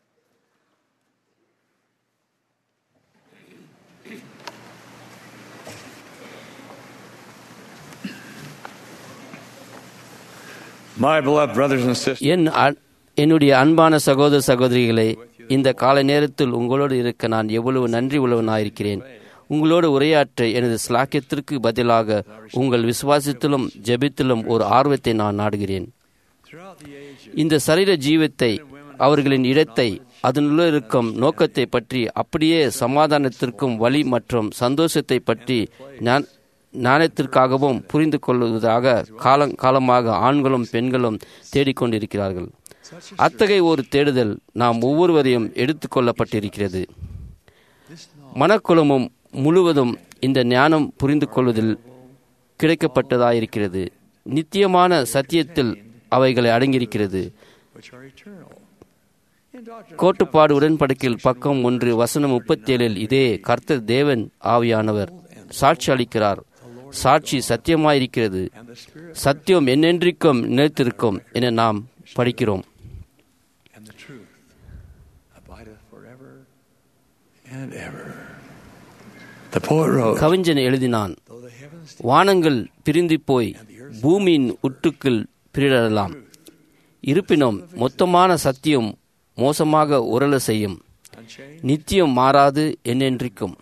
My beloved brothers and sisters, என் அ- என்னுடைய அன்பான சகோதர சகோதரிகளே இந்த காலை நேரத்தில் உங்களோடு இருக்க நான் எவ்வளவு நன்றி உள்ளவனாயிருக்கிறேன் உங்களோடு உரையாற்ற எனது ஸ்லாக்கியத்திற்கு பதிலாக உங்கள் விசுவாசத்திலும் ஜெபித்திலும் ஒரு ஆர்வத்தை நான் நாடுகிறேன் இந்த சரீர ஜீவத்தை அவர்களின் இடத்தை அதனுள்ள இருக்கும் நோக்கத்தை பற்றி அப்படியே சமாதானத்திற்கும் வழி மற்றும் சந்தோஷத்தை பற்றி ஞான- ஞானத்திற்காகவும் புரிந்து கொள்வதாக காலம் காலமாக ஆண்களும் பெண்களும் தேடிக்கொண்டிருக்கிறார்கள் அத்தகைய ஒரு தேடுதல் நாம் ஒவ்வொருவரையும் எடுத்துக்கொள்ளப்பட்டிருக்கிறது மனக்குளமும் முழுவதும் இந்த ஞானம் புரிந்து கொள்வதில் கிடைக்கப்பட்டதாயிருக்கிறது நித்தியமான சத்தியத்தில் அவைகளை அடங்கியிருக்கிறது which are eternal. கோட்டுப்பாடு உடன்படிக்கையில் பக்கம் ஒன்று வசனம் முப்பத்தேழில் இதே கர்த்தர் தேவன் ஆவியானவர் சாட்சி அளிக்கிறார் சாட்சி சத்தியமாயிருக்கிறது சத்தியம் என்னென்றைக்கும் நிலைத்திருக்கும் என நாம் படிக்கிறோம் And the truth abideth forever and ever. The poet wrote, கவிஞன் எழுதினான் வானங்கள் பிரிந்து போய் பூமியின் உட்டுக்குள் பிரிடலாம் இருப்பினும் மொத்தமான சத்தியம் மோசமாக உரள செய்யும் நித்தியம் மாறாது என்னென்றைக்கும்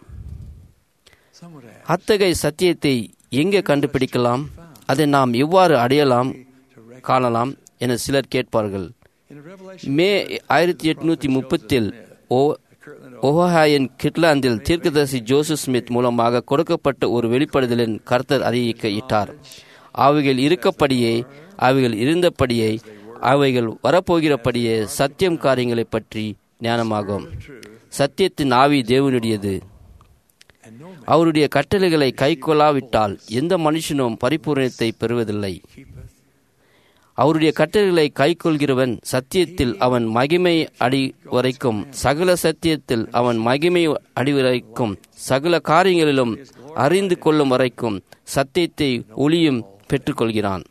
அத்தகைய சத்தியத்தை எங்கே கண்டுபிடிக்கலாம் அதை நாம் எவ்வாறு அடையலாம் காணலாம் என சிலர் கேட்பார்கள் மே ஆயிரத்தி எட்நூத்தி முப்பத்தில் ஓ ஓஹாயன் கிட்லாந்தில் தீர்க்கதரிசி ஜோசப் ஸ்மித் மூலமாக கொடுக்கப்பட்ட ஒரு வெளிப்படுதலின் கர்த்தர் அறிவிக்கையிட்டார் அவைகள் இருக்கப்படியே அவைகள் இருந்தபடியே அவைகள் வரப்போகிறபடியே சத்தியம் காரியங்களை பற்றி ஞானமாகும் சத்தியத்தின் ஆவி தேவனுடையது அவருடைய கட்டளைகளை கைக்கொள்ளாவிட்டால் எந்த மனுஷனும் பரிபூரணத்தை பெறுவதில்லை அவருடைய கட்டளைகளை கைக்கொள்கிறவன் சத்தியத்தில் அவன் மகிமை அடி வரைக்கும் சகல சத்தியத்தில் அவன் மகிமை அடி வரைக்கும் சகல காரியங்களிலும் அறிந்து கொள்ளும் வரைக்கும் சத்தியத்தை ஒளியும் பெற்றுக்கொள்கிறான்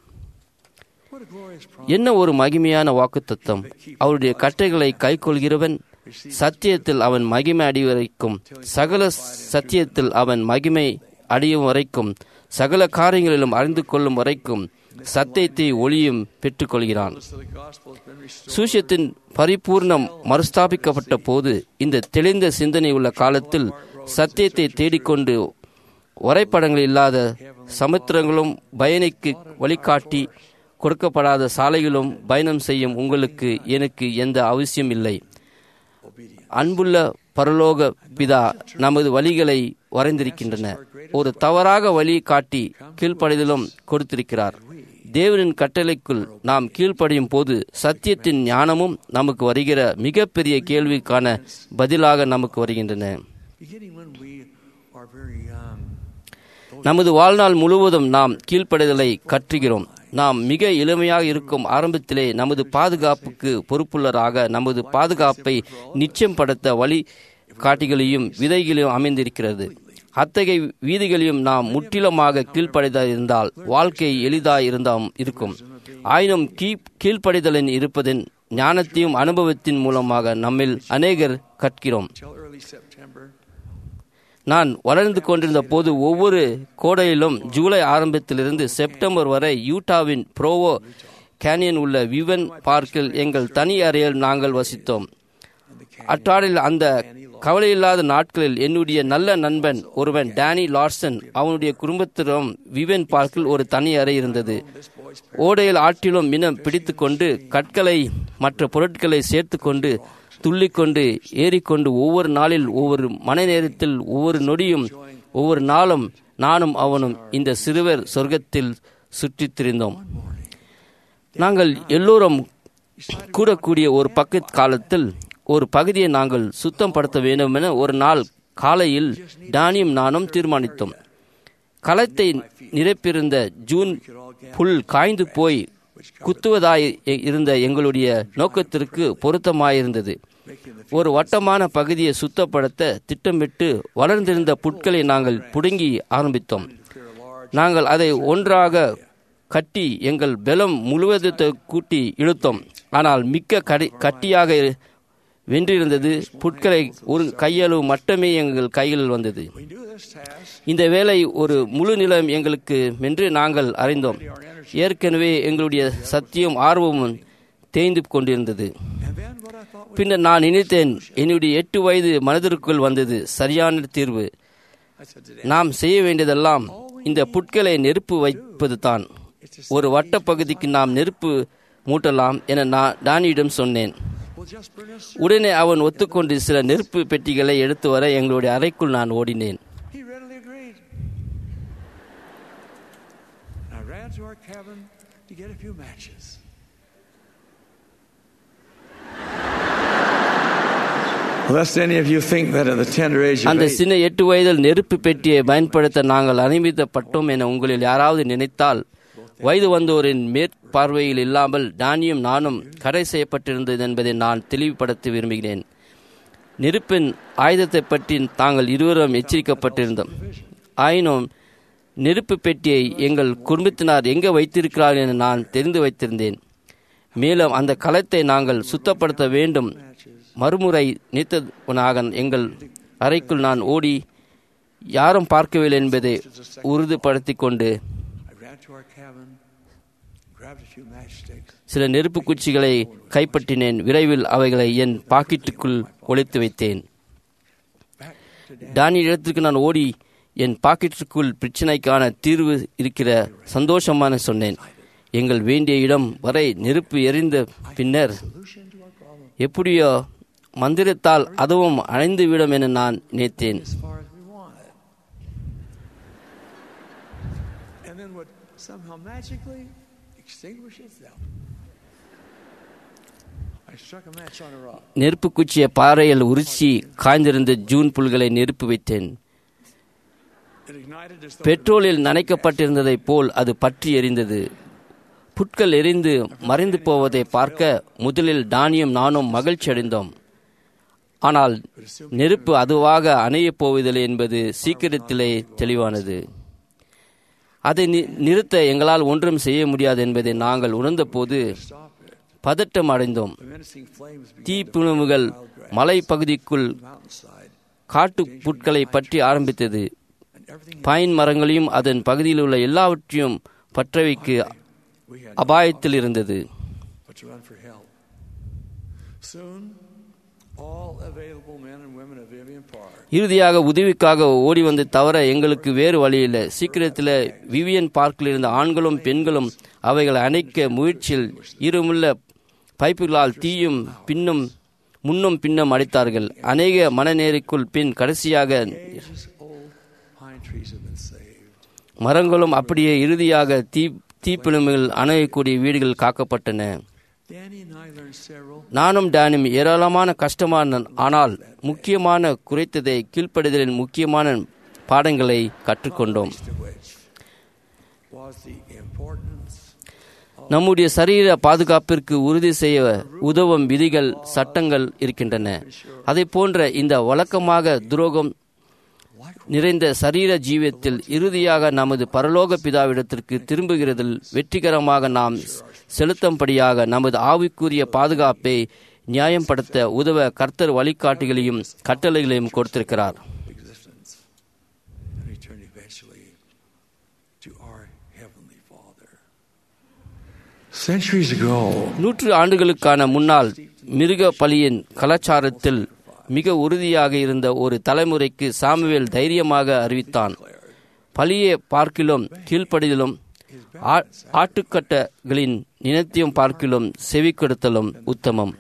என்ன ஒரு மகிமையான வாக்குத்தத்தம் அவருடைய கட்டைகளை கைக்கொள்கிறவன் சத்தியத்தில் அவன் மகிமை அடி வரைக்கும் சகல சத்தியத்தில் அவன் மகிமை அடியும் வரைக்கும் சகல காரியங்களிலும் அறிந்து கொள்ளும் வரைக்கும் சத்தியத்தை ஒளியும் பெற்றுக்கொள்கிறான் சூசியத்தின் பரிபூர்ணம் மறுஸ்தாபிக்கப்பட்ட போது இந்த தெளிந்த சிந்தனை உள்ள காலத்தில் சத்தியத்தை தேடிக்கொண்டு வரைபடங்கள் இல்லாத சமுத்திரங்களும் பயணிக்கு வழிகாட்டி கொடுக்கப்படாத சாலைகளும் பயணம் செய்யும் உங்களுக்கு எனக்கு எந்த அவசியம் இல்லை அன்புள்ள பரலோக பிதா நமது வழிகளை வரைந்திருக்கின்றன ஒரு தவறாக வழி காட்டி கீழ்ப்படிதலும் கொடுத்திருக்கிறார் தேவனின் கட்டளைக்குள் நாம் கீழ்ப்படியும் போது சத்தியத்தின் ஞானமும் நமக்கு வருகிற மிகப்பெரிய கேள்விக்கான பதிலாக நமக்கு வருகின்றன beginning when we are very young, நமது வாழ்நாள் முழுவதும் நாம் கீழ்ப்படிதலை கற்றுகிறோம் நாம் மிக எளிமையாக இருக்கும் ஆரம்பத்திலே நமது பாதுகாப்புக்கு பொறுப்புள்ளராக நமது பாதுகாப்பை நிச்சயப்படுத்த வழி காட்டிகளையும் விதைகளையும் அமைந்திருக்கிறது அத்தகைய வீதிகளையும் நாம் முற்றிலுமாக கீழ்ப்படிதல் இருந்தால் வாழ்க்கை எளிதாய் இருந்தால் இருக்கும் ஆயினும் கீ கீழ்ப்படிதலின் இருப்பதின் ஞானத்தையும் அனுபவத்தின் மூலமாக நம்மில் அநேகர் கற்கிறோம் till early September, நான் வளர்ந்து கொண்டிருந்த போது ஒவ்வொரு கோடையிலும் ஜூலை ஆரம்பத்திலிருந்து செப்டம்பர் வரை யூட்டாவின் ப்ரோவோ கேனியன் உள்ள விவன் பார்க்கில் எங்கள் தனி அறையில் நாங்கள் வசித்தோம் அற்றாடில் அந்த கவலையில்லாத நாட்களில் என்னுடைய நல்ல நண்பன் ஒருவன் டேனி லார்சன் அவனுடைய குடும்பத்திடம் விவன் பார்க்கில் ஒரு தனி அறை இருந்தது ஓடையில் ஆற்றிலும் மினம் பிடித்துக்கொண்டு கற்களை மற்ற பொருட்களை சேர்த்துக்கொண்டு துள்ளிக்கொண்டு ஏறிக்கொண்டு ஒவ்வொரு நாளில் ஒவ்வொரு மணி நேரத்தில் ஒவ்வொரு நொடியும் ஒவ்வொரு நாளும் நானும் அவனும் இந்த சிறுவர் சொர்க்கத்தில் சுற்றித் திரிந்தோம் நாங்கள் எல்லோரும் கூடக்கூடிய ஒரு பக்கத் காலத்தில் ஒரு பகுதியை நாங்கள் சுத்தம் படுத்த வேண்டும் என ஒரு நாள் காலையில் டானியும் நானும் தீர்மானித்தோம் களத்தை நிரப்பியிருந்த ஜூன் புல் காய்ந்து போய் குத்துவதாய் இருந்த எங்களுடைய நோக்கத்திற்கு பொருத்தமாயிருந்தது ஒரு வட்டமான பகுதியை சுத்தப்படுத்த திட்டமிட்டு வளர்ந்திருந்த புட்களை நாங்கள் புடுங்கி ஆரம்பித்தோம் நாங்கள் அதை ஒன்றாக கட்டி எங்கள் பலம் முழுவதத்தை கூட்டி இழுத்தோம் ஆனால் மிக்க கடி கட்டியாக வென்றிருந்தது புட்களை ஒரு கையளவு மட்டுமே எங்கள் கையில் வந்தது இந்த வேலை ஒரு முழு நிலம் எங்களுக்கு என்று நாங்கள் அறிந்தோம் ஏற்கனவே எங்களுடைய சத்தியம் ஆர்வமும் தேய்ந்து கொண்டிருந்தது பின்னர் நான் நினைத்தேன் என்னுடைய எட்டு வயது மனதிற்குள் வந்தது சரியான தீர்வு நாம் செய்ய வேண்டியதெல்லாம் இந்த புட்களை நெருப்பு வைப்பது தான் ஒரு வட்ட பகுதிக்கு நாம் நெருப்பு மூட்டலாம் என நான் டானியிடம் சொன்னேன் உடனே அவன் ஒத்துக்கொண்டு சில நெருப்பு பெட்டிகளை எடுத்து வர எங்களுடைய அறைக்குள் நான் ஓடினேன் He readily agreed. I ran to our cabin to get a few matches. Lest any of you think that at the tender age of அந்த eight, சின்ன எட்டு வயதில் நெருப்பு பெட்டியை பயன்படுத்த நாங்கள் அனுமதிக்கப்பட்டோம் என உங்களில் யாராவது நினைத்தால் வயது வந்தோரின் மேற்பார்வையில் இல்லாமல் டானியும் நானும் கடை செய்யப்பட்டிருந்தது என்பதை நான் தெளிவுபடுத்த விரும்புகிறேன் நெருப்பின் ஆயுதத்தை பற்றி தாங்கள் இருவரும் எச்சரிக்கப்பட்டிருந்தோம் ஆயினும் நெருப்பு பெட்டியை எங்கள் குடும்பத்தினார் எங்கே வைத்திருக்கிறார்கள் என நான் தெரிந்து வைத்திருந்தேன் மேலும் அந்த களத்தை நாங்கள் சுத்தப்படுத்த வேண்டும் மறுமுறை நீத்தவனாக எங்கள் அறைக்குள் நான் ஓடி யாரும் பார்க்கவில்லை என்பதை உறுதிப்படுத்திக் கொண்டு I ran to our cabin, grabbed a few matchsticks, சில நெருப்பு குச்சிகளை கைப்பற்றினேன் விரைவில் அவைகளை என் பாக்கெட்டுக்குள் ஒளித்து வைத்தேன் டானி இடத்திற்கு நான் ஓடி என் பாக்கெட்டுக்குள் பிரச்சனைக்கான தீர்வு இருக்கிற சந்தோஷமான சொன்னேன் எங்கள் வேண்டிய இடம் வரை நெருப்பு எரிந்த பின்னர் எப்படியோ மந்திரத்தால் அதுவும் அணைந்து விடும் என நான் நினைத்தேன் as far as we wanted. And then would somehow magically extinguish itself. I struck a match on a rock. நெருப்பு குச்சியை பாறையில் உரிச்சி காய்ந்திருந்த ஜூன் புல்களை நெருப்பு வைத்தேன் It ignited as though பெட்ரோலில் நனைக்கப்பட்டிருந்ததைப் போல் அது பற்றி எரிந்தது புட்கள் எரிந்து மறைந்து போவதை பார்க்க முதலில் டானியும் நானும் மகிழ்ச்சி அடைந்தோம் ஆனால் நெருப்பு அதுவாக அணையப் போவதில்லை என்பது சீக்கிரத்திலே தெளிவானது அதை நி- நிறுத்த எங்களால் ஒன்றும் செய்ய முடியாது என்பதை நாங்கள் உணர்ந்தபோது பதட்டம் அடைந்தோம் the menacing flames began தீப்புணவுகள் மலை பகுதிக்குள் mountainside, காட்டு புட்களை பற்றி ஆரம்பித்தது பைன் மரங்களையும் அதன் பகுதியில் உள்ள எல்லாவற்றையும் பற்றவைக்கு we had அபாயத்தில் இருந்தது but to run for help. Soon, all available men and women of Vivian Park இறுதியாக உதவிக்காக ஓடி வந்து தவிர எங்களுக்கு வேறு வழி இல்லை சீக்கிரத்தில் விவியன் பார்க்கில் இருந்த ஆண்களும் பெண்களும் அவைகளை அணைக்க முயற்சியில் ஈரமுள்ள பைப்புகளால் தீயும் பின்னும் முன்னும் பின்னும் அடித்தார்கள் அநேக மனநேருக்குள் பின் கடைசியாக ages old pine trees have been saved. மரங்களும் அப்படியே இறுதியாக தீ தீப்பிழம்புகள் அணையக்கூடிய வீடுகள் காக்கப்பட்டன Danny and I learned several நானும் டானும் ஏராளமான கஷ்டமான ஆனால் முக்கியமான குறைத்ததை கீழ்ப்படுதலின் முக்கியமான பாடங்களை கற்றுக்கொண்டோம் least of which was the importance நம்முடைய சரீர பாதுகாப்பிற்கு உறுதி செய்ய உதவும் விதிகள் சட்டங்கள் இருக்கின்றன அதை போன்ற இந்த வழக்கமாக துரோகம் நிறைந்த சரீர ஜீவியத்தில் இறுதியாக நமது பரலோக பிதாவிடத்திற்கு திரும்புகிறதில் வெற்றிகரமாக நாம் செலுத்தும்படியாக நமது ஆவிக்குரிய பாதுகாப்பை நியாயப்படுத்த உதவ கர்த்தர் வழிகாட்டிகளையும் கட்டளைகளையும் கொடுத்திருக்கிறார் existence and return eventually to our Heavenly Father. Centuries ago, நூற்று ஆண்டுகளுக்கான முன்னால் மிருக பலியின் கலாச்சாரத்தில் மிக உறுதியாக இருந்த ஒரு தலைமுறைக்கு சாமுவேல் தைரியமாக அறிவித்தான் பலியை பார்க்கிலும் கீழ்ப்படிதலும் ஆ- ஆட்டுக்கட்டகளின் நினத்தையும் பார்க்கிலும் செவி கொடுத்தலும் உத்தமம்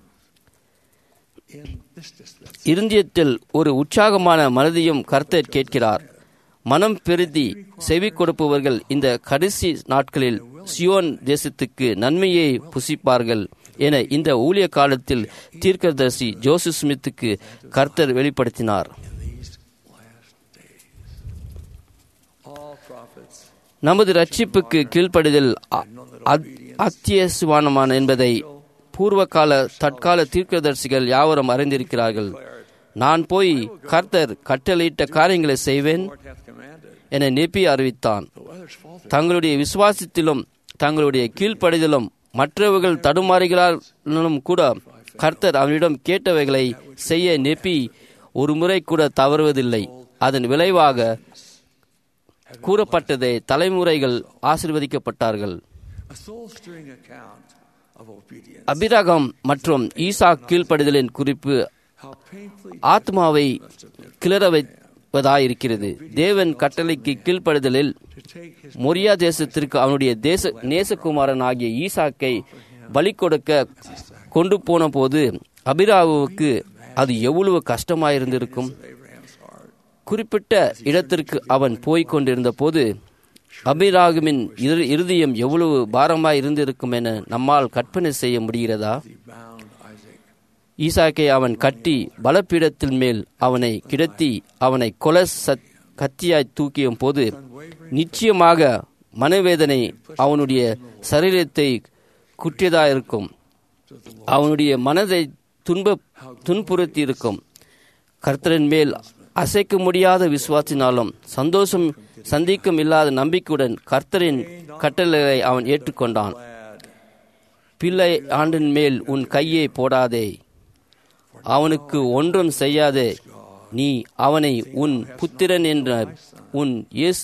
in this distance, இருந்தியத்தில் ஒரு உற்சாகமான மனதையும் கர்த்தர் கேட்கிறார் மனம் பெருதி செவி கொடுப்பவர்கள் இந்த கடைசி நாட்களில் சியோன் தேசத்துக்கு நன்மையை புசிப்பார்கள் என இந்த ஊழிய காலத்தில் தீர்க்கதரிசி ஜோசப் ஸ்மித்துக்கு கர்த்தர் வெளிப்படுத்தினார் நமது ரட்சிப்புக்கு கீழ்ப்படிதல் அ- அத்- அத்தியாவசியமான என்பதை பூர்வகால தற்கால தீர்க்கதரிசிகள் யாவரும் அறிந்திருக்கிறார்கள் நான் போய் கர்த்தர் கட்டளையிட்ட காரியங்களை செய்வேன் என நெப்பி அறிவித்தான் தங்களுடைய விசுவாசத்திலும் தங்களுடைய கீழ்ப்படிதலும் மற்றவர்கள் தடுமாறுகிறாலும் கூட கர்த்தர் அவனிடம் கேட்டவைகளை செய்ய நெப்பி ஒரு முறை கூட தவறுவதில்லை அதன் விளைவாக கூறப்பட்டதை தலைமுறைகள் ஆசிர்வதிக்கப்பட்டார்கள் A soul stirring account of obedience. அபிரகம் மற்றும் ஈசா கீழ்ப்படிதலின் குறிப்பு How painfully ஆத்மாவை கிளற வைப்பதாயிருக்கிறது தேவன் கட்டளைக்கு கீழ்ப்படுதலில் மொரியா தேசத்திற்கு அவனுடைய தேச நேசகுமாரன் ஆகிய ஈசாக்கை பலி கொடுக்க கொண்டு போன போது அபிராவுக்கு அது எவ்வளவு கஷ்டமாயிருந்திருக்கும் குறிப்பிட்ட இடத்திற்கு அவன் போய்க் கொண்டிருந்த போது அபிராகுமின் இரு- இருதயம் எவ்வளவு பாரமாய் இருந்திருக்கும் என நம்மால் கற்பனை செய்ய முடிகிறதா ஈசாக்கை அவன் கட்டி பலப்பீடத்தின் மேல் அவனை கிடத்தி அவனை கொலை சத் கத்தியாய் தூக்கிய போது நிச்சயமாக மனவேதனை அவனுடைய சரீரத்தை குற்றியதாயிருக்கும் அவனுடைய மனதை துன்ப துன்புறுத்தி இருக்கும் கர்த்தரின் மேல் அசைக்க முடியாத விசுவாசினாலும் சந்தோஷம் சந்திக்கும் இல்லாத நம்பிக்கையுடன் கர்த்தரின் கட்டளையை அவன் ஏற்றுக்கொண்டான் பிள்ளை ஆண்டின் மேல் உன் கையை போடாதே அவனுக்கு ஒன்றும் செய்யாதே நீ அவனை உன் புத்திரன் என்ற உன் ஏஸ்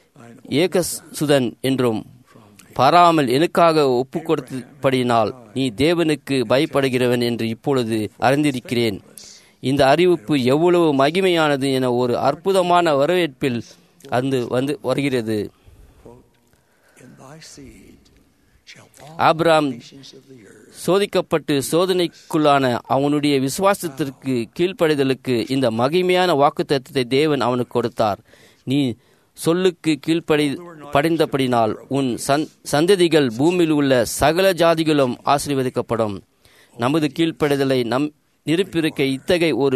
ஏகசுதன் என்றும் பாராமல் எனக்காக ஒப்பு கொடுத்தபடியினால் நீ தேவனுக்கு பயப்படுகிறவன் என்று இப்பொழுது அறிந்திருக்கிறேன் இந்த அறிவிப்பு எவ்வளவு மகிமையானது என ஒரு அற்புதமான வரவேற்பில் அது வந்து வருகிறது in thy seed shall all Abram nations of the earth சோதிக்கப்பட்டு சோதனைக்குள்ளான அவனுடைய விசுவாசத்திற்கு கீழ்ப்படிதலுக்கு இந்த மகிமையான வாக்குத்தத்தத்தை தேவன் அவனுக்கு கொடுத்தார் நீ சொல்லுக்கு கீழ்ப்படி படிந்தபடினால் உன் சந் சந்ததிகள் பூமியில் உள்ள சகல ஜாதிகளும் ஆசீர்வதிக்கப்படும் நமது கீழ்ப்படிதலை நம் நிரூபிக்க இத்தகைய ஒரு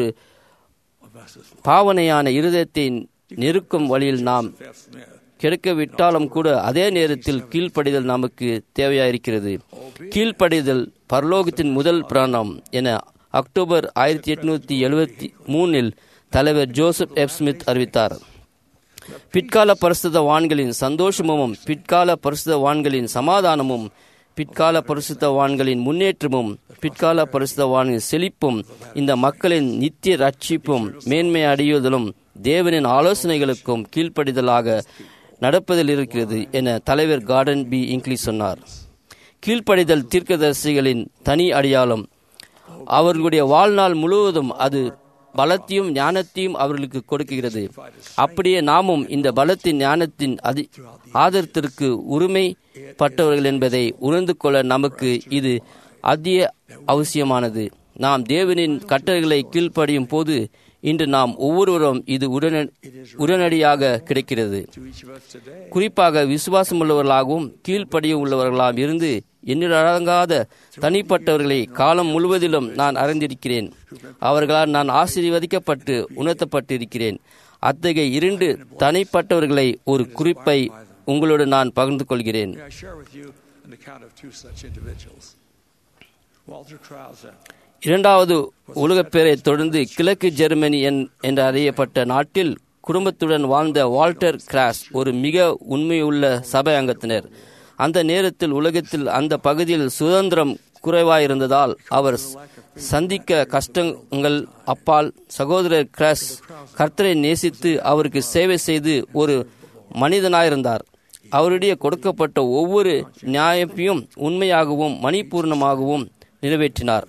பாவனையான இருதயத்தை நெருக்கும் வழியில் நாம் கிடைக்க விட்டாலும் கூட அதே நேரத்தில் கீழ்ப்படிதல் நமக்கு தேவையாயிருக்கிறது கீழ்ப்படிதல் பரலோகத்தின் முதல் பிராணம் என அக்டோபர் ஆயிரத்தி எட்நூத்தி எழுபத்தி மூணில் தலைவர் ஜோசப் எஃப் ஸ்மித் அறிவித்தார் பிற்கால பரிசுத்த வான்களின் சந்தோஷமும் பிற்கால பரிசுத்த வான்களின் சமாதானமும் பிற்கால பரிசுத்த வான்களின் முன்னேற்றமும் பிற்கால பரிசுத்த வானின் செழிப்பும் இந்த மக்களின் நித்திய ரட்சிப்பும் மேன்மை அடையுதலும் தேவனின் ஆலோசனைகளுக்கும் கீழ்ப்படிதலாக நடப்பதில் இருக்கிறது என தலைவர் கார்டன் பி இங்கிலீஷ் சொன்னார் கீழ்ப்படிதல் தீர்க்கதரிசிகளின் தனி அடையாளம் அவர்களுடைய வாழ்நாள் முழுவதும் அது பலத்தையும் ஞானத்தையும் அவர்களுக்கு கொடுக்கிறது அப்படியே நாமும் இந்த பலத்தின் ஞானத்தின் அதி ஆதரத்திற்கு உரிமைப்பட்டவர்கள் என்பதை உணர்ந்து கொள்ள நமக்கு இது அதிக அவசியமானது நாம் தேவனின் கட்டளைகளை கீழ்ப்படியும் போது இன்று நாம் ஒவ்வொருவரும் இது உடன உடனடியாக கிடைக்கிறது குறிப்பாக விசுவாசமுள்ளவர்களாகவும் கீழ்ப்படிய உள்ளவர்களாகவும் இருந்து எண்ணிலடங்காத தனிப்பட்டவர்களை காலம் முழுவதிலும் நான் அறிந்திருக்கிறேன் அவர்களால் நான் ஆசீர்வதிக்கப்பட்டு உணர்த்தப்பட்டிருக்கிறேன் அத்தகைய இரண்டு தனிப்பட்டவர்களை ஒரு குறிப்பை உங்களோடு நான் பகிர்ந்து கொள்கிறேன் May I share with you an account of two such individuals? Walter Krause, இரண்டாவது உலகப் பேரை தொடர்ந்து கிழக்கு ஜெர்மனி என்- என்று அறியப்பட்ட நாட்டில் குடும்பத்துடன் வாழ்ந்த வால்டர் கிராஸ் ஒரு மிக உண்மையுள்ள சபை அங்கத்தினர் அந்த நேரத்தில் உலகத்தில் அந்த பகுதியில் சுதந்திரம் குறைவாயிருந்ததால் அவர் சந்திக்க கஷ்டங்கள் அப்பால் சகோதரர் கிராஸ் கர்த்தரை நேசித்து அவருக்கு சேவை செய்து ஒரு மனிதனாயிருந்தார் அவருடைய கொடுக்கப்பட்ட ஒவ்வொரு நியாயத்தையும் உண்மையாகவும் மணிபூர்ணமாகவும் நிறைவேற்றினார்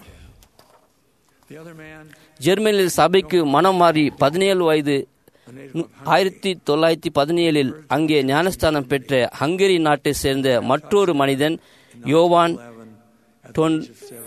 the other man, ஜெர்மனியில் சபைக்கு மனம் மாறி பதினேழு வயது நு- ஆயிரத்தி தொள்ளாயிரத்தி பதினேழில் அங்கே ஞானஸ்தானம் பெற்ற ஹங்கேரி நாட்டை சேர்ந்த மற்றொரு மனிதன் யோவான் டொன்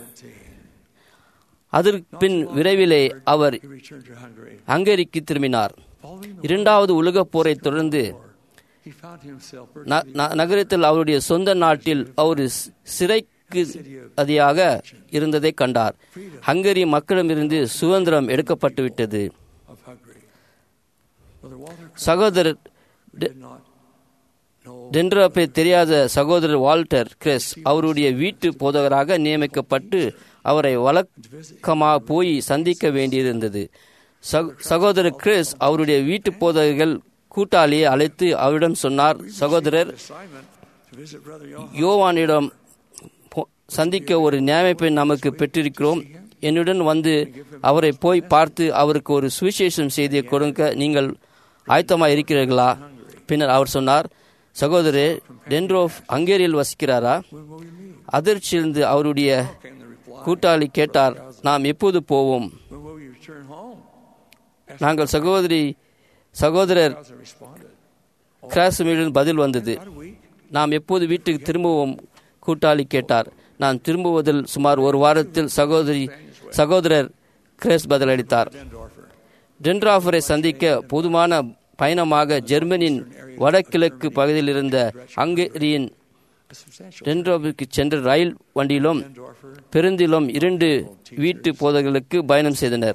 அதற்கு பின் விரைவிலே அவர் he returned to Hungary. ஹங்கேரிக்கு திரும்பினார் Following the இரண்டாவது உலகப் போரை தொடர்ந்து he found himself ந- ந- நகரத்தில் அவருடைய சொந்த நாட்டில் அவர் சி- சிறை அதியாக இருந்ததை கண்டார் ஹங்கரி மக்களிடமிருந்து சுதந்திரம் எடுக்கப்பட்டு விட்டது of Hungary. Brother Walter சகோதரர் did not know டென்ட்ராப்பை தெரியாத சகோதரர் வால்டர் கிறிஸ் அவருடைய வீட்டு போதகராக நியமிக்கப்பட்டு அவரை வழக்கமாக போய் சந்திக்க வேண்டியிருந்தது சக- சகோதரர் கிறிஸ் அவருடைய வீட்டு போதகர்கள் கூட்டாளியை அழைத்து அவரிடம் சொன்னார் சகோதரர் assignment to visit Brother Johann. யோவானிடம் போ- சந்திக்க ஒரு நியமிப்பை நமக்கு பெற்றிருக்கிறோம் என்னுடன் வந்து அவரை போய் பார்த்து அவருக்கு ஒரு சுவிசேஷம் செய்தியை கொடுக்க நீங்கள் ஆயத்தமாக இருக்கிறீர்களா பின்னர் அவர் சொன்னார் சகோதரே டென்ட்ரோஃப் ஹங்கேரியில் வசிக்கிறாரா அதிர்ச்சியிலிருந்து அவருடைய Came the reply, கூட்டாளி கேட்டார் நாம் எப்போது போவோம் when will you return home? நாங்கள் சகோதரி சகோதரர் How's it responded? கிராஸ்மீடன் பதில் வந்தது About a week. நாம் எப்போது வீட்டுக்கு திரும்புவோம் கூட்டாளி கேட்டார் நான் திரும்புவதில் சுமார் ஒரு வாரத்தில் சகோதரி சகோதரர் கிரேஸ் பதிலளித்தார் Dendorfer. டென்ட்ராஃபரை சந்திக்க போதுமான பயணமாக ஜெர்மனியின் வடகிழக்கு பகுதியில் இருந்த ஹங்கேரியின் A substantial டென்ட்ராஃபிற்கு சென்ற ரயில் வண்டியிலும் Dendorfer பெருந்திலும் இரண்டு வீட்டு போதர்களுக்கு பயணம் செய்தனர்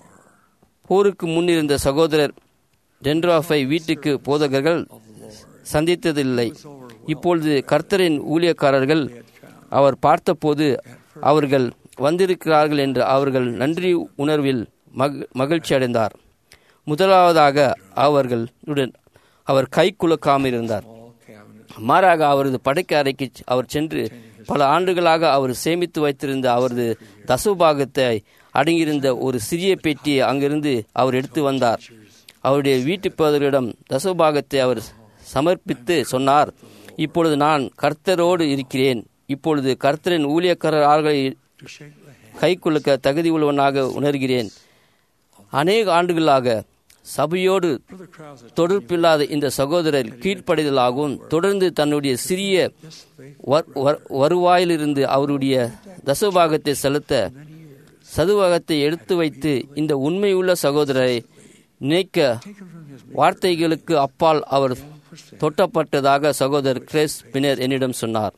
போருக்கு முன்னிருந்த சகோதரர் டென்ட்ராஃபை வீட்டுக்கு போதகர்கள் சந்தித்ததில்லை இப்பொழுது கர்த்தரின் ஊழியக்காரர்கள் அவர் பார்த்தபோது அவர்கள் வந்திருக்கிறார்கள் என்று அவர்கள் நன்றி உணர்வில் மக- மகிழ்ச்சி அடைந்தார் முதலாவதாக அவர்களுடன் அவர் கை குலுக்காமல் இருந்தார் all cabinet மாறாக அவரது படைக்க அறைக்கு அவர் சென்று பல ஆண்டுகளாக அவர் சேமித்து வைத்திருந்த அவரது தசபாகத்தை அடங்கியிருந்த ஒரு சிறிய பெட்டியை அங்கிருந்து அவர் எடுத்து வந்தார் அவருடைய வீட்டு போதரிடம் தசபாகத்தை அவர் சமர்ப்பித்து சொன்னார் இப்பொழுது நான் கர்த்தரோடு இருக்கிறேன் இப்பொழுது கர்த்தரின் ஊழியக்காரர்களை to shake the hand கை குலுக்க தகுதி உள்ளவனாக உணர்கிறேன் அநேக ஆண்டுகளாக சபையோடு Brother Krause தொடர்பில்லாத இந்த சகோதரர் கீழ்ப்படிதலாகவும் தொடர்ந்து தன்னுடைய சிறிய வர்- வர்- வருவாயிலிருந்து அவருடைய தசபாகத்தை செலுத்த சதுவாகத்தை எடுத்து வைத்து இந்த உண்மையுள்ள சகோதரரை நினைக்க வார்த்தைகளுக்கு அப்பால் அவர் தொட்டப்பட்டதாக சகோதரர் கிரேஸ் பின்னர் என்னிடம் சொன்னார்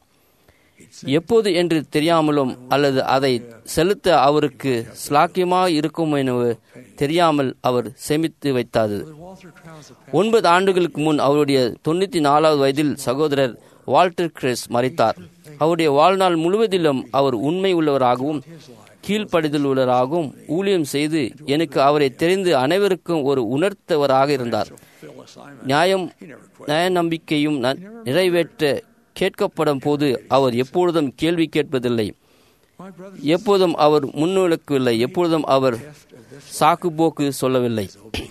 எப்போது என்று தெரியாமலும் அல்லது அதை செலுத்த அவருக்கு ஸ்லாக்கியமாக இருக்கும் என தெரியாமல் அவர் சேமித்து வைத்தாது Walter Krause ஒன்பது ஆண்டுகளுக்கு முன் அவருடைய தொண்ணூத்தி நாலாவது வயதில் சகோதரர் வால்டர் கிறிஸ் மறித்தார் அவருடைய வாழ்நாள் முழுவதிலும் அவர் உண்மை உள்ளவராகவும் கீழ்ப்படிதல் உள்ளவராகவும் ஊழியம் செய்து எனக்கு அவரை தெரிந்து அனைவருக்கும் ஒரு உணர்த்தவராக இருந்தார் fill assignment. நியாயம் நியாய நம்பிக்கையும் ந- நிறைவேற்ற கேட்கப்படும் போது அவர் எப்பொழுதும் கேள்வி கேட்பதில்லை My brother எப்போதும் அவர் முன்னுழக்கவில்லை எப்பொழுதும் அவர் சாக்குப்போக்கு சொல்லவில்லை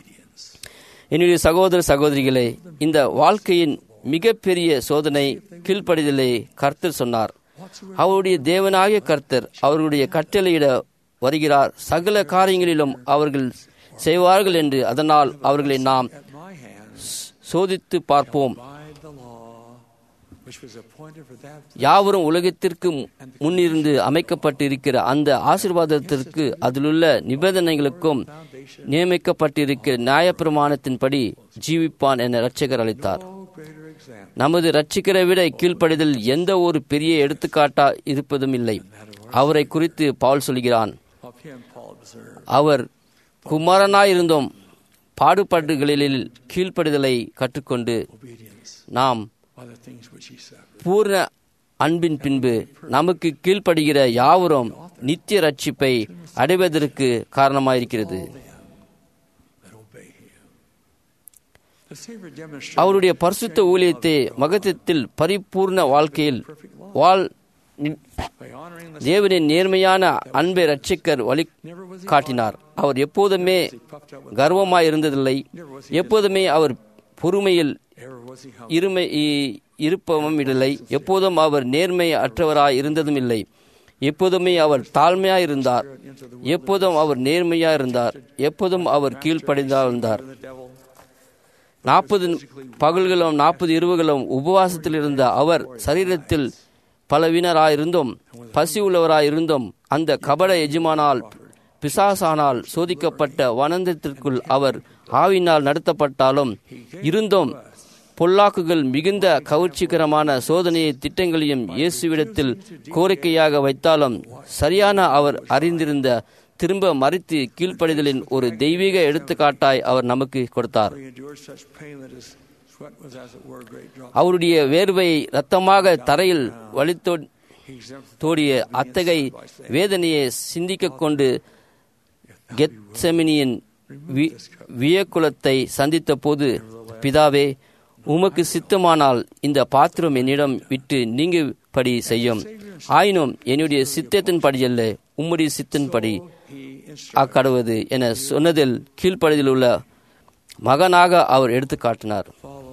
என்னுடைய சகோதர சகோதரிகளே இந்த வாழ்க்கையின் மிகப்பெரிய சோதனை கீழ்ப்படிதலை கர்த்தர் சொன்னார் அவருடைய தேவனாகிய கர்த்தர் அவர்களுடைய கட்டளையிட வருகிறார் சகல காரியங்களிலும் அவர்கள் செய்வார்கள் என்று அதனால் அவர்களை நாம் at my hands சோதித்து பார்ப்போம் abide the law which was appointed for that யாவரும் உலகத்திற்கு முன்னிருந்து அமைக்கப்பட்டிருக்கிற அந்த ஆசீர்வாதத்திற்கு அதிலுள்ள நிபந்தனைகளுக்கும் நியமிக்கப்பட்டிருக்கிற நியாயப்பிரமாணத்தின்படி ஜீவிப்பான் என இரட்சகர் அளித்தார் no greater example நமது இரட்சிக்கரை விட கீழ்ப்படிதல் எந்த ஒரு பெரிய எடுத்துக்காட்டா இருப்பதும் இல்லை அவரை குறித்து பவுல் சொல்கிறான் of him Paul observed. அவர் குமாரனாயிருந்தோம் பாடுபாடுகளில் கீழ்ப்படிதலை கற்றுக்கொண்டு Obedience நாம் by the things which he suffered. பூர்ண அன்பின் பின்பு நமக்கு கீழ்ப்படுகிற யாவரும் நித்திய ரட்சிப்பை அடைவதற்கு காரணமாயிருக்கிறது that obey him. The Savior demonstrated அவருடைய பரிசுத்த ஊழியத்தை மகத்தத்தில் பரிபூர்ண வாழ்க்கையில் வாழ் by honoring the தேவனின் நேர்மையான அன்பை ரட்சிக்கர் வழி காட்டினார் அவர் எப்போதுமே கர்வமாய் இருந்ததில்லை எப்போதுமே அவர் பொறுமையில் ever was he humble. இருமை இ- இருப்பவும் இல்லை எப்போதும் அவர் நேர்மை அற்றவராய் இருந்ததும் இல்லை எப்போதுமே அவர் தாழ்மையாய் இருந்தார் எப்போதும் அவர் நேர்மையாய் இருந்தார் எப்போதும் அவர் கீழ்ப்படிந்தா இருந்தார் The devil நாற்பது பகல்களும் நாற்பது இரவுகளும் உபவாசத்தில் இருந்த அவர் சரீரத்தில் பலவீனராயிருந்தும் பசி உள்ளவராயிருந்தும் அந்த கபட எஜமானால் பிசாசானால் சோதிக்கப்பட்ட வனந்தத்திற்குள் அவர் ஆவினால் நடத்தப்பட்டாலும் இருந்தும் பொல்லாக்குகள் மிகுந்த கவர்ச்சிகரமான சோதனையை திட்டங்களையும் இயேசுவிடத்தில் கோரிக்கையாக வைத்தாலும் சரியான அவர் அறிந்திருந்த திரும்ப மறித்து கீழ்ப்படிதலின் ஒரு தெய்வீக எடுத்துக்காட்டாய் அவர் நமக்கு கொடுத்தார் He endured such pain that his sweat was as it were a great drop. அவருடைய வேர்வையை இரத்தமாக தரையில் வலித்தோ He exemplified தோடிய அத்தகை வேதனையை சிந்திக்கக் கொண்டு கெத்செமினியின் வி- வியக்குலத்தை சந்தித்த போது பிதாவே உமக்கு சித்தமானால் இந்த பாத்திரம் என்னிடம் விட்டு நீங்கும்படி செய்யும் ஆயினும் என்னுடைய சித்தத்தின்படி அல்ல உம்முடைய சித்தின்படி அக்கடுவது என சொன்னதில் கீழ்ப்படியில் உள்ள மகனாக அவர் எடுத்துக்காட்டினார்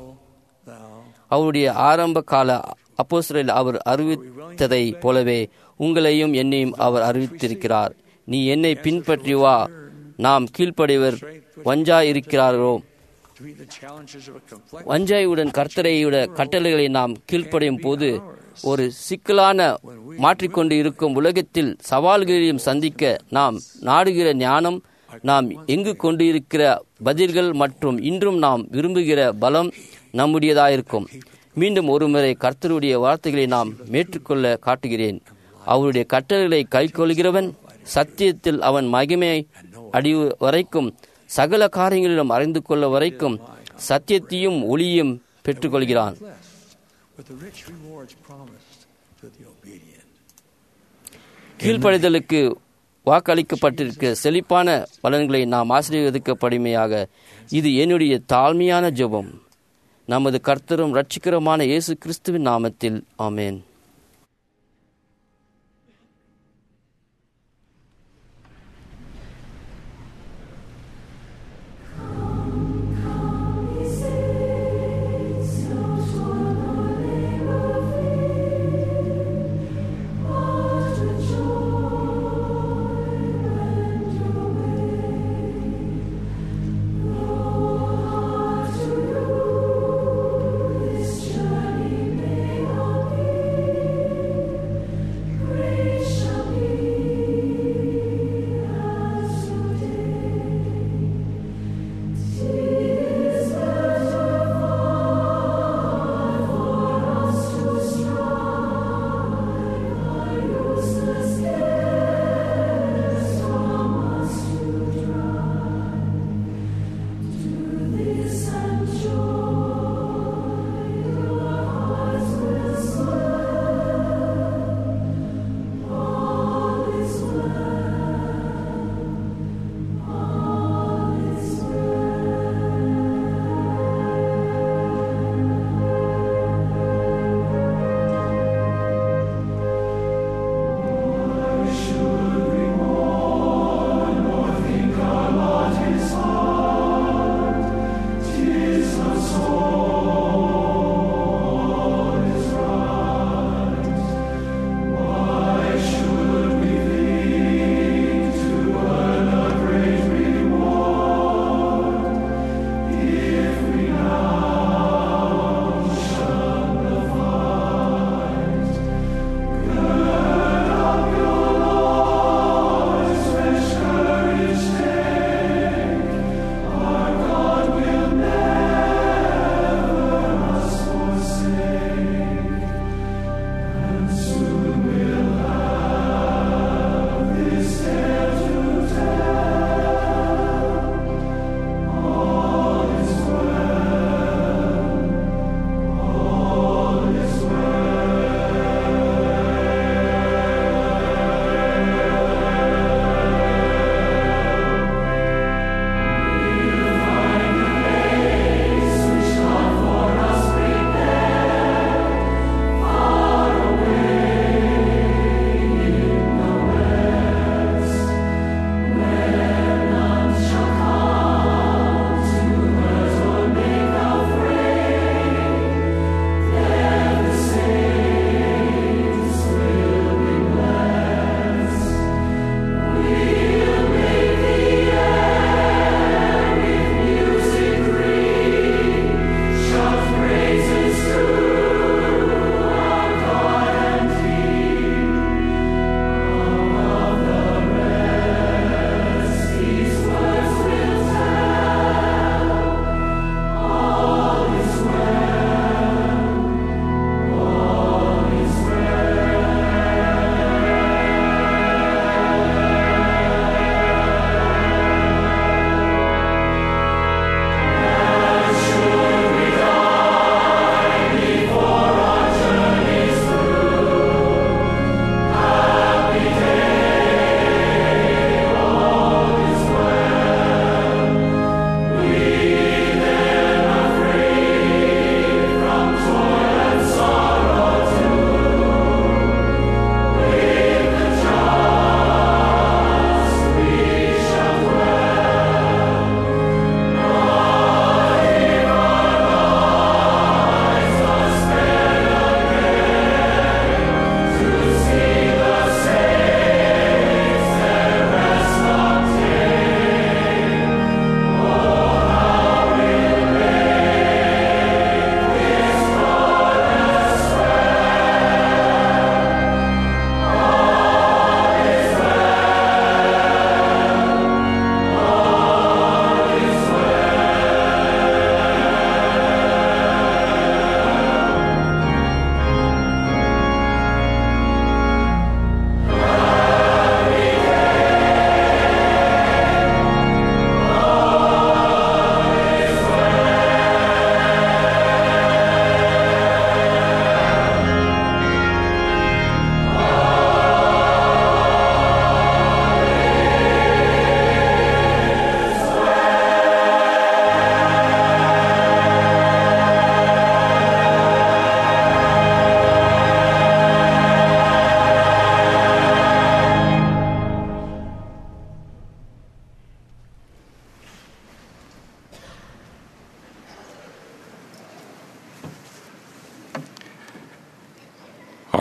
அவருடைய ஆரம்ப கால அப்போஸ்தலரில் அவர் அறிவித்ததை போலவே உங்களையும் என்னையும் அவர் அறிவித்திருக்கிறார் நீ என்னை பின்பற்றி வா நாம் கீழ்ப்படிவர் வஞ்சா இருக்கிறாரோ to meet the challenges of a complex வஞ்சாயுடன் கர்த்தரையுட கட்டளைகளை நாம் கீழ்ப்படியும் போது ஒரு சிக்கலான மாற்றிக்கொண்டு இருக்கும் உலகத்தில் சவால்களையும் சந்திக்க நாம் நாடுகிற ஞானம் நாம் எங்கு கொண்டு இருக்கிற பதில்கள் மற்றும் இன்றும் நாம் விரும்புகிற பலம் நம்முடையதாயிருக்கும் மீண்டும் ஒருமுறை கர்த்தருடைய வார்த்தைகளை நாம் மேற்றுக்கொள்ள காட்டுகிறேன் அவருடைய கட்டளைகளை கைக்கொள்கிறவன் சத்தியத்தில் அவன் மகிமை அடி வரைக்கும் சகல காரியங்களிலும் அறிந்து கொள்ள வரைக்கும் சத்தியத்தையும் ஒளியும் பெற்றுக்கொள்கிறான் with the rich rewards promised to the obedient. கீழ்ப்படிதலுக்கு வாக்களிக்கப்பட்டிருக்க செழிப்பான பலன்களை நாம் ஆசீர்வதிக்கப்படுமையாக இது என்னுடைய தாழ்மையான ஜெபம் நமது கர்த்தரும் இரட்சிகரமான இயேசு கிறிஸ்துவின் நாமத்தில் ஆமென் This journey may all be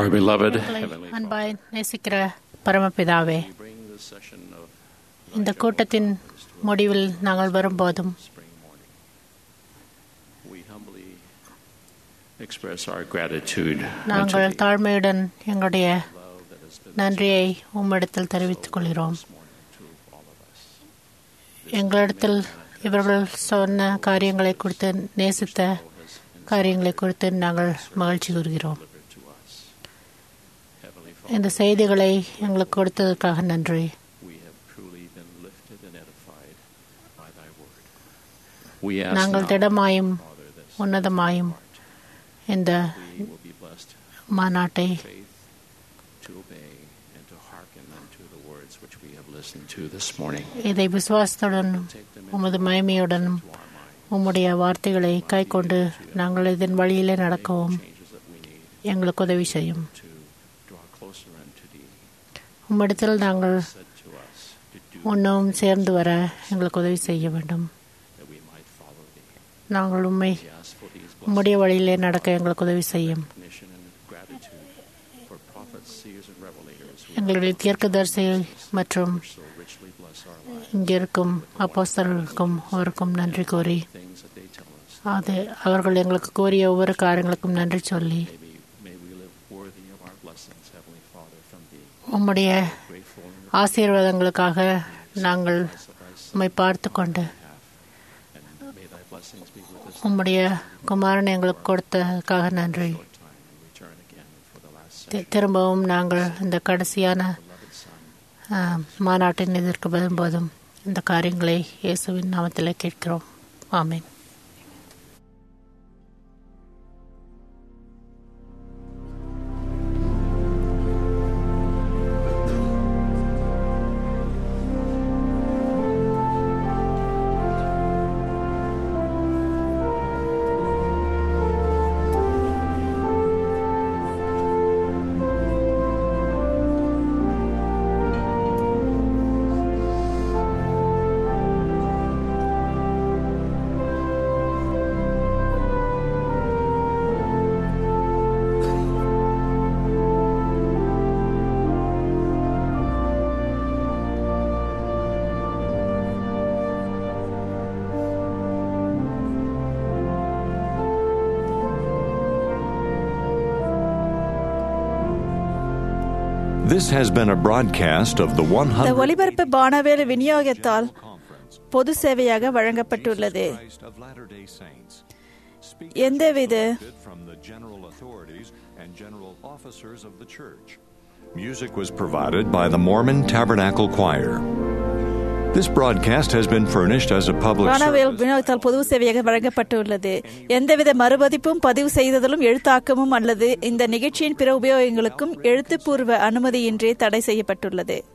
Our beloved எங்களை Heavenly அன்பாய் நேசிக்கிற பரமபிதாவே bring this session of இந்த கூட்டத்தின் முடிவில் நாங்கள் வரும்போதும் we humbly express our gratitude நாங்கள் unto தாழ்மையுடன் எங்களுடைய நன்றியை உம்மிடத்தில் தெரிவித்துக் கொள்கிறோம் எங்களிடத்தில் இவர்கள் சொன்ன காரியங்களை குறித்து நேசித்த காரியங்களை குறித்து நாங்கள் மகிழ்ச்சி கூறுகிறோம் இந்த செய்திகளை எங்களுக்கு கொடுத்ததற்காக நன்றி we have truly been lifted and edified by thy word. We ask நாங்கள் now, திடமாயும் உன்னதமாயும் இந்த we will be blessed மாநாட்டை faith to obey and to hearken unto the words which we have listened to this morning. இதை விசுவாசத்துடன் உமது மகிமையுடனும் உம்முடைய வார்த்தைகளை கைக்கொண்டு நாங்கள் இதன் வழியிலே நடக்கவும் எங்களுக்கு உதவி செய்யும் Draw closer unto thee. உம்மிடத்தில் நாங்கள் உன்னவும் சேர்ந்து வர எங்களுக்கு உதவி செய்ய வேண்டும் நாங்கள் உண்மை உம்முடைய வழியிலே நடக்க எங்களுக்கு உதவி செய்யும் Recognition and gratitude for prophets, seers, and revelators who எங்களுடைய தீர்க்கதரிசி மற்றும் so richly bless our lives. இங்கிருக்கும் அப்போஸ்தலர்களுக்கும் அவருக்கும் நன்றி கூறி Things that they tell us. அது அவர்கள் எங்களுக்கு கூறிய ஒவ்வொரு காரியங்களுக்கும் நன்றி சொல்லி May we live worthy of our blessings, Heavenly Father, from thee. உம்முடைய ஆசீர்வாதங்களுக்காக நாங்கள் உம்மை பார்த்து கொண்டு May thy blessings be with us உம்முடைய குமாரன் எங்களுக்கு கொடுத்ததுக்காக நன்றி return again for the last தி- திரும்பவும் நாங்கள் இந்த கடைசியான ஆ, மாநாட்டின் எதிர்க்கு வரும்போதும் இந்த காரியங்களை இயேசுவின் நாமத்தில் கேட்கிறோம் ஆமென் This has been a broadcast of the இந்த 100 ஒலிபரப்பு பானவேலு விநியோகத்தால் பொது சேவையாக வழங்கப்பட்டுள்ளது Christ of Latter-day Saints. எந்தவித from the general authorities and general officers of the church. Music was provided by the Mormon Tabernacle Choir. This broadcast has been furnished as a public பானவேல் service. விநியோகத்தால் பொது சேவையாக வழங்கப்பட்டுள்ளது எந்தவித மறுபதிப்பும் பதிவு செய்ததிலும் எழுத்தாக்கமும் அல்லது இந்த நிகழ்ச்சியின் பிற உபயோகங்களுக்கும் எழுத்துப்பூர்வ அனுமதியின்றி தடை செய்யப்பட்டுள்ளது